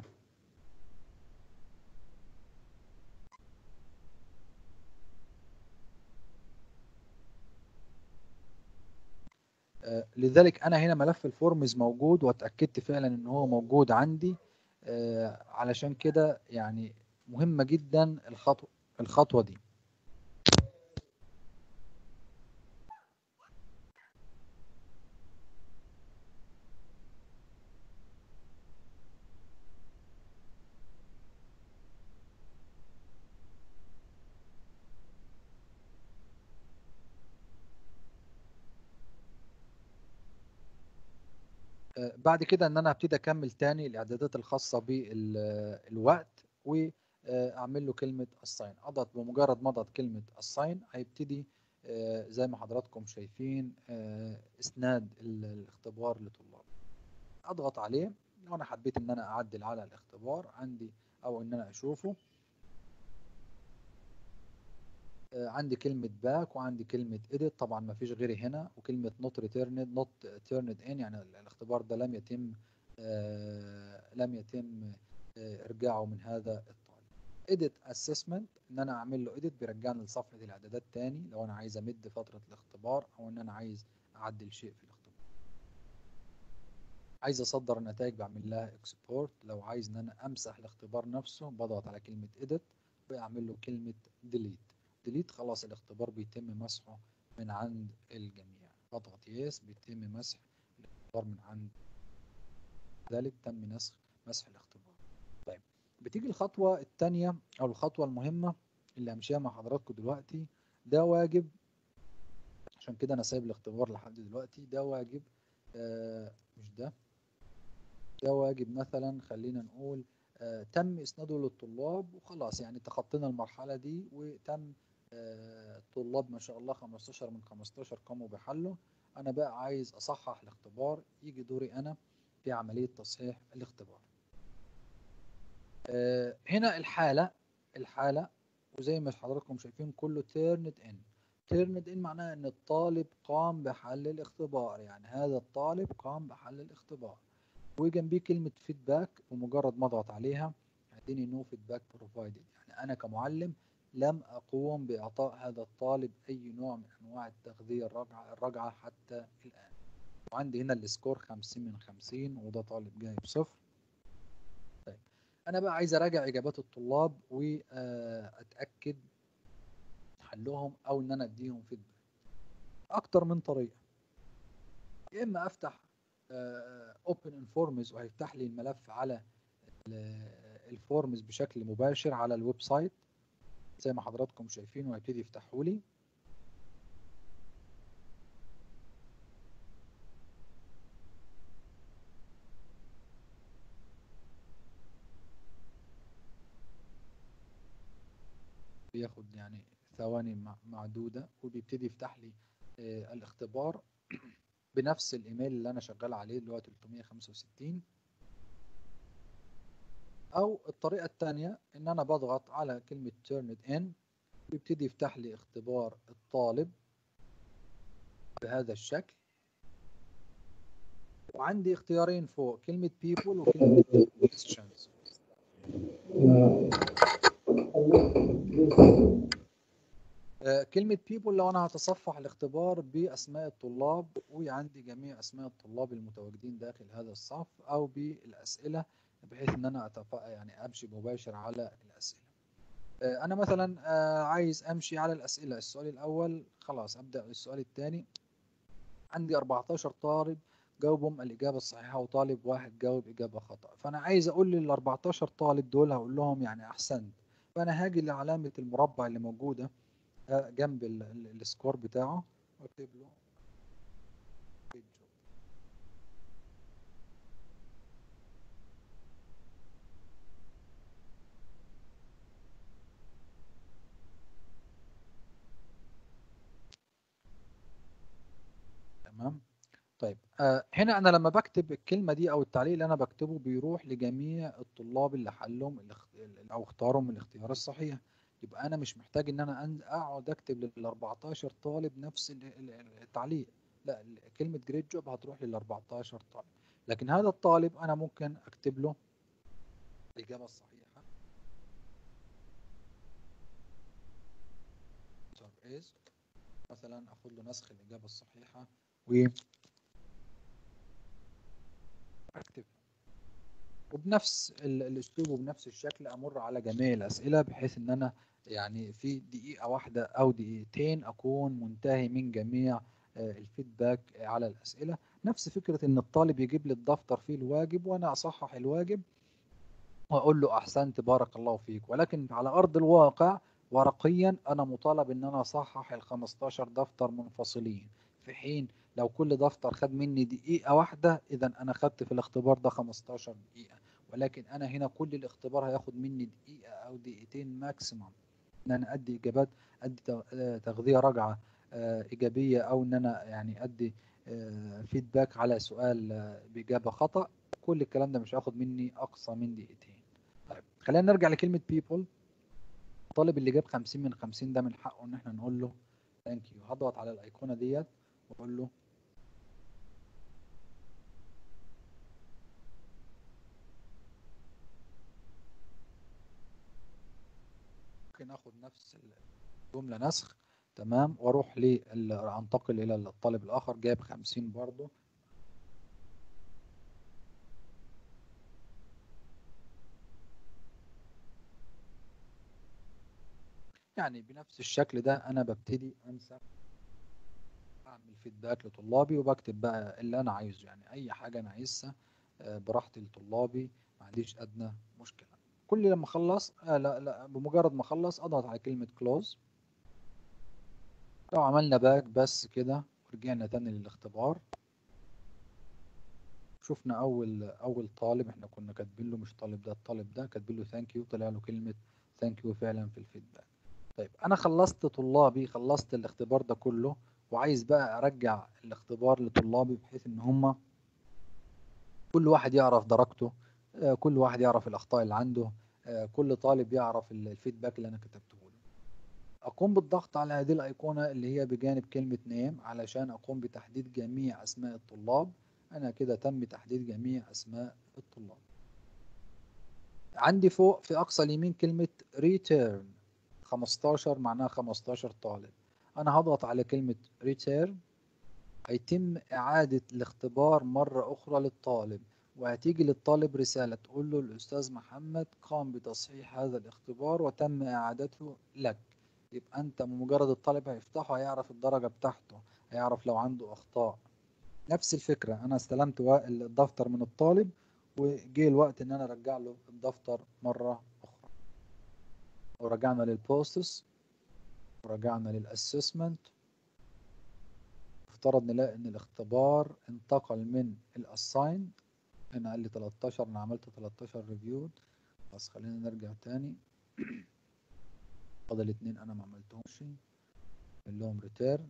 D: آه، لذلك انا هنا ملف الفورمز موجود واتاكدت فعلا ان هو موجود عندي آه، علشان كده يعني مهمة جدا الخطوة الخطوة دي آه، بعد كده ان انا هبتدي اكمل تاني الاعدادات الخاصه بالوقت واعمل له كلمه الساين اضغط بمجرد ما اضغط كلمه الساين هيبتدي آه، زي ما حضراتكم شايفين آه، اسناد ال- الاختبار لطلاب اضغط عليه لو انا حبيت ان انا اعدل على الاختبار عندي او ان انا اشوفه آه، عندي كلمة باك وعندي كلمة edit طبعا ما فيش غيري هنا وكلمة not returned not turned in يعني ال- الاختبار ده لم يتم آه، لم يتم آه، ارجاعه من هذا الطالب edit assessment ان انا اعمل له edit بيرجعني لصفحة الاعدادات تاني لو انا عايز امد فترة الاختبار او ان انا عايز اعدل شيء في الاختبار عايز اصدر النتائج بعمل لها export لو عايز ان انا امسح الاختبار نفسه بضغط على كلمة edit بعمل له كلمة delete ديليت خلاص الاختبار بيتم مسحه من عند الجميع بضغط يس بيتم مسح الاختبار من عند ذلك تم نسخ مسح الاختبار طيب بتيجي الخطوة الثانية أو الخطوة المهمة اللي همشيها مع حضراتكم دلوقتي ده واجب عشان كده أنا سايب الاختبار لحد دلوقتي ده واجب آه مش ده ده واجب مثلا خلينا نقول آه تم إسناده للطلاب وخلاص يعني تخطينا المرحلة دي وتم آه، طلاب ما شاء الله 15 من 15 قاموا بحله انا بقى عايز اصحح الاختبار يجي دوري انا في عملية تصحيح الاختبار آه، هنا الحالة الحالة وزي ما حضراتكم شايفين كله تيرند ان تيرند ان معناها ان الطالب قام بحل الاختبار يعني هذا الطالب قام بحل الاختبار وجنبيه كلمة فيدباك ومجرد ما اضغط عليها هيديني نو فيدباك بروفايدد يعني انا كمعلم لم أقوم بإعطاء هذا الطالب أي نوع من أنواع التغذية الرجعة الرجعة حتى الآن وعندي هنا السكور 50 من 50 وده طالب جايب صفر طيب أنا بقى عايز أراجع إجابات الطلاب وأتأكد حلهم أو إن أنا أديهم فيدباك أكتر من طريقة يا إما أفتح اوبن انفورمز وهيفتح لي الملف على الفورمز بشكل مباشر على الويب سايت زي ما حضراتكم شايفين وهيبتدي يفتحوا لي بياخد يعني ثواني مع- معدودة وبيبتدي يفتح لي آه، الاختبار بنفس الايميل اللي انا شغال عليه اللي هو 365 او الطريقة الثانية ان انا بضغط على كلمة turn it in بيبتدي يفتح لي اختبار الطالب بهذا الشكل وعندي اختيارين فوق كلمة people وكلمة questions آه، كلمة people لو أنا هتصفح الاختبار بأسماء الطلاب وعندي جميع أسماء الطلاب المتواجدين داخل هذا الصف أو بالأسئلة بحيث إن أنا أتف... يعني أمشي مباشر على الأسئلة. آه، أنا مثلا آه، عايز أمشي على الأسئلة السؤال الأول خلاص أبدأ السؤال الثاني عندي 14 طالب جاوبهم الإجابة الصحيحة وطالب واحد جاوب إجابة خطأ فأنا عايز أقول لل 14 طالب دول هقول لهم يعني أحسنت فأنا هاجي لعلامة المربع اللي موجودة آه، جنب ال- ال- السكور بتاعه واكتب له good job. تمام طيب آه هنا انا لما بكتب الكلمه دي او التعليق اللي انا بكتبه بيروح لجميع الطلاب اللي حلهم الاخ- او اختارهم الاختيار الصحيح يبقى انا مش محتاج ان انا أن- اقعد اكتب لل 14 طالب نفس ال- ال- التعليق لا ال- كلمه جريد جوب هتروح لل 14 طالب لكن هذا الطالب انا ممكن اكتب له الاجابه الصحيحه answer is مثلا اخد له نسخ الاجابه الصحيحه و اكتب وبنفس ال- الاسلوب وبنفس الشكل امر على جميع الاسئله بحيث ان انا يعني في دقيقه واحده او دقيقتين اكون منتهي من جميع آه، الفيدباك على الاسئله نفس فكره ان الطالب يجيب لي الدفتر فيه الواجب وانا اصحح الواجب واقول له احسنت بارك الله فيك ولكن على ارض الواقع ورقيا انا مطالب ان انا اصحح ال 15 دفتر منفصلين في حين لو كل دفتر خد مني دقيقة واحدة إذا أنا خدت في الاختبار ده 15 دقيقة ولكن أنا هنا كل الاختبار هياخد مني دقيقة أو دقيقتين ماكسيموم إن أنا أدي إجابات أدي تغ- آه، تغذية راجعة آه، إيجابية أو إن أنا يعني أدي فيدباك على سؤال آه، بإجابة خطأ كل الكلام ده مش هياخد مني أقصى من دقيقتين طيب خلينا نرجع لكلمة people الطالب اللي جاب 50 من 50 ده من حقه إن إحنا نقول له ثانك يو هضغط على الأيقونة ديت وأقول له ممكن اخد نفس الجملة نسخ تمام واروح لل... انتقل الى الطالب الاخر جايب 50 برضو يعني بنفس الشكل ده انا ببتدي انسخ اعمل فيدباك لطلابي وبكتب بقى اللي انا عايزه يعني اي حاجة انا عايزها آه، براحتي لطلابي ما عنديش ادنى مشكلة كل لما اخلص آه لا لا بمجرد ما اخلص اضغط على كلمة كلوز لو عملنا باك بس كده ورجعنا تاني للاختبار شفنا اول اول طالب احنا كنا كاتبين له مش طالب ده الطالب ده كاتبين له ثانك يو طلع له كلمة ثانك يو فعلا في الفيدباك طيب انا خلصت طلابي خلصت الاختبار ده كله وعايز بقى ارجع الاختبار لطلابي بحيث ان هم كل واحد يعرف درجته آه، كل واحد يعرف الاخطاء اللي عنده آه، كل طالب يعرف ال- الفيدباك اللي انا كتبته له اقوم بالضغط على هذه الايقونه اللي هي بجانب كلمه نيم علشان اقوم بتحديد جميع اسماء الطلاب انا كده تم تحديد جميع اسماء الطلاب عندي فوق في اقصى اليمين كلمه return 15 معناها 15 طالب انا هضغط على كلمه return هيتم إعادة الاختبار مرة أخرى للطالب وهتيجي للطالب رسالة تقول له الأستاذ محمد قام بتصحيح هذا الاختبار وتم إعادته لك يبقى أنت بمجرد الطالب هيفتحه هيعرف الدرجة بتاعته هيعرف لو عنده أخطاء نفس الفكرة أنا استلمت وا- الدفتر من الطالب وجه الوقت إن أنا أرجع له الدفتر مرة أخرى ورجعنا للبوستس ورجعنا للأسسمنت افترض نلاقي ان الاختبار انتقل من الاساين هنا قال لي 13 انا عملت 13 ريفيو بس خلينا نرجع تاني فاضل اتنين انا ما عملتهمش اعمل لهم ريتيرن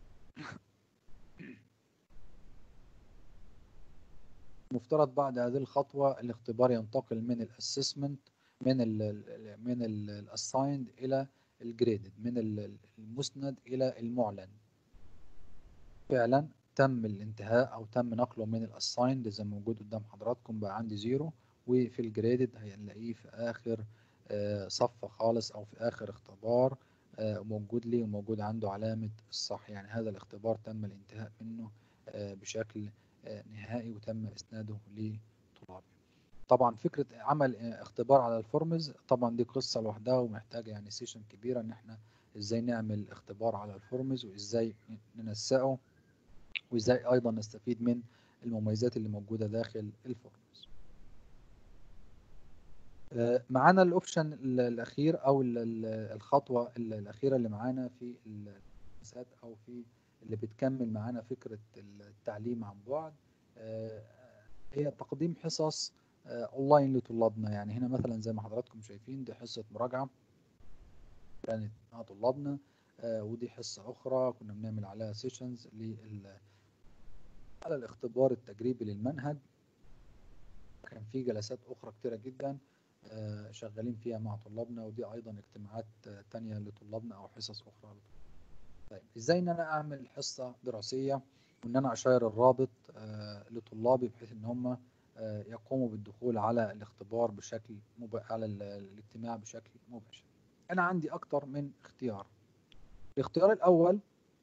D: مفترض بعد هذه الخطوة الاختبار ينتقل من الاسسمنت من ال ال- من الاسايند الى الجريدد من ال- المسند الى المعلن فعلا تم الانتهاء او تم نقله من الاسايند زي ما موجود قدام حضراتكم بقى عندي زيرو وفي الجريدد هنلاقيه في اخر آه، صف خالص او في اخر اختبار آه، موجود لي وموجود عنده علامة الصح يعني هذا الاختبار تم الانتهاء منه آه، بشكل آه، نهائي وتم اسناده لطلابي طبعا فكرة عمل آه، اختبار على الفورمز طبعا دي قصة لوحدها ومحتاجة يعني سيشن كبيرة ان احنا ازاي نعمل اختبار على الفورمز وازاي ننسقه وازاي ايضا نستفيد من المميزات اللي موجوده داخل الفورمز آه، معانا الاوبشن ال- الاخير او ال- ال- الخطوه ال- الاخيره اللي معانا في المسات او في اللي بتكمل معانا فكره التعليم عن بعد آه، هي تقديم حصص آه، اونلاين لطلابنا يعني هنا مثلا زي ما حضراتكم شايفين دي حصه مراجعه كانت مع طلابنا آه، ودي حصه اخرى كنا بنعمل عليها سيشنز لل على الاختبار التجريبي للمنهج كان في جلسات أخرى كتيرة جدا آه، شغالين فيها مع طلابنا ودي أيضا اجتماعات آه، تانية لطلابنا أو حصص أخرى طيب إزاي إن أنا أعمل حصة دراسية وإن أنا أشير الرابط آه، لطلابي بحيث إن هم آه، يقوموا بالدخول على الاختبار بشكل مب... على ال- الاجتماع بشكل مباشر أنا عندي أكتر من اختيار الاختيار الأول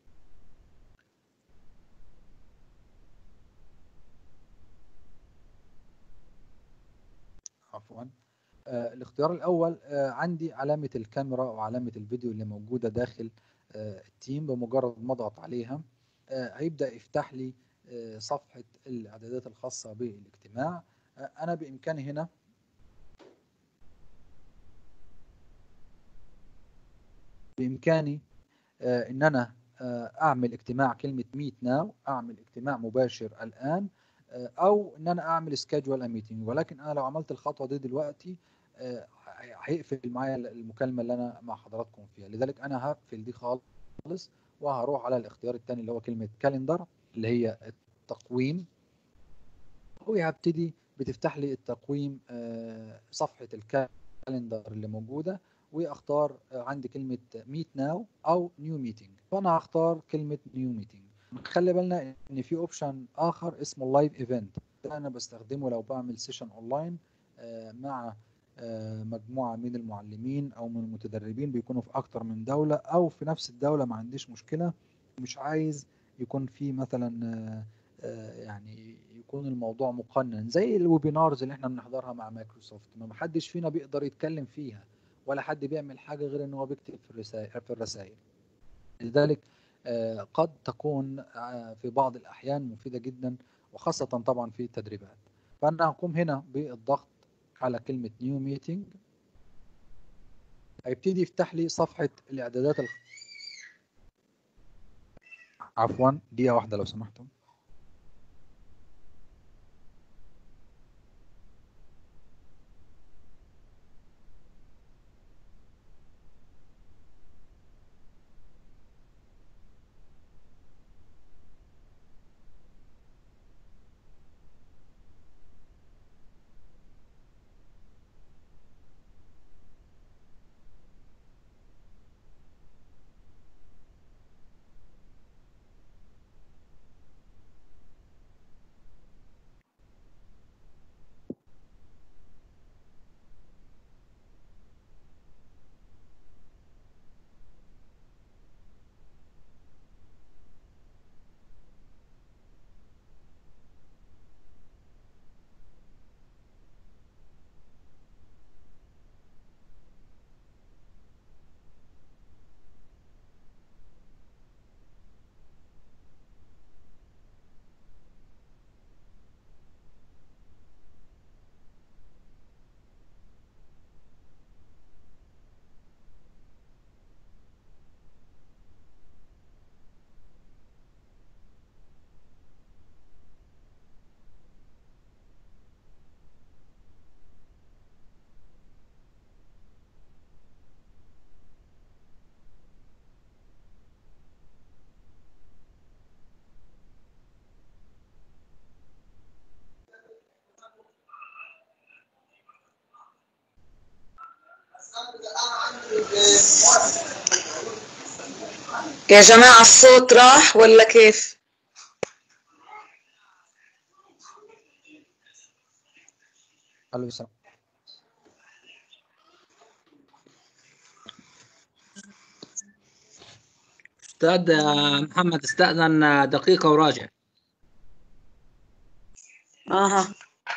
D: عفوا آه، الاختيار الأول آه، عندي علامة الكاميرا وعلامة الفيديو اللي موجودة داخل آه، التيم بمجرد ما اضغط عليها آه، هيبدأ يفتح لي آه، صفحة الإعدادات الخاصة بالاجتماع آه، أنا بإمكاني هنا بإمكاني آه، إن أنا آه، اعمل اجتماع كلمه ميت ناو اعمل اجتماع مباشر الان آه، او ان انا اعمل سكادجول ميتنج ولكن انا لو عملت الخطوه دي دلوقتي آه، هي- هيقفل معايا المكالمه اللي انا مع حضراتكم فيها لذلك انا هقفل دي خالص وهروح على الاختيار الثاني اللي هو كلمه كالندر اللي هي التقويم وهبتدي بتفتح لي التقويم آه، صفحه الكالندر اللي موجوده واختار آه، عندي كلمه ميت ناو او نيو ميتنج فانا هختار كلمه نيو ميتنج خلي بالنا ان في اوبشن اخر اسمه اللايف ايفنت ده انا بستخدمه لو بعمل سيشن اونلاين آه، مع آه، مجموعه من المعلمين او من المتدربين بيكونوا في اكتر من دوله او في نفس الدوله ما عنديش مشكله مش عايز يكون في مثلا آه، آه، يعني يكون الموضوع مقنن زي الويبينارز اللي احنا بنحضرها مع مايكروسوفت ما حدش فينا بيقدر يتكلم فيها ولا حد بيعمل حاجه غير ان هو بيكتب في الرسائل في الرسائل لذلك آه، قد تكون آه، في بعض الأحيان مفيدة جدا وخاصة طبعا في التدريبات فأنا هقوم هنا بالضغط على كلمة نيو ميتنج هيبتدي يفتح لي صفحة الإعدادات الخ... عفوا دقيقة واحدة لو سمحتم
I: يا جماعة الصوت راح ولا كيف؟
D: ألو السلام
A: استاذ آه، محمد استأذن آه، دقيقة وراجع
I: اها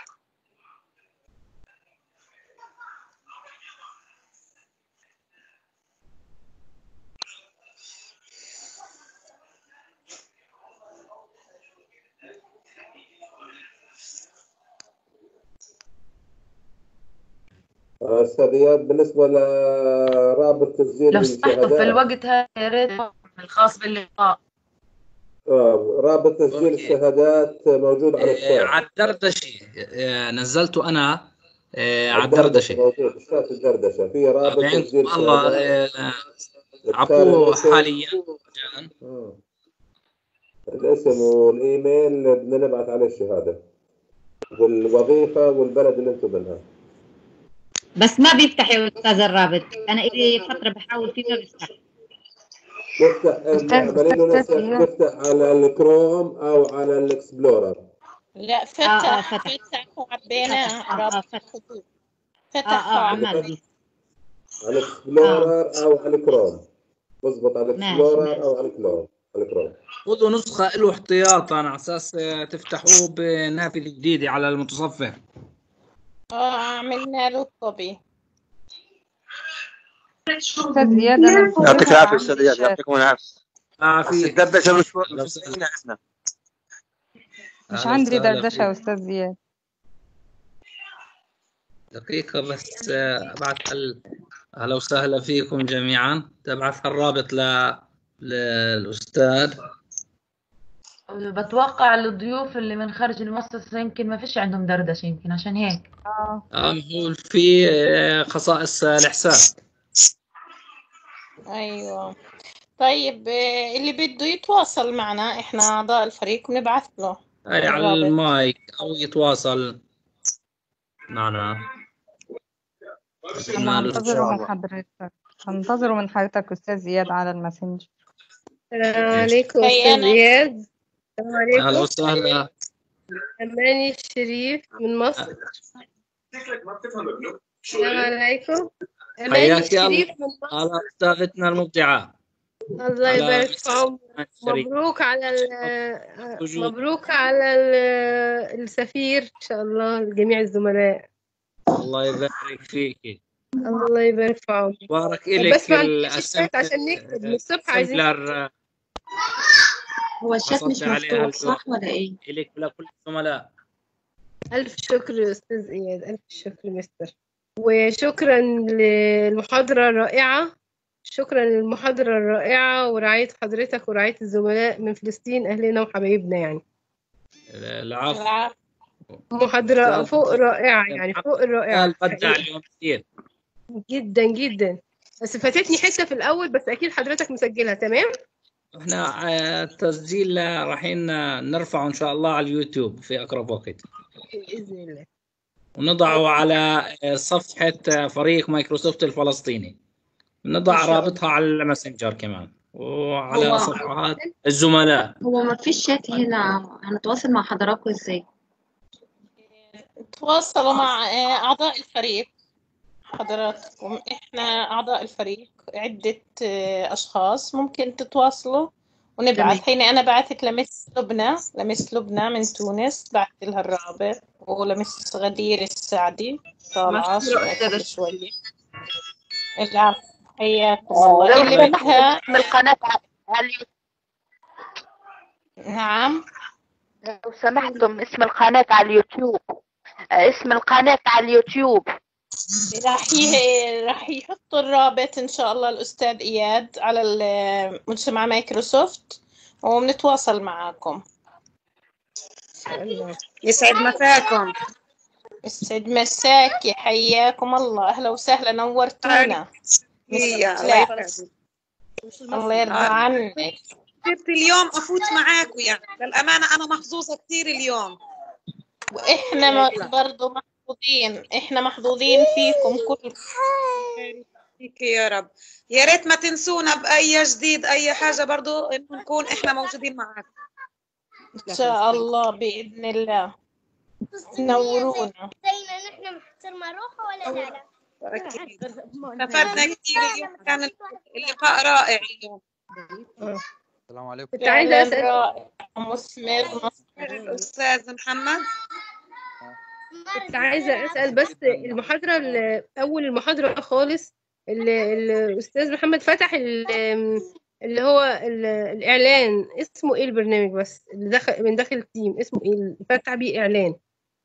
G: استاذ اياد بالنسبه لرابط تسجيل
F: لو سمحتوا في
G: الشهادات
F: الوقت هذا يا ريت الخاص باللقاء
G: آه، رابط تسجيل
A: أوكي.
G: الشهادات موجود على
A: آه،
G: الشات
A: على الدردشة آه، نزلته أنا آه، على الدردشة
G: موجود الشات الدردشه في رابط
A: بعينكم
G: تسجيل
A: الله
G: شهادات
A: آه،
G: بتختار
A: عبوه
G: الاسم.
A: حاليا
G: آه. الاسم والايميل اللي بدنا نبعث عليه الشهاده والوظيفه والبلد اللي انتم منها
B: بس ما بيفتح يا استاذ الرابط انا الي فتره بحاول فيه ما بيفتح
G: نفتح
F: أستاذ-
G: عمليه له
F: أستاذ
G: نفتح
F: إياد.
G: نفتح على الكروم او على الاكسبلورر
C: لا
B: آه،
C: فتح
B: فتح.
C: فتح وعبيناه
B: فتح. آه،
C: رابط
B: فتح.
C: الخطوط
B: اه
C: فتح
B: اه
C: وعبيناه
B: عمال بي
G: على الاكسبلورر او على الكروم اضبط على
B: ماشي،
G: الاكسبلورر
B: ماشي.
G: او على الكروم على الكروم
A: خذوا نسخة له احتياطا على أساس آه، تفتحوه بنافذة جديدة على المتصفح
C: اه عملنا له كوبي
F: استاذ زياد انا
H: يعطيك
F: مفوتها
H: العافيه
F: عندي
H: استاذ اياد
F: الشات.
H: يعطيكم العافيه بس
A: عافية
H: الدردشه مش
A: لو
H: مش
A: سهل.
H: زينا احنا
F: مش
A: أهلا
F: عندي
A: وسهلا
F: دردشه
A: فيك.
F: استاذ زياد
A: دقيقة بس آه، ابعث ال- أهلا وسهلا فيكم جميعا تبعث الرابط للأستاذ
F: بتوقع الضيوف اللي من خارج المؤسسة يمكن ما فيش عندهم دردشة يمكن عشان هيك
A: آه هو في آه، خصائص الحساب
C: أيوة طيب آه، اللي بده يتواصل معنا إحنا أعضاء الفريق ونبعث له
A: أي على
C: الرابط.
A: المايك أو يتواصل معنا
F: نعم،
A: مع
F: ننتظره من
A: الأستاذ.
F: حضرتك ننتظره من حضرتك أستاذ زياد على الماسنجر
J: السلام عليكم
C: هي
J: أستاذ
C: أنا.
J: زياد السلام
A: أهلا
J: عليكم
A: وسهلا
J: أماني الشريف من مصر السلام عليكم أماني
A: حياك يا
J: الشريف
A: الله
J: من مصر
A: على أستاذتنا المبدعة
J: الله
A: على
J: يبارك في عمرك
A: الشريف
J: مبروك على ال-
A: وجود.
J: مبروك على ال- السفير إن شاء الله لجميع الزملاء
A: الله يبارك فيك
J: الله يبارك في عمرك
A: بارك إلك
J: بس ما عندناش الشات عشان نكتب من الصبح عايزين
A: السمبلر
I: هو الشات مش
A: حصلت عليها
I: مفتوح
A: الكل.
I: صح ولا ايه؟
A: إلك ولكل الزملاء
J: ألف شكر يا أستاذ إياد ألف شكر مستر وشكرا للمحاضرة الرائعة شكرا للمحاضرة الرائعة ورعاية حضرتك ورعاية الزملاء من فلسطين أهلنا وحبايبنا يعني
A: العفو
C: العفو.
J: محاضرة
A: أستاذ-
J: فوق رائعة يعني فوق الرائعة
A: قال بدع
J: حقيقي.
A: اليوم كثير
J: جدا جدا بس فاتتني حتة في الأول بس أكيد حضرتك مسجلها تمام
A: احنا آه، التسجيل آه، رايحين آه، نرفعه ان شاء الله على اليوتيوب في اقرب وقت
J: بإذن الله
A: ونضعه على آه، صفحة آه، فريق مايكروسوفت الفلسطيني نضع
J: إن شاء الله.
A: رابطها على الماسنجر كمان وعلى
I: هو-
A: صفحات الزملاء
I: هو ما فيش شات هنا هنتواصل مع حضراتكم ازاي؟
C: تواصلوا مع آه، أعضاء الفريق حضراتكم إحنا أعضاء الفريق عدة آه، أشخاص ممكن تتواصلوا ونبعث هيني أنا بعثت لمس لبنى لمس لبنى من تونس بعثت لها الرابط ولمس غدير السعدي طالعة
F: مشكورة
C: قبل
F: أستاذة.
C: شوية العفو حياكم الله اللي بدها
K: اسم القناة على اليوتيوب
C: نعم
K: لو سمحتم اسم القناة على اليوتيوب اسم القناة على اليوتيوب
C: راح ي- راح يحطوا الرابط ان شاء الله الاستاذ اياد على ال- مجتمع مايكروسوفت وبنتواصل معاكم
I: يسعد مساكم
C: يسعد مساكي حياكم الله اهلا وسهلا نورتونا
I: هي الله
C: لا.
I: يسعدك.
C: الله يرضى عنك
I: قدرت اليوم افوت معاكم يعني للامانه انا محظوظه كثير اليوم
C: واحنا م- برضو محظوظين احنا محظوظين فيكم كلكم
I: فيك يا رب يا ريت ما تنسونا باي جديد اي حاجه برضو انه نكون احنا موجودين معاكم
C: ان شاء الله باذن الله تنورونا
L: نحن محتر مروحة ولا لا لا
I: أكيد. استفدنا كثير اليوم كان اللقاء رائع اليوم
D: السلام عليكم
J: كنت عايزة أسأل
C: رائع مثمر
I: استاذ محمد
J: كنت عايزة أسأل بس المحاضرة ال- أول المحاضرة خالص ال- ال- الأستاذ محمد فتح ال- اللي هو ال- الإعلان اسمه إيه البرنامج بس اللي دخل من داخل التيم اسمه إيه اللي فتح بيه إعلان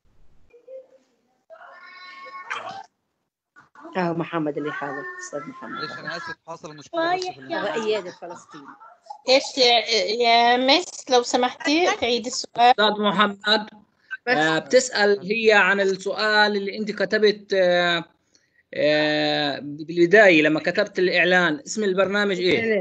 M: اه محمد اللي حاضر استاذ محمد
D: معلش انا اسف حصل مشكله بس في
M: هذا
D: ال-
M: اياد الفلسطيني
C: ايش يا يا مس لو سمحتي تعيد السؤال
A: استاذ محمد آه، بتسأل هي عن السؤال اللي انت كتبت آه، آه، بالبداية لما كتبت الإعلان اسم البرنامج إيه؟
J: إعلان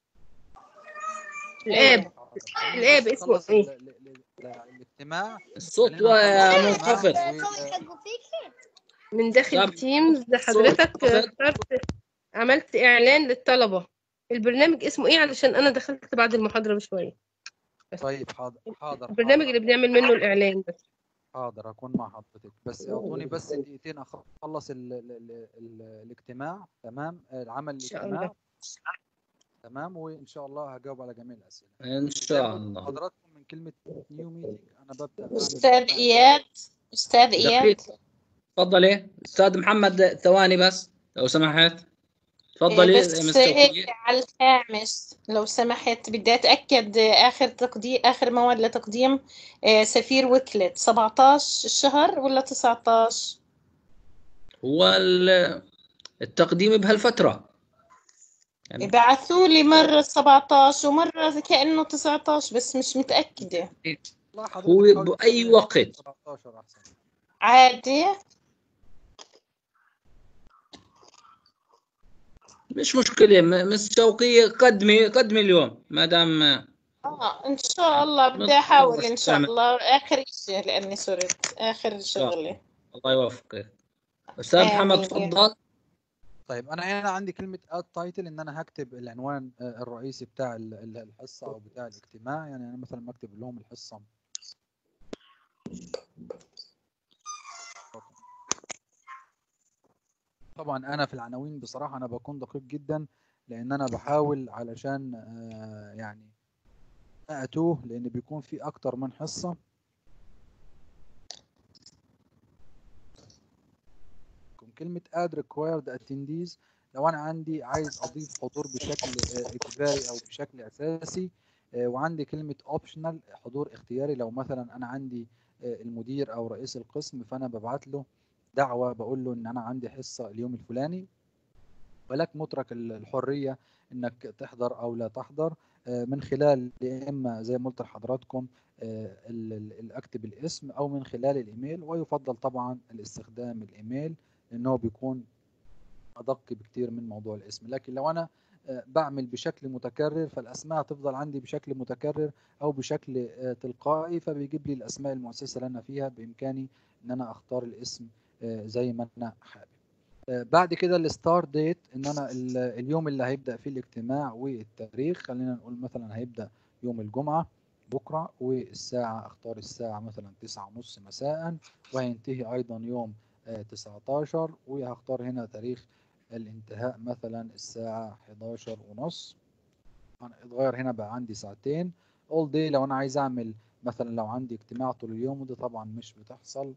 J: الآب الآب اسمه
D: خلص
J: إيه؟
D: ال- ال- ال- الاجتماع
A: الصوت
D: خلينا نخلص
A: منخفض
D: الاجتماع
J: من داخل
A: طب،
J: تيمز حضرتك اخترت عملت إعلان للطلبة البرنامج اسمه إيه علشان أنا دخلت بعد المحاضرة بشوية
D: و- طيب حاضر حاضر
J: البرنامج اللي بنعمل منه الإعلان بس
D: حاضر اكون مع حضرتك بس اعطوني بس دقيقتين اخلص ال ال ال ال الاجتماع تمام العمل
J: شاء
D: الاجتماع تمام وان شاء الله هجاوب على جميع الاسئله
A: إن شاء الله
D: حضراتكم من كلمه نيو ميتنج انا ببدا أعمل
C: استاذ اياد استاذ اياد
A: دقيقة تفضلي أستاذ محمد ثواني بس لو سمحت تفضلي
C: بس
A: مستر
C: هيك
A: خليل.
C: على الخامس لو سمحت بدي اتاكد اخر تقديم اخر موعد لتقديم آه، سفير وكلت 17 الشهر ولا 19
A: هو ال- التقديم بهالفترة يعني
C: بعثوا لي مرة 17 ومرة كأنه 19 بس مش متأكدة
D: لا حضرتك
A: هو
D: حاولي
A: بأي
D: تخليها
A: وقت
D: 17 احسن
C: عادي
A: مش مشكلة م- مس شوقية قدمي قدمي اليوم ما دام
C: اه ان شاء الله بدي
A: مضطرة
C: احاول ان شاء
A: استعمل
C: الله اخر شيء لاني صرت اخر شغلي
A: الله يوفقك أستاذ محمد
C: امين يا
A: تفضل
D: طيب انا هنا عندي كلمه اد تايتل ان انا هكتب العنوان آه، الرئيسي بتاع ال- ال- الحصه او بتاع الاجتماع يعني انا مثلا بكتب لهم الحصه طبعا انا في العناوين بصراحه انا بكون دقيق جدا لان انا بحاول علشان آه، يعني ما اتوه لان بيكون في اكتر من حصه يكون كلمة add required attendees لو أنا عندي عايز أضيف حضور بشكل آه، إجباري أو بشكل أساسي آه، وعندي كلمة optional حضور اختياري لو مثلا أنا عندي آه، المدير أو رئيس القسم فأنا ببعت له دعوة بقول له إن أنا عندي حصة اليوم الفلاني ولك مترك ال- الحرية انك تحضر او لا تحضر آه، من خلال يا اما زي ما قلت لحضراتكم آه، ال- ال- ال- اكتب الاسم او من خلال الايميل ويفضل طبعا الاستخدام الايميل لانه بيكون ادق بكتير من موضوع الاسم لكن لو انا آه، بعمل بشكل متكرر فالاسماء هتفضل عندي بشكل متكرر او بشكل آه، تلقائي فبيجيب لي الاسماء المؤسسه اللي انا فيها بامكاني ان انا اختار الاسم آه، زي ما انا حابب آه، بعد كده الستار ديت ان انا ال- اليوم اللي هيبدا فيه الاجتماع والتاريخ خلينا نقول مثلا هيبدا يوم الجمعه بكره والساعه اختار الساعه مثلا تسعة ونص مساء وهينتهي ايضا يوم آه، 19 وهختار هنا تاريخ الانتهاء مثلا الساعه 11 ونص أنا اتغير هنا بقى عندي ساعتين all day لو انا عايز اعمل مثلا لو عندي اجتماع طول اليوم وده طبعا مش بتحصل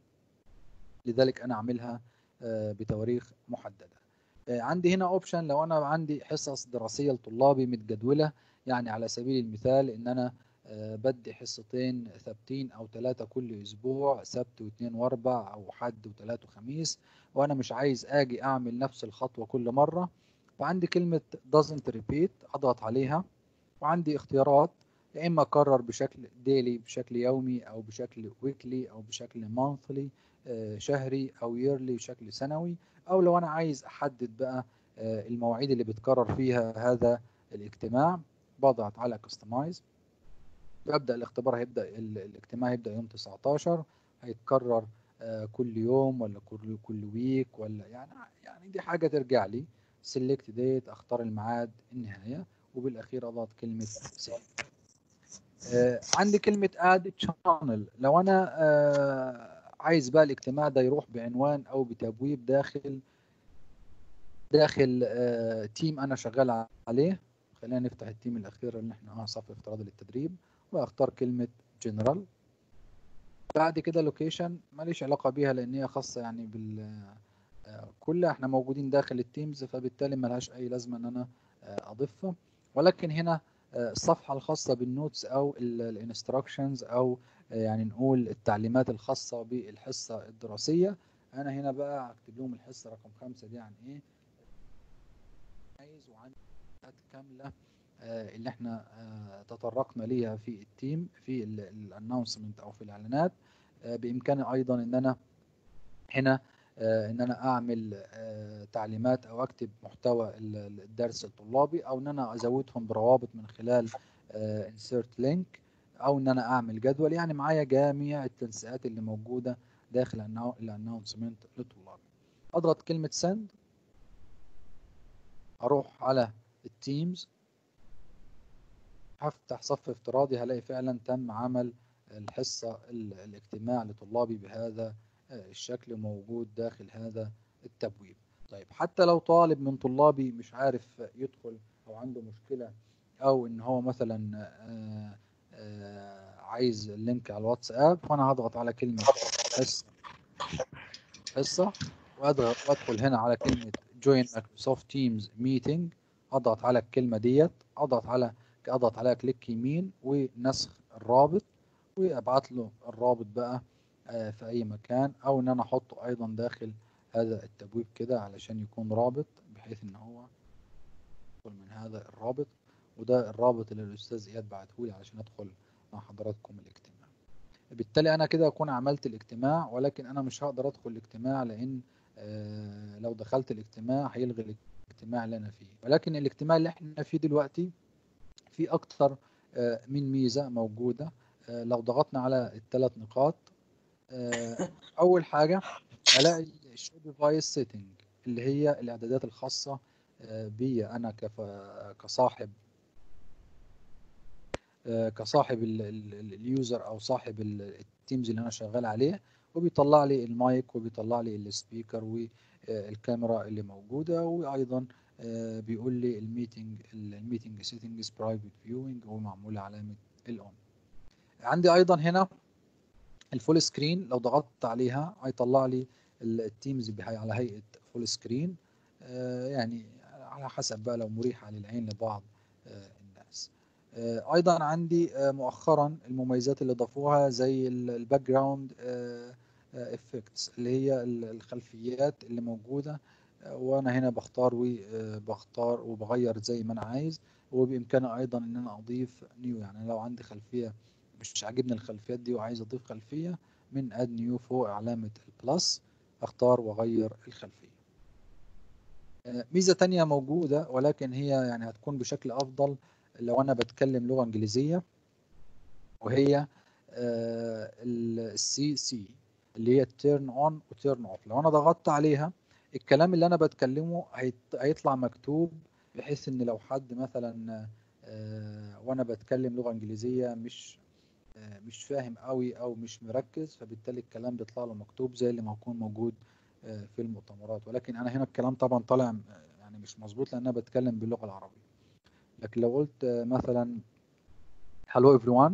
D: لذلك انا اعملها آه، بتواريخ محدده آه، عندي هنا اوبشن لو انا عندي حصص دراسيه لطلابي متجدوله يعني على سبيل المثال ان انا آه، بدي حصتين ثابتين او ثلاثه كل اسبوع سبت واثنين واربع او حد وثلاث وخميس وانا مش عايز اجي اعمل نفس الخطوه كل مره فعندي كلمه doesn't repeat اضغط عليها وعندي اختيارات يا اما اكرر بشكل ديلي بشكل يومي او بشكل ويكلي او بشكل مانثلي شهري او ييرلي بشكل سنوي او لو انا عايز احدد بقى آه، المواعيد اللي بتكرر فيها هذا الاجتماع بضغط على كستمايز ببدا الاختبار هيبدا ال- الاجتماع هيبدا يوم 19 هيتكرر آه، كل يوم ولا كل كل ويك ولا يعني يعني دي حاجه ترجع لي سيلكت ديت اختار الميعاد النهايه وبالاخير اضغط كلمه سيف آه، عندي كلمة اد channel لو انا آه، عايز بقى الاجتماع ده يروح بعنوان او بتبويب داخل داخل آه، تيم انا شغال عليه خلينا نفتح التيم الاخير اللي احنا اه صف افتراضي للتدريب واختار كلمة جنرال بعد كده لوكيشن ماليش علاقة بيها لان هي خاصة يعني بال آه، كلها احنا موجودين داخل التيمز فبالتالي ملهاش اي لازمة ان انا آه، اضيفها ولكن هنا آه، الصفحة الخاصة بالنوتس او الانستراكشنز او آه، يعني نقول التعليمات الخاصة بالحصة الدراسية انا هنا بقى هكتب لهم الحصة رقم خمسة دي عن ايه عايز وعندي حاجات كاملة آه، اللي احنا آه، تطرقنا ليها في التيم في الانونسمنت او في الاعلانات آه، بامكاني ايضا ان انا هنا آه، ان انا اعمل آه، تعليمات او اكتب محتوى ال- ال- الدرس الطلابي او ان انا ازودهم بروابط من خلال انسيرت لينك او ان انا اعمل جدول يعني معايا جميع التنسيقات اللي موجوده داخل الانونسمنت للطلاب اضغط كلمه سند اروح على التيمز هفتح صف افتراضي هلاقي فعلا تم عمل الحصة ال- الاجتماع لطلابي بهذا آه، الشكل موجود داخل هذا التبويب طيب حتى لو طالب من طلابي مش عارف يدخل او عنده مشكلة او ان هو مثلا آه، آه، عايز اللينك على الواتساب فانا هضغط على كلمة حصة حصة وأضغط وادخل هنا على كلمة join Microsoft Teams meeting اضغط على الكلمة ديت اضغط على اضغط عليها كليك يمين ونسخ الرابط وابعت له الرابط بقى آه، في اي مكان او ان انا احطه ايضا داخل هذا التبويب كده علشان يكون رابط بحيث ان هو ادخل من هذا الرابط وده الرابط اللي الاستاذ اياد بعته لي علشان ادخل مع حضراتكم الاجتماع بالتالي انا كده اكون عملت الاجتماع ولكن انا مش هقدر ادخل الاجتماع لان آه، لو دخلت الاجتماع هيلغي الاجتماع اللي انا فيه ولكن الاجتماع اللي احنا فيه دلوقتي في اكتر آه، من ميزه موجوده آه، لو ضغطنا على الثلاث نقاط آه، اول حاجه الاقي الشو ديفايس سيتنج اللي هي الاعدادات الخاصه آه، بي انا كف- كصاحب آه، كصاحب ال- ال- ال- اليوزر او صاحب ال- التيمز اللي انا شغال عليه وبيطلع لي المايك وبيطلع لي السبيكر والكاميرا اللي موجوده وايضا آه، بيقول لي الميتنج الميتنج سيتنجز برايفت فيوينج ومعموله علامه الاون عندي ايضا هنا الفول سكرين لو ضغطت عليها هيطلع لي ال- التيمز بهي على هيئه فول سكرين آه، يعني على حسب بقى لو مريحه للعين لبعض آه، الناس آه، ايضا عندي آه، مؤخرا المميزات اللي ضافوها زي الباك جراوند افكتس اللي هي ال- الخلفيات اللي موجوده آه، وانا هنا بختار وبختار وبغير زي ما انا عايز وبامكاني ايضا ان انا اضيف نيو يعني لو عندي خلفيه مش عاجبني الخلفيات دي وعايز اضيف خلفيه من اد نيو فوق علامه البلس اختار واغير الخلفيه آه، ميزه تانية موجوده ولكن هي يعني هتكون بشكل افضل لو انا بتكلم لغه انجليزيه وهي السي سي اللي هي تيرن اون وتيرن اوف لو انا ضغطت عليها الكلام اللي انا بتكلمه هيت- هيطلع مكتوب بحيث ان لو حد مثلا آه، وانا بتكلم لغه انجليزيه مش آه، مش فاهم قوي او مش مركز فبالتالي الكلام بيطلع له مكتوب زي اللي ما يكون موجود آه، في المؤتمرات ولكن انا هنا الكلام طبعا طالع آه، يعني مش مظبوط لان انا بتكلم باللغه العربيه لكن لو قلت آه، مثلا hello everyone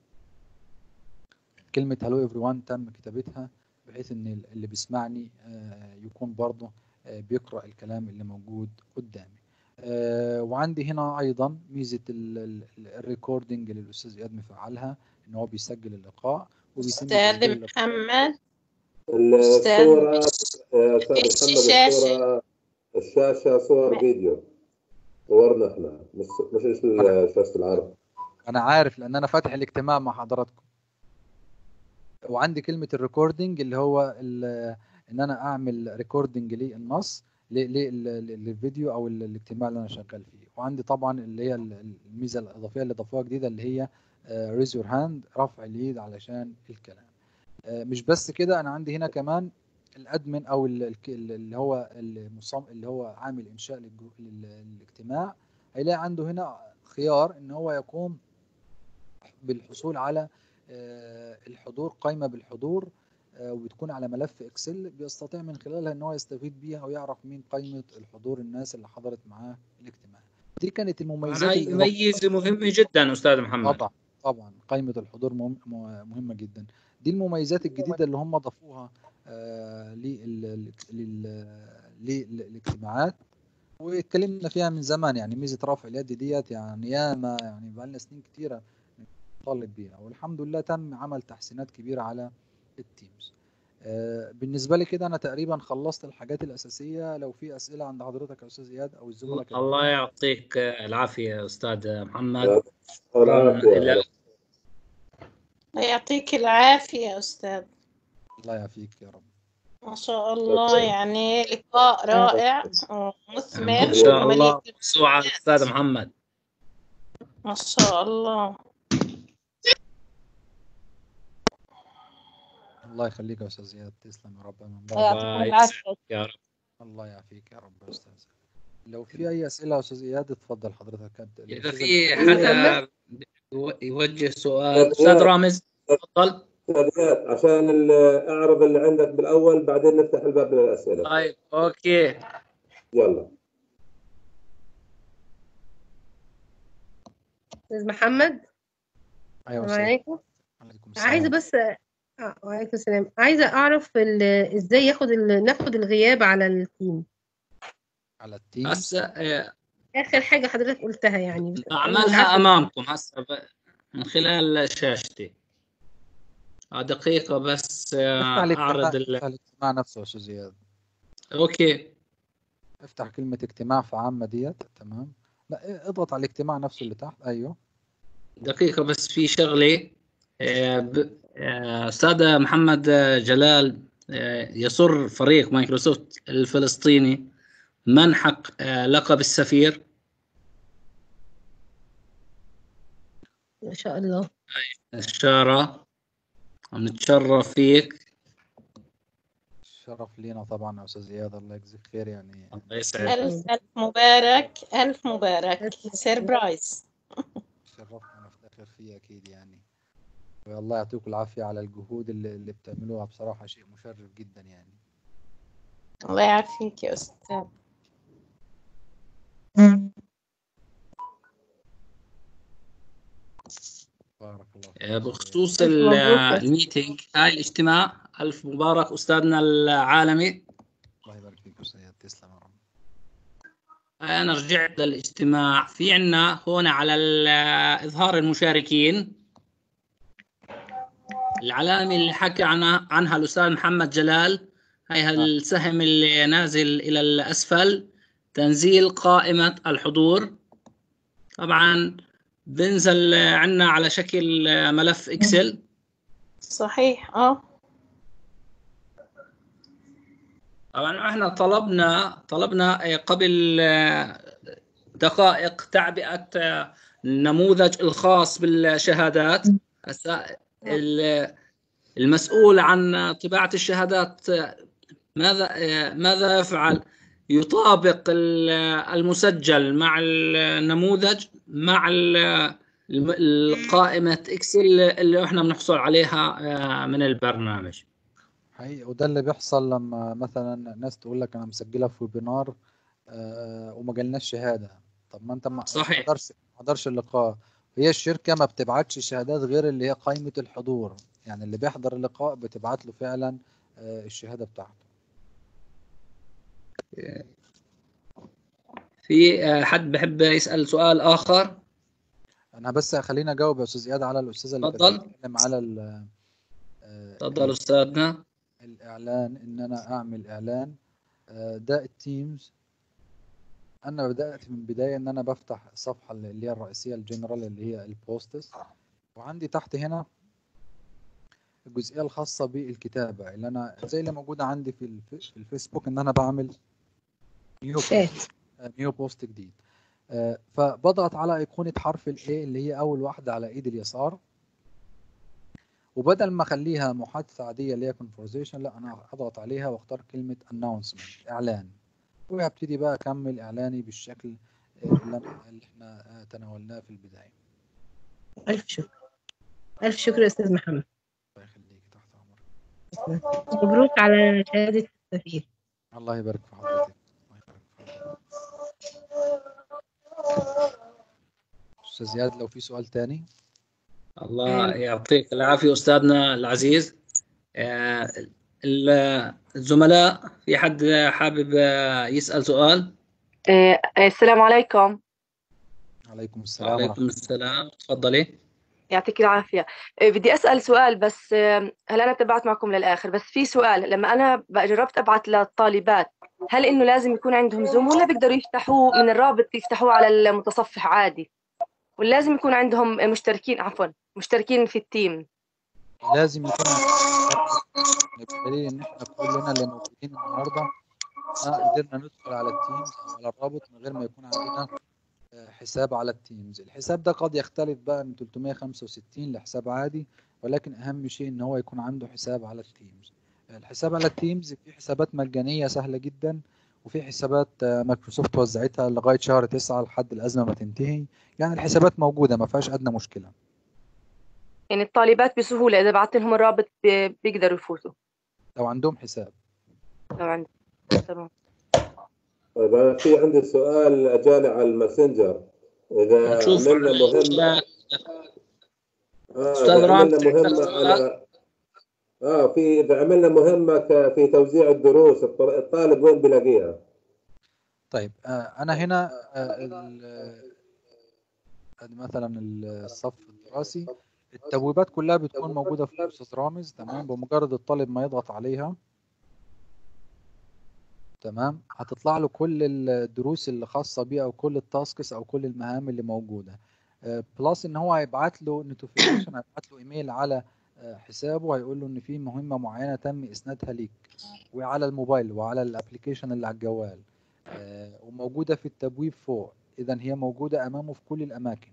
D: كلمة hello everyone تم كتابتها بحيث ان اللي بيسمعني آه، يكون برضه آه، بيقرأ الكلام اللي موجود قدامي آه، وعندي هنا ايضا ميزة الريكوردنج اللي الاستاذ اياد مفعلها ان هو بيسجل اللقاء وبيتم
C: أستاذ
G: طيب.
D: تسجيل اللقاء
C: محمد
G: الصورة
C: أستاذ
G: آه، أستاذ
C: مش
G: محمد
C: الشاشة
G: الصورة الشاشة صور فيديو صورنا احنا مش مش ال- شاشة العرض
D: انا عارف لان انا فاتح الاجتماع مع حضراتكم وعندي كلمة الريكوردنج اللي هو ال- ان انا اعمل ريكوردنج للنص ل- ل- ل- للفيديو او ال- الاجتماع اللي انا شغال فيه وعندي طبعا اللي هي ال- الميزة الاضافية اللي ضافوها جديدة اللي هي ريز يور هاند رفع اليد علشان الكلام آه، مش بس كده انا عندي هنا كمان الادمن او ال- الك- اللي هو المصمم اللي هو عامل انشاء للجو- لل- للاجتماع هيلاقي عنده هنا خيار ان هو يقوم بالحصول على آه، الحضور قائمة بالحضور آه، وبتكون على ملف اكسل بيستطيع من خلالها ان هو يستفيد بيها ويعرف مين قائمة الحضور الناس اللي حضرت معاه الاجتماع دي كانت المميزات
A: معناها
D: الإضافية
A: ميزة مهمة جدا أستاذ محمد
D: طبعا طبعا قائمة الحضور مهم م- مهمة جدا دي المميزات الجديدة اللي هم ضافوها آه، لل- لل- لل- للاجتماعات واتكلمنا فيها من زمان يعني ميزة رفع اليد ديت يعني ياما يعني بقالنا سنين كتيرة نطالب بيها والحمد لله تم عمل تحسينات كبيرة على التيمز آه، بالنسبة لي كده أنا تقريبا خلصت الحاجات الأساسية لو في أسئلة عند حضرتك يا أستاذ إياد أو الزملاء كمان
A: الله يعطيك العافية يا أستاذ محمد
G: العافية
A: إلى
C: الله يعطيك العافية يا أستاذ
D: الله يعافيك يا رب
C: ما شاء الله يعني لقاء رائع ومثمر
A: ما شاء
C: ومليء
A: الله موسوعة أستاذ محمد
C: ما شاء الله
D: الله يخليك يا أستاذ إياد تسلم يا رب من
B: الله
D: بعد
B: يعطيكم
A: الله
B: العافية
A: يسعدك يا رب
D: الله يعافيك يا رب يا أستاذ لو في أي أسئلة يا أستاذ إياد اتفضل حضرتك كابتن
A: إذا
D: الأستاذ
A: في
J: محمد
A: حدا يو- يوجه سؤال أستاذ رامز تفضل
G: إياد عشان ال- اعرض اللي عندك بالاول بعدين نفتح الباب للاسئله
A: طيب أوكي
G: يلا
J: أستاذ محمد
D: أيوة
J: السلام
D: أستاذ
J: عليكم
D: عليكم
J: عايزة
D: السلام
J: بس آه وعليكم السلام عايزة أعرف ال- إزاي ياخد ال... ناخد الغياب على التيم
D: على التيمز
A: هسه آه،
J: آخر حاجة حضرتك قلتها يعني بس أنا مش
A: أعملها
J: عارفة
A: أمامكم هسه ب- من خلال شاشتي آه، دقيقة بس آه،
D: افتح الاجتماع
A: أعرض ال...
D: افتح الاجتماع نفسه يا أستاذ إياد
A: أوكي
D: افتح كلمة اجتماع في عامة ديت تمام لا اضغط على الاجتماع نفسه اللي تحت ايوه
A: دقيقة بس في شغلة آه، ب- آه، أستاذ محمد آه، جلال آه، يسر فريق مايكروسوفت الفلسطيني منحق آه، لقب السفير
J: ما شاء الله
A: الشارة نتشرف فيك
D: شرف لينا طبعا يا استاذ اياد الله يجزيك خير يعني
A: الله يسعدك
C: ألف ألف مبارك ألف مبارك سيربرايز
D: شرفنا ونفتخر فيه اكيد يعني والله يعطيكم العافيه على الجهود اللي, اللي بتعملوها بصراحه شيء مشرف جدا يعني
C: الله يعافيك يا أستاذ
D: بارك الله فيك
A: آه، بخصوص
J: ألف
A: ال-
J: مبروك
A: آه،
J: يا أستاذ.
A: الميتينج هاي الاجتماع ألف مبارك أستاذنا العالمي
D: الله يبارك فيك استاذ اياد تسلم يا رب
A: أنا رجعت للاجتماع في عنا هون على ال- إظهار المشاركين العلامة اللي حكى عنها عنها الأستاذ محمد جلال هاي السهم اللي نازل إلى الأسفل تنزيل قائمة الحضور طبعا بنزل عنا على شكل ملف إكسل
C: صحيح اه
A: طبعا احنا طلبنا طلبنا قبل دقائق تعبئة النموذج الخاص بالشهادات هسا ال- المسؤول عن طباعة الشهادات ماذا ماذا يفعل؟ يطابق ال- المسجل مع النموذج مع ال- الم- قائمة اكسل اللي احنا بنحصل عليها من البرنامج.
D: حقيقي وده اللي بيحصل لما مثلا ناس تقول لك انا مسجله في ويبينار آه وما جالناش شهاده طب ما انت ما
A: صحيح.
D: ما حضرش ما حضرش اللقاء هي الشركه ما بتبعتش شهادات غير اللي هي قائمه الحضور يعني اللي بيحضر اللقاء بتبعت له فعلا آه الشهاده بتاعته
A: في آه، حد بحب يسأل سؤال آخر؟
D: انا بس خليني اجاوب يا استاذ اياد على الاستاذه اللي كانت
A: اتفضل.
D: بتتكلم على ال- آه،
A: تفضل أستاذنا.
D: الاعلان ان انا اعمل اعلان آه، ده التيمز انا بدات من بدايه ان انا بفتح الصفحه اللي هي الرئيسيه الجنرال اللي هي البوستس وعندي تحت هنا الجزئيه الخاصه بالكتابه اللي انا زي اللي موجوده عندي في الف- في الفيسبوك ان انا بعمل نيو بوست نيو بوست جديد آه، فبضغط على ايقونه حرف الاي اللي هي اول واحده على ايد اليسار وبدل ما اخليها محادثه عاديه اللي هي conversation لا انا اضغط عليها واختار كلمه announcement اعلان وهبتدي بقى اكمل اعلاني بالشكل آه، اللي أنا- اللي احنا آه، تناولناه في البدايه
J: ألف شكر ألف شكر يا أستاذ محمد
D: الله يخليك تحت امرك
J: مبروك على شهادة السفير
D: الله يبارك في حضرتك الله يبارك في حضرتك استاذ زياد لو في سؤال تاني
A: الله يعطيك العافية أستاذنا العزيز آه، ال- الزملاء في حد حابب آه، يسأل سؤال
N: إيه، السلام عليكم
D: عليكم السلام ورحمه
A: وعليكم السلام تفضلي
N: يعطيك العافية إيه، بدي أسأل سؤال بس إيه، هلا أنا تبعت معكم للآخر بس في سؤال لما أنا بقى جربت أبعت للطالبات هل إنه لازم يكون عندهم زوم ولا بيقدروا يفتحوه من الرابط يفتحوه على المتصفح عادي ولا لازم يكون عندهم مشتركين عفوا مشتركين في التيم
D: لازم يكون بدليل ان احنا كلنا اللي موجودين النهارده ما قدرنا ندخل على التيمز او على الرابط من غير ما يكون عندنا آه، حساب على التيمز الحساب ده قد يختلف بقى من 365 لحساب عادي ولكن اهم شيء ان هو يكون عنده حساب على التيمز الحساب على التيمز في حسابات مجانية سهلة جدا وفي حسابات آه، مايكروسوفت وزعتها لغاية شهر تسعة لحد الأزمة ما تنتهي يعني الحسابات موجودة ما فيهاش أدنى مشكلة
N: يعني الطالبات بسهولة إذا بعت لهم الرابط بي- بيقدروا يفوتوا
D: لو عندهم حساب
N: لو عندهم تمام
G: طيب أنا في عندي سؤال أجاني على الماسنجر إذا
A: نشوف
G: عملنا مهمة آه
A: أستاذ
G: إذا
A: رام
G: عملنا
A: تسأل
G: مهمة
A: سؤال
G: على آه في إذا عملنا مهمة ك- في توزيع الدروس الط- الطالب وين بيلاقيها؟
D: طيب آه، أنا هنا آه، ال- آه، مثلا الصف الدراسي التبويبات كلها بتكون موجودة في الأستاذ رامز تمام بمجرد الطالب ما يضغط عليها تمام هتطلع له كل الدروس اللي خاصه بيه او كل التاسكس او كل المهام اللي موجوده بلس ان هو هيبعت له نوتيفيكيشن هيبعت له ايميل على آه، حسابه هيقول له ان في مهمه معينه تم اسنادها ليك وعلى الموبايل وعلى الابلكيشن اللي على الجوال آه، وموجوده في التبويب فوق اذا هي موجوده امامه في كل الاماكن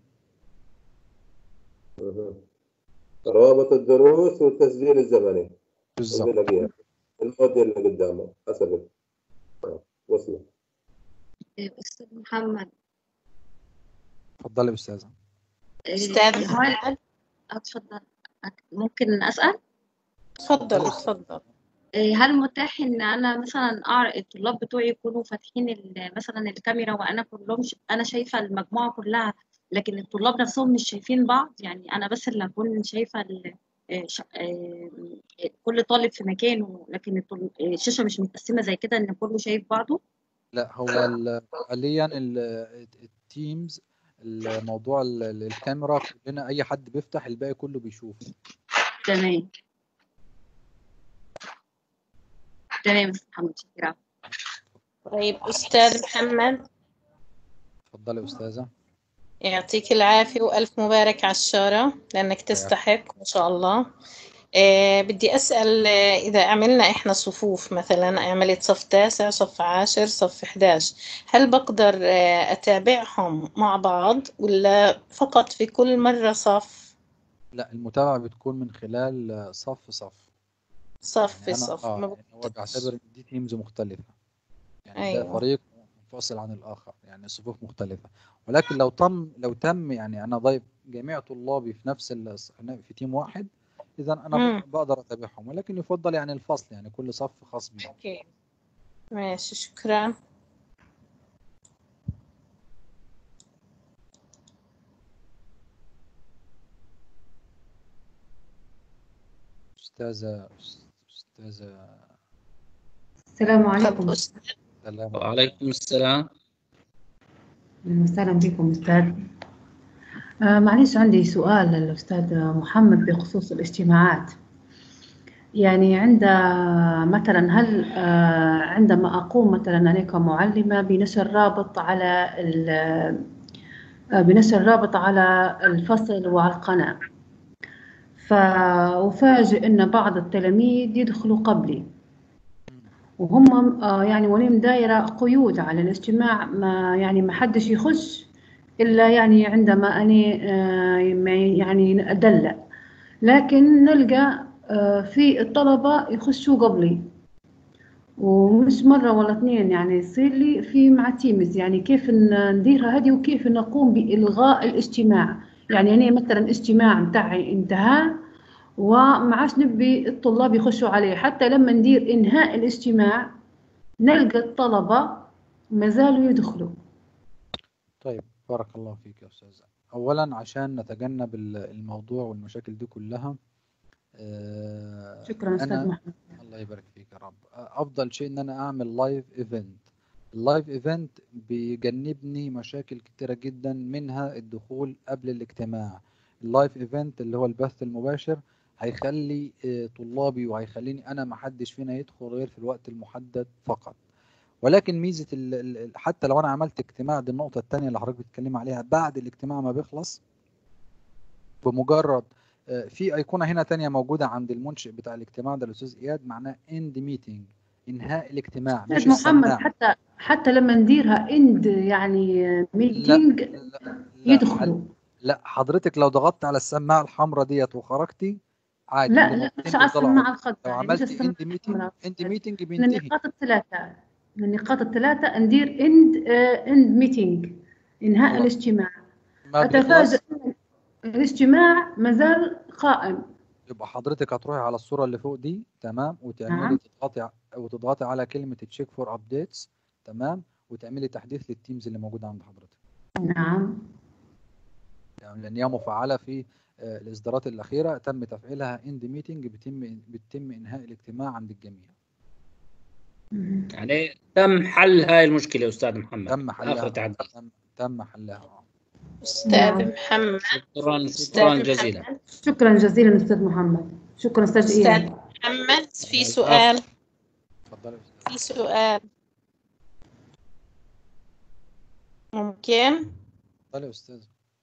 G: أها. روابط الدروس والتسجيل الزمني
D: بالظبط
G: بنلاقيها الموديل اللي قدامه حسب آه، وصلت
O: أستاذ محمد
D: اتفضلي يا استاذه
C: أستاذ
O: هل
C: محمد
O: أتفضل ممكن أسأل؟
C: تفضل تفضل
O: إيه، هل متاح إن أنا مثلا أعرف الطلاب بتوعي يكونوا فاتحين ال- مثلا الكاميرا وأنا كلهم ش... أنا شايفة المجموعة كلها لكن الطلاب نفسهم مش شايفين بعض يعني أنا بس اللي أكون شايفة ال... إيه، ش... إيه، كل طالب في مكانه لكن الطل... إيه، الشاشة مش متقسمة زي كده إن كله شايف بعضه
D: لا هو ال- حاليا ال- التيمز الموضوع ال- ال- الكاميرا كلنا اي حد بيفتح الباقي كله بيشوف
O: تمام تمام يا أستاذ محمد شكرا
C: طيب أستاذ محمد
D: اتفضلي يا استاذه
C: يعطيك العافية وألف مبارك على الشارة لأنك تستحق ما شاء الله آه بدي أسأل آه إذا عملنا إحنا صفوف مثلا عملت صف تاسع صف عاشر صف 11 هل بقدر آه أتابعهم مع بعض ولا فقط في كل مرة صف
D: لا المتابعه بتكون من خلال صف صف
C: صف في
D: يعني انا
C: صف
D: اه
C: ما
D: يعني هو بيعتبر ان دي تيمز مختلفه يعني ده
C: أيوة
D: فريق منفصل عن الاخر يعني صفوف مختلفه ولكن لو تم لو تم يعني انا ضايف جميع طلابي في نفس ال- في تيم واحد اذا انا
C: مم.
D: ب- بقدر اتابعهم ولكن يفضل يعني الفصل يعني كل صف خاص بيه
C: أوكي ماشي شكرا
D: استاذه استاذه
P: السلام عليكم
C: تفضل أستاذ
D: سلام
A: وعليكم السلام
P: أهلا وسهلا بكم أستاذ آه معليش عندي سؤال للأستاذ محمد بخصوص الاجتماعات يعني عند مثلا هل آه عندما أقوم مثلا أنا كمعلمة بنشر رابط على ال- آه بنشر رابط على الفصل وعلى القناة فأفاجئ أن بعض التلاميذ يدخلوا قبلي وهم آه، يعني وليم دايرة قيود على الاجتماع ما يعني ما حدش يخش إلا يعني عندما أنا آه، ما يعني أدلع لكن نلقى آه، في الطلبة يخشوا قبلي ومش مرة ولا اثنين يعني يصير لي في مع تيمز يعني كيف ن- نديرها هذه وكيف نقوم بإلغاء الاجتماع يعني أنا مثلا اجتماع متاعي انتهى وما عادش نبي الطلاب يخشوا عليه حتى لما ندير إنهاء الاجتماع نلقى الطلبة ما زالوا يدخلوا
D: طيب بارك الله فيك يا استاذ اولا عشان نتجنب ال- الموضوع والمشاكل دي كلها آه،
P: شكرا أستاذ
D: انا
P: محمد
D: الله يبارك فيك يا رب آه، افضل شيء ان انا اعمل لايف ايفنت اللايف ايفنت بيجنبني مشاكل كتيرة جدا منها الدخول قبل الاجتماع اللايف ايفنت اللي هو البث المباشر هيخلي آه، طلابي وهيخليني انا محدش فينا يدخل غير في الوقت المحدد فقط ولكن ميزه ال- ال- ال- حتى لو انا عملت اجتماع دي النقطه الثانيه اللي حضرتك بتتكلم عليها بعد الاجتماع ما بيخلص بمجرد آه، في ايقونه هنا تانية موجوده عند المنشئ بتاع الاجتماع ده الاستاذ اياد معناه اند ميتنج انهاء الاجتماع مش
P: أستاذ محمد
D: السماع
P: حتى حتى لما نديرها اند يعني
D: لا
P: ميتينج
D: لا
P: يدخلوا
D: لا حضرتك لو ضغطت على السماعه الحمراء ديت وخرجتي عادي
P: لا لا
D: النقطتين
P: مش على
D: بيفضلوا
P: السماعة
D: عادي
P: الخضراء
D: لو
P: يعني مش
D: عملت
P: السماعة
D: اند ميتنج
P: الحمراء
D: اند ميتنج
P: من
D: بينتهي
P: النقاط الثلاثة من النقاط الثلاثة ندير اند اند ميتينج انهاء
D: خلاص
P: الاجتماع
D: ما
P: أتفاجأ
D: بيخلص
P: أن الاجتماع ما زال قائم
D: يبقى حضرتك هتروحي على الصورة اللي فوق دي تمام وتعملي
P: نعم
D: تضغطي ع- وتضغطي على كلمة تشيك فور ابديتس تمام وتعملي تحديث للتيمز اللي موجودة عند حضرتك
P: نعم
D: يعني لأن هي مفعلة في آه، الإصدارات الأخيرة تم تفعيلها اند ميتنج بيتم بيتم إنهاء الاجتماع عند الجميع
P: مهم.
A: يعني تم حل هاي المشكلة يا أستاذ محمد
D: تم
A: آخر
D: حلها
A: تعديل
D: تم تم حلها آه.
C: أستاذ
P: نعم
C: محمد
A: شكرا
C: أستاذ
A: شكرا جزيلا
C: محمد
P: شكرا جزيلا أستاذ محمد شكرا أستاذ
C: أستاذ
P: إياد
C: محمد في
A: العفو
C: سؤال
D: اتفضلي يا أستاذ
C: في سؤال ممكن
D: تفضلي يا استاذ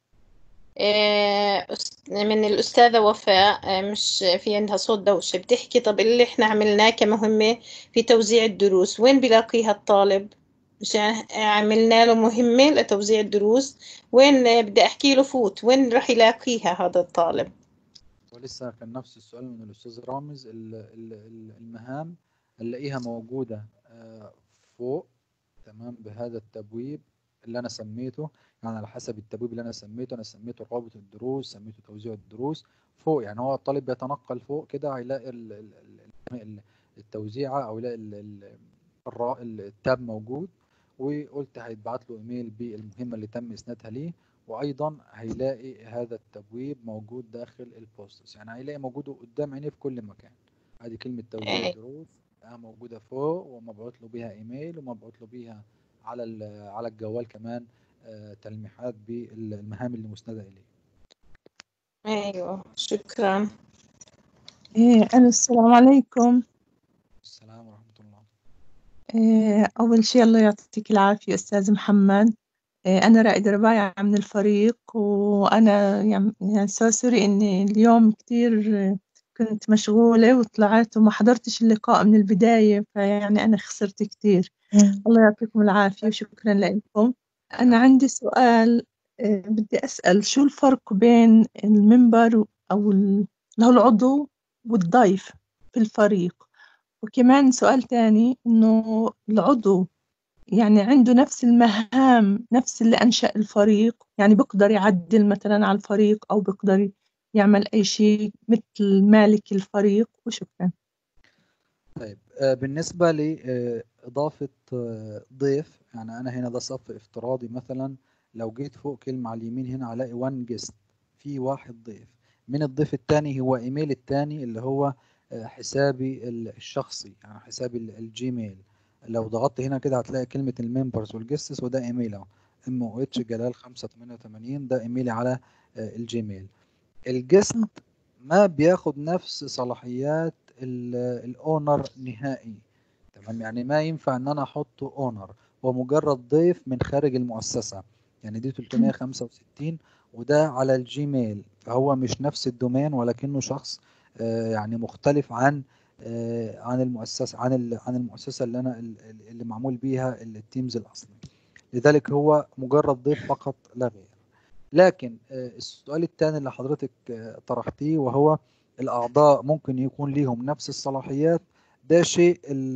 C: آه، أس- من الأستاذة وفاء آه، مش في عندها صوت دوشة بتحكي طب اللي احنا عملناه كمهمة في توزيع الدروس وين بلاقيها الطالب مش ع- عملنا له مهمة لتوزيع الدروس وين آه، بدي أحكي له فوت وين راح يلاقيها هذا الطالب
D: ولسه كان نفس السؤال من الأستاذ رامز ال- ال- ال- المهام نلاقيها موجودة آه، فوق تمام بهذا التبويب اللي أنا سميته يعني على حسب التبويب اللي أنا سميته أنا سميته رابط الدروس سميته توزيع الدروس فوق يعني هو الطالب بيتنقل فوق كده هيلاقي ال- ال- ال- ال- التوزيعة أو يلاقي ال- ال- الرا- التاب موجود وقلت هيتبعت له ايميل بالمهمة اللي تم إسنادها ليه وايضا هيلاقي هذا التبويب موجود داخل البوستس يعني هيلاقي موجود قدام عينيه في كل مكان ادي كلمه توزيع
C: إيه.
D: الدروس آه موجوده فوق ومبعوث له بيها ايميل ومبعوث له بيها على ال- على الجوال كمان آه تلميحات بالمهام اللي مسنده اليه
C: أيوة شكرا
Q: إيه ألو السلام عليكم
D: السلام ورحمه الله
Q: إيه أول شيء الله يعطيك العافية أستاذ محمد إيه أنا رائدة ربايع من الفريق وأنا يعني يعني سو سوري إني اليوم كتير كنت مشغولة وطلعت وما حضرتش اللقاء من البداية فيعني أنا خسرت كتير الله يعطيكم العافية وشكرا لكم أنا عندي سؤال إيه بدي أسأل شو الفرق بين المنبر أو ال- اللي هو العضو والضيف في الفريق وكمان سؤال تاني إنه العضو يعني عنده نفس المهام نفس اللي أنشأ الفريق يعني بيقدر يعدل مثلا على الفريق أو بيقدر يعمل أي شيء مثل مالك الفريق وشكرا
D: طيب آه، بالنسبة لإضافة ضيف يعني أنا هنا ده صف افتراضي مثلا لو جيت فوق كلمة على اليمين هنا هلاقي وان جيست في واحد ضيف من الضيف التاني هو إيميل التاني اللي هو آه، حسابي ال- الشخصي يعني حسابي ال- الجيميل لو ضغطت هنا كده هتلاقي كلمة الممبرز والجيستس وده إيميل أهو ام او اتش جلال 588 ده إيميلي على آه، الجيميل الجست ما بياخد نفس صلاحيات الاونر نهائي تمام يعني ما ينفع ان انا احطه اونر هو مجرد ضيف من خارج المؤسسة يعني دي 365 وده على الجيميل فهو مش نفس الدومين ولكنه شخص آه، يعني مختلف عن آه، عن المؤسسة عن ال- عن المؤسسة اللي انا ال- ال- اللي معمول بيها التيمز الاصلي لذلك هو مجرد ضيف فقط لا غير لكن آه، السؤال الثاني اللي حضرتك آه، طرحتيه وهو الأعضاء ممكن يكون ليهم نفس الصلاحيات ده شيء ال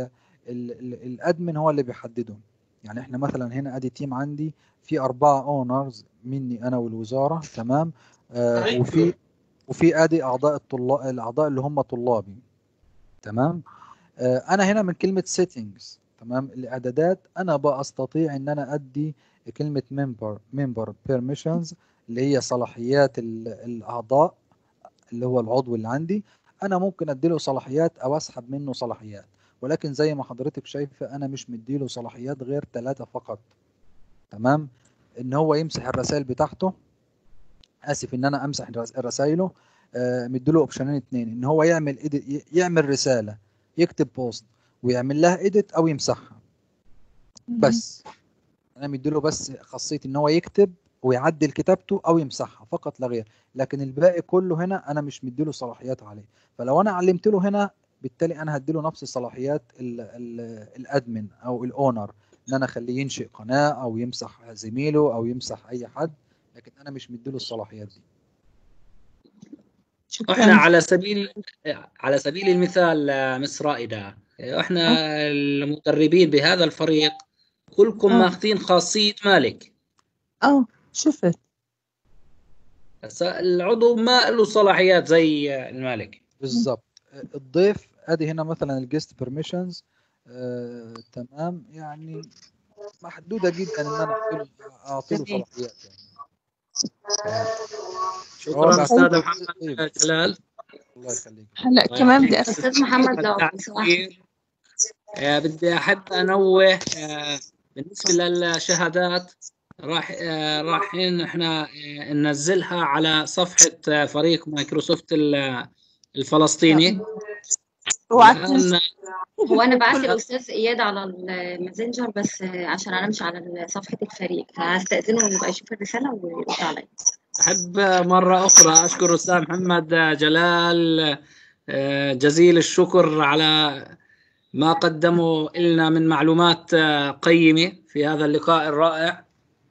D: ال ال الأدمن هو اللي بيحدده يعني احنا مثلا هنا ادي تيم عندي في أربعة اونرز مني أنا والوزارة تمام آه وفي وفي ادي أعضاء الطلاب الأعضاء اللي هم طلابي تمام آه أنا هنا من كلمة settings تمام الإعدادات أنا بقى أستطيع إن أنا أدي كلمة member member permissions اللي هي صلاحيات ال- الأعضاء اللي هو العضو اللي عندي أنا ممكن أديله صلاحيات أو أسحب منه صلاحيات ولكن زي ما حضرتك شايفة أنا مش مديله صلاحيات غير ثلاثة فقط تمام إن هو يمسح الرسائل بتاعته آسف إن أنا أمسح رس- رسائله آه مديله أوبشنين اتنين إن هو يعمل edit يعمل رسالة يكتب بوست ويعمل لها إيديت أو يمسحها بس انا مديله بس خاصيه ان هو يكتب ويعدل كتابته او يمسحها فقط لا غير لكن الباقي كله هنا انا مش مديله صلاحيات عليه فلو انا علمت له هنا بالتالي انا هديله نفس صلاحيات ال ال الادمن او الاونر ان انا اخليه ينشئ قناه او يمسح زميله او يمسح اي حد لكن انا مش مديله الصلاحيات دي
A: احنا على سبيل على سبيل المثال آه، مس رائدة احنا المدربين بهذا الفريق كلكم
Q: آه.
A: ماخذين خاصية مالك
Q: اه شفت
A: بس العضو ما له صلاحيات زي المالك
D: بالظبط الضيف ادي هنا مثلا الجست بيرميشنز آه، تمام يعني محدوده جدا ان انا اعطيله اعطيله
A: جميل.
D: صلاحيات
A: شكرا
D: بعد-
A: استاذ محمد جلال
D: الله يخليك
Q: هلا
A: طيب.
Q: كمان بدي أسأل
A: أستاذ محمد لو آه بدي أحب أنوه آه بالنسبة للشهادات راح آه رايحين احنا آه ننزلها على صفحة آه فريق مايكروسوفت ال- الفلسطيني
Q: اوعى
A: الآن
Q: تنسى
O: هو انا بعت
A: كل
O: الاستاذ اياد على الماسنجر بس عشان انا مش على صفحه الفريق فهستاذنه يبقى يشوف الرساله ويرد عليا
A: أحب مرة أخرى أشكر أستاذ محمد جلال آه، جزيل الشكر على ما قدمه لنا من معلومات آه، قيمة في هذا اللقاء الرائع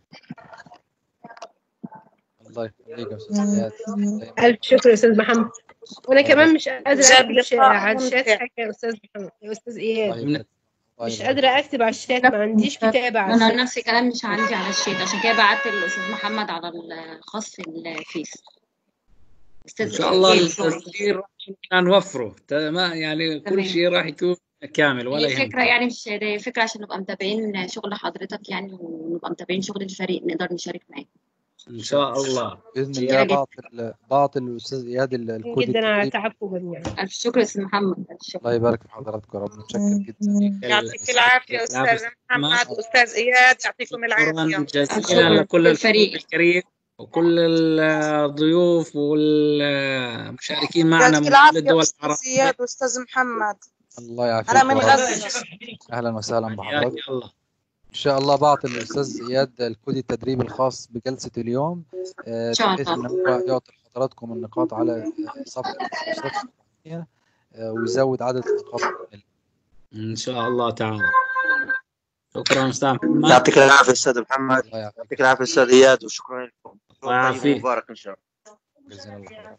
D: الله يخليك يا استاذ اياد دايما
J: ألف شكر يا أستاذ محمد وأنا
D: الله
J: كمان
D: يبارك
J: مش قادرة
I: جاب
J: أكتب ش-
I: لقاء
J: على الشات
I: ممتع
J: حاجة يا أستاذ محمد يا أستاذ
D: الله
J: إياد
A: من
D: يبارك الله
J: مش
D: يبارك
J: قادرة أكتب على الشات ما عنديش كتابة على
O: انا
J: الشات
O: نفس الكلام مش عندي على الشيت عشان كده بعت الاستاذ محمد على الخاص في الفيس
A: إن
O: استاذ
A: شاء الله
O: اياد سوري
A: التسجيل راح نوفره تمام يعني كل
O: تمام
A: شيء راح يكون كامل ولا
O: هي
A: يهمك
O: فكرة يعني مش هي فكرة عشان نبقى متابعين شغل حضرتك يعني ونبقى متابعين شغل الفريق نقدر نشارك معاه
A: إن شاء الله
D: باذن
O: شكرا
D: الله
O: جدا
D: بعت ال- بعت الاستاذ اياد ال- الكود
J: جدا على
D: التدريب
J: تعبكم جميعا
O: ألف شكر يا أستاذ محمد ألف شكر
D: الله يبارك في حضراتكم يا رب متشكر جدا
I: يعطيك العافية أستاذ محمد وأستاذ إياد يعطيكم العافية
A: شكرا
O: ألف
A: جزيلا
O: شكر
A: لكل
O: للفريق
A: الفريق الكريم وكل الضيوف والمشاركين معنا
I: يعطيك
A: من كل
I: العافية
A: الدول
I: أستاذ
A: العربية
I: إياد وأستاذ محمد
D: الله
I: أنا
D: يعافيك
I: من
D: يا رب
I: غزة
D: اهلا وسهلا
A: حياك
D: بحضراتكم
A: الله
D: ان شاء الله بعت الاستاذ اياد الكود التدريبي الخاص بجلسه اليوم آه،
O: إن شاء
D: بحيث ان
O: الله
D: هو يعطي لحضراتكم النقاط على صفحه الكورسات الإلكترونية، آه، ويزود عدد النقاط
A: إن شاء الله تعالى شكرا أستاذ محمد
R: يعطيك العافية أستاذ محمد
D: الله يعافيك
R: يعطيك العافية أستاذ إياد وشكرا لكم
A: الله
R: طيب
A: يعافيك
R: ومبارك إن شاء الله
D: جزانا الله خيرا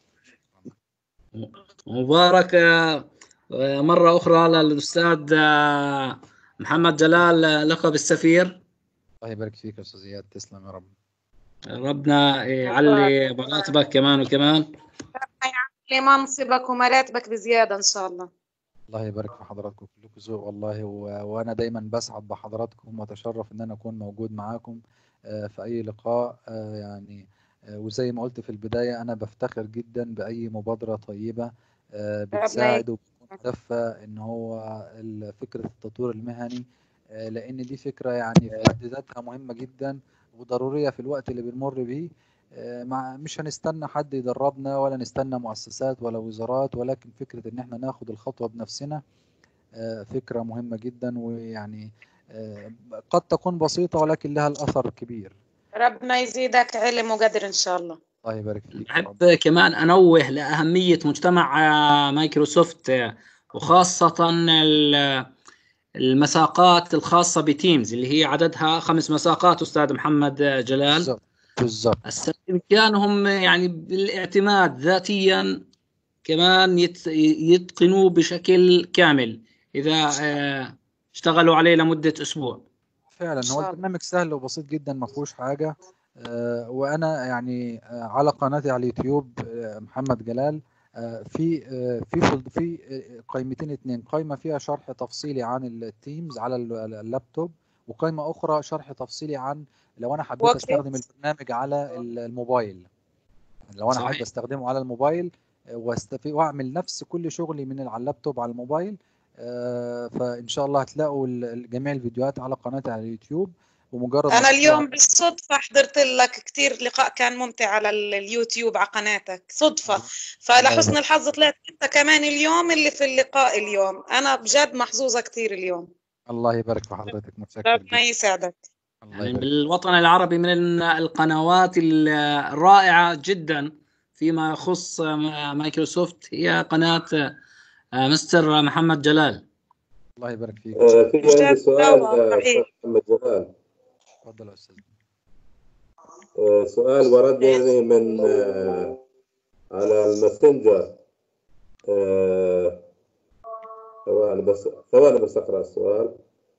A: مبارك آه، آه، مرة أخرى للأستاذ آه، محمد جلال آه، لقب السفير
D: الله يبارك فيك يا استاذ اياد تسلم يا رب
A: ربنا يعلي مراتبك كمان وكمان
I: لمنصبك ومراتبك بزيادة إن شاء الله
D: الله يبارك في حضراتكم كلكم ذوق والله و... وانا دايما بسعد بحضراتكم واتشرف ان انا اكون موجود معاكم آه، في اي لقاء آه، يعني آه، وزي ما قلت في البداية انا بفتخر جدا باي مبادرة طيبة آه،
I: ربنا
D: بتساعد وبتكون هدفها ان هو ال- فكرة التطوير المهني آه، لان دي فكرة يعني في حد ذاتها مهمة جدا وضرورية في الوقت اللي بنمر بيه آه، مع مش هنستنى حد يدربنا ولا نستنى مؤسسات ولا وزارات ولكن فكرة ان احنا ناخد الخطوة بنفسنا آه، فكرة مهمة جدا ويعني آه، قد تكون بسيطة ولكن لها الأثر الكبير
I: ربنا يزيدك علم وقدر إن شاء الله
D: الله يبارك فيك يا رب
A: أحب كمان أنوه لأهمية مجتمع آه، مايكروسوفت آه، وخاصة ال- المساقات الخاصة بتيمز اللي هي عددها خمس مساقات أستاذ محمد آه، جلال
D: بالظبط بالظبط
A: هسه بإمكانهم يعني بالاعتماد ذاتيا كمان يت- يتقنوه بشكل كامل إذا آه، اشتغلوا عليه لمدة أسبوع
D: فعلا
I: إن
D: هو
I: شاء الله
D: البرنامج سهل وبسيط جدا ما فيهوش حاجة آه، وأنا يعني آه، على قناتي على اليوتيوب آه، محمد جلال آه، في آه، في فل- في آه، قائمتين اتنين قائمة فيها شرح تفصيلي عن التيمز على ال- اللابتوب وقائمة أخرى شرح تفصيلي عن لو أنا حبيت أستخدم
I: وكيف
D: البرنامج على ال- الموبايل لو أنا حابب
A: صحيح
D: أستخدمه على الموبايل آه، واستفي وأعمل نفس كل شغلي من على اللابتوب على الموبايل آه، فإن شاء الله هتلاقوا ال- ال- جميع الفيديوهات على قناتي على اليوتيوب ومجرد ما
I: أنا
D: تدخلوا
I: اليوم
D: على
I: بالصدفة حضرت لك كتير لقاء كان ممتع على ال- اليوتيوب على قناتك صدفة
D: الله
I: فلحسن
D: يبارك
I: الحظ طلعت أنت كمان اليوم اللي في اللقاء اليوم أنا بجد محظوظة كتير اليوم
D: الله يبارك في حضرتك متشكر
I: ربنا
D: جدا
I: يسعدك
D: الله
A: يعني
D: يبارك
A: بالوطن العربي من القنوات الرائعة جدا فيما يخص مايكروسوفت هي قناة مستر محمد جلال
D: الله يبارك فيك
G: آه، في عندي
I: جد
G: سؤال
I: دواء
G: آه، أستاذ
I: صحيح
G: محمد جلال
D: اتفضل يا استاذ
G: آه، سؤال وردني من آه، على الماسنجر آه، ثواني بس ثواني بس أقرأ السؤال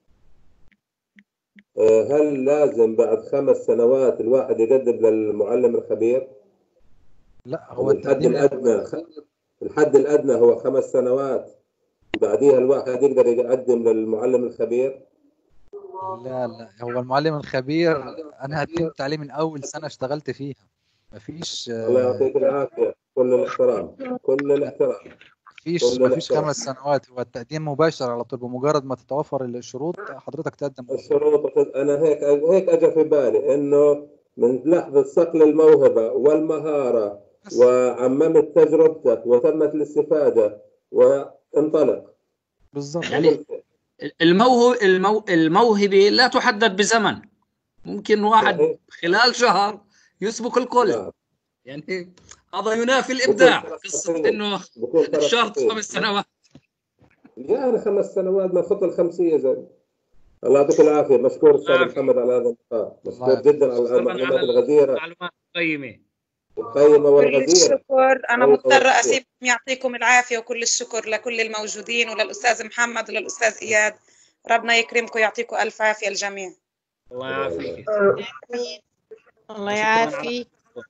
G: آه، هل لازم بعد خمس سنوات الواحد يقدم للمعلم الخبير؟
D: لا هو
G: يعني الحد
D: التقديم
G: الأدنى الحد الأدنى هو خمس سنوات بعديها الواحد يقدر يقدم للمعلم الخبير
D: لا لا هو المعلم الخبير انا قدمت عليه من اول سنه اشتغلت فيها مفيش
G: الله
D: آه،
G: يعطيك العافية كل الاحترام كل الاحترام
D: مفيش
G: كل
D: مفيش
G: الاحترام
D: خمس سنوات هو التقديم مباشر على طول بمجرد ما تتوفر الشروط حضرتك تقدم على طول
G: الشروط أنا هيك هيك أجى في بالي إنه من لحظة صقل الموهبة والمهارة
D: بس
G: وعممت تجربتك وتمت الاستفادة و انطلق
D: بالضبط
A: يعني الموهو المو... الموهبة لا تحدد بزمن ممكن واحد خلال شهر يسبق الكل يعني هذا ينافي الإبداع قصة إنه شرط خمس سنوات
G: يعني خمس سنوات من خط الخمسية زي الله يعطيك العافية مشكور أستاذ محمد على هذا اللقاء مشكور جدا على المعلومات الغزيرة
A: معلومات قيمة
G: القيمة
I: كل
G: والغزيرة
I: الشكر أنا
G: الله
I: مضطرة
G: يوفقك.
I: أسيبكم يعطيكم العافية وكل الشكر لكل الموجودين وللأستاذ محمد وللأستاذ إياد ربنا يكرمكم ويعطيكم ألف عافية الجميع
A: الله يعافيك
C: الله يعافيك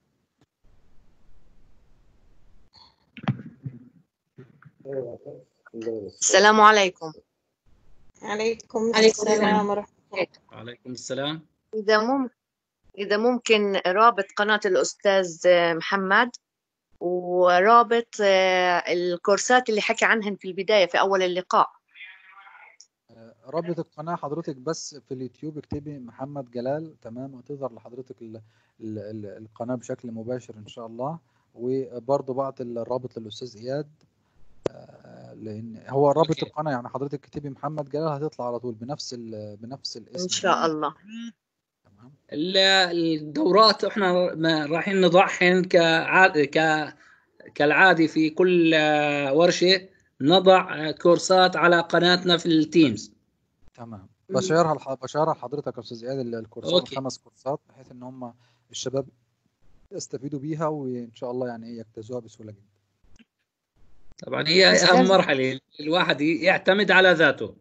S: السلام عليكم
C: عليكم
S: عليكم
C: السلام ورحمة الله
A: وعليكم السلام
S: إذا ممكن إذا ممكن رابط قناة الأستاذ محمد ورابط آه، الكورسات اللي حكى عنهن في البداية في أول اللقاء
D: رابط القناة حضرتك بس في اليوتيوب اكتبي محمد جلال تمام وتظهر لحضرتك ال ال ال القناة بشكل مباشر إن شاء الله وبرضه بعت الرابط للأستاذ إياد آه، لأن هو رابط القناة يعني حضرتك اكتبي محمد جلال هتطلع على طول بنفس ال بنفس الاسم
S: إن شاء الله
A: ال- الدورات احنا ما رايحين نضعهن كعاد ك كالعادي في كل آه، ورشة نضع آه، كورسات على قناتنا في التيمز
D: تمام بشيرها لح- بشيرها لحضرتك يا أستاذ إياد ال- الكورسات
A: أوكي.
D: الخمس كورسات بحيث إن هم الشباب يستفيدوا بيها وإن شاء الله يعني إيه يجتازوها بسهولة جدا
A: طبعا هي أهم مرحلة الواحد يعتمد على ذاته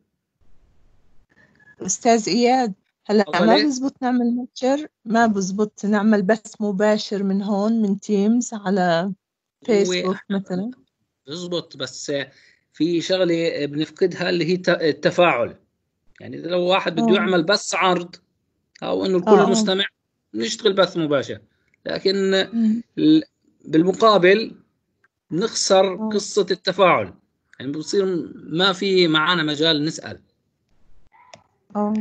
Q: أستاذ إياد هلا ما
A: تفضلي.
Q: بزبط نعمل متجر ما بزبط نعمل بث مباشر من هون من تيمز على فيسبوك مثلا
A: بزبط بس في شغلة بنفقدها اللي هي ت- التفاعل يعني إذا لو واحد بده
Q: آه.
A: يعمل بس عرض أو إنه الكل
Q: آه، آه.
A: مستمع نشتغل بث مباشر لكن ال- بالمقابل نخسر قصة التفاعل يعني بصير ما في معانا مجال نسأل
Q: اه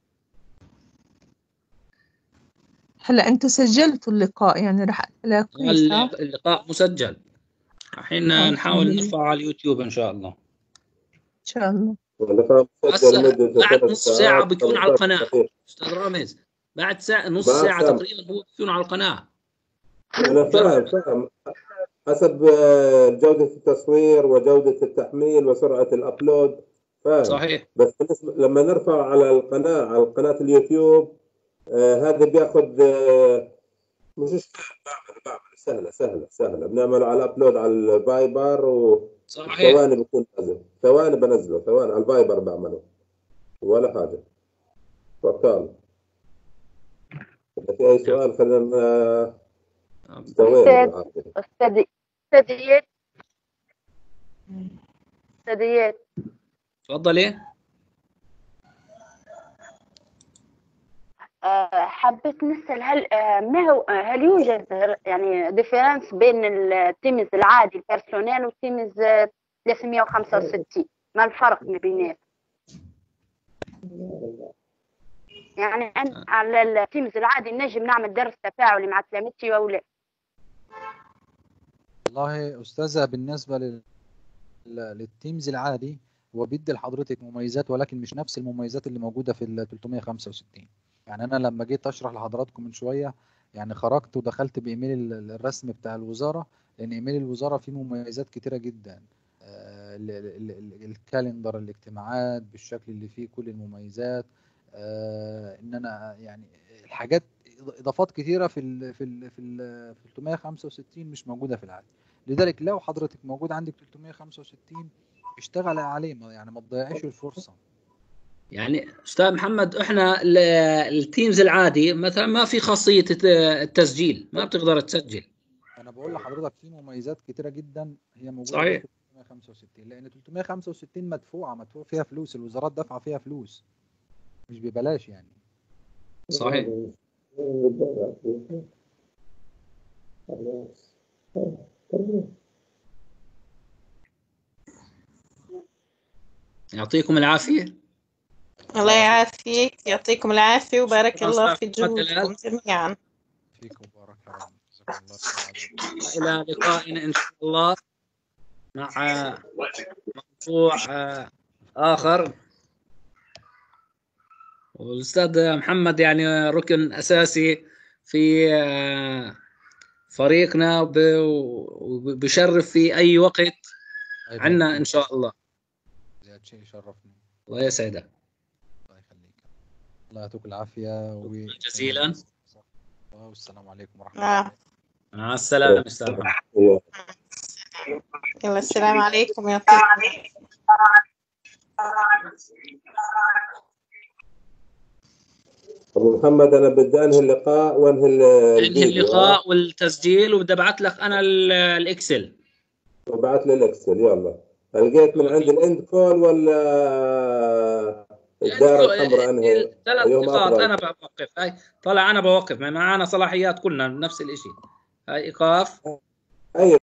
Q: هلا انتوا سجلتوا اللقاء يعني رح الاقيه كويس صح؟
A: الل- اللقاء مسجل الحين
Q: آه،
A: نحاول
Q: جميل.
A: نرفعه على اليوتيوب إن شاء الله
Q: ان شاء الله
G: واللقاء
A: هسه
G: مسجل مدة
A: بعد
G: ثلاث
A: نص ساعة
G: ساعات
A: بيكون على
G: 15
A: القناة
G: دقيقة
A: أستاذ رامز بعد ساعة نص
G: بعد
A: ساعة
G: ساعة.
A: تقريبا هو بيكون على القناة
G: أنا فاهم فاهم حسب آه، جودة التصوير وجودة التحميل وسرعة الأبلود فاهم
A: صحيح
G: بس بالنسبة لما نرفع على القناة على قناة اليوتيوب آه هذا بياخذ آه مش مشكلة بعمل بعمل سهلة سهلة سهلة بنعمل على الأبلود على الفايبر و
A: صحيح.
G: ثواني بكون نازل ثواني بنزله ثواني على الفايبر بعمله ولا حاجة تفضل إذا في أي سؤال خلينا آه، استوينا
K: أستاذ
G: بالعافية.
K: أستاذ أستاذ إياد أستاذ إياد
A: تفضلي
K: آه، حبيت نسأل هل آه، ما هو آه، هل يوجد يعني ديفرنس بين التيمز العادي البيرسونيل والتيمز آه، 365 ما الفرق ما بينهم يعني أنا على التيمز العادي نجم نعمل درس تفاعلي مع تلاميذتي أو لا
D: والله أستاذة بالنسبة لل... لل- للتيمز العادي هو بيدي لحضرتك مميزات ولكن مش نفس المميزات اللي موجودة في ال 365 يعني أنا لما جيت أشرح لحضراتكم من شوية يعني خرجت ودخلت بإيميل ال- الرسمي بتاع الوزارة لأن إيميل الوزارة فيه مميزات كتيرة جدا آه، ال- ال- ال- الكالندر الاجتماعات بالشكل اللي فيه كل المميزات آه، ان انا يعني الحاجات اضافات كتيره في ال في ال في ال في 365 مش موجوده في العادي لذلك لو حضرتك موجود عندك 365 اشتغل عليه ما يعني ما تضيعيش الفرصه
A: يعني استاذ محمد احنا ال- التيمز العادي مثلا ما في خاصيه الت- التسجيل ما بتقدر تسجل
D: انا بقول لحضرتك في مميزات كتيره جدا هي موجوده
A: صحيح.
D: في 365 لان 365 مدفوعه مدفوع فيها فلوس الوزارات دافعه فيها فلوس مش ببلاش يعني
A: صحيح يعطيكم العافيه
C: الله يعافيك يعطيكم العافية وبارك
A: شكراً
C: الله
A: أستاذ
C: في
A: محمد
C: جهودكم جميعا
D: فيك وبارك يا رب جزاك الله خير
A: الى لقائنا ان شاء الله مع آه، موضوع آه، آخر والأستاذ محمد يعني ركن أساسي في آه، فريقنا وب- وبشرف في أي وقت
D: أيضاً
A: عنا إن شاء الله
D: زياد شيء يشرفني
A: الله يسعدك
D: الله يعطيك العافية و...
A: جزيلا
D: والسلام عليكم ورحمة الله
C: آه.
A: مع السلامة أستاذ محمد.
C: يلا السلام عليكم يعطيكم
G: ابو محمد انا بدي انهي اللقاء وانهي ال-
A: انهي
G: الفيديو
A: اللقاء والتسجيل وبدي ابعث لك انا ال- الاكسل
G: وبعت لي الاكسل يلا لقيت من عند الاند كول ولا الدائره الحمراء انهي
A: ثلاث
G: اليوم
A: نقاط
G: افضل
A: انا بوقف هاي طلع انا بوقف معنا صلاحيات كلنا نفس الشيء هاي ايقاف
G: اي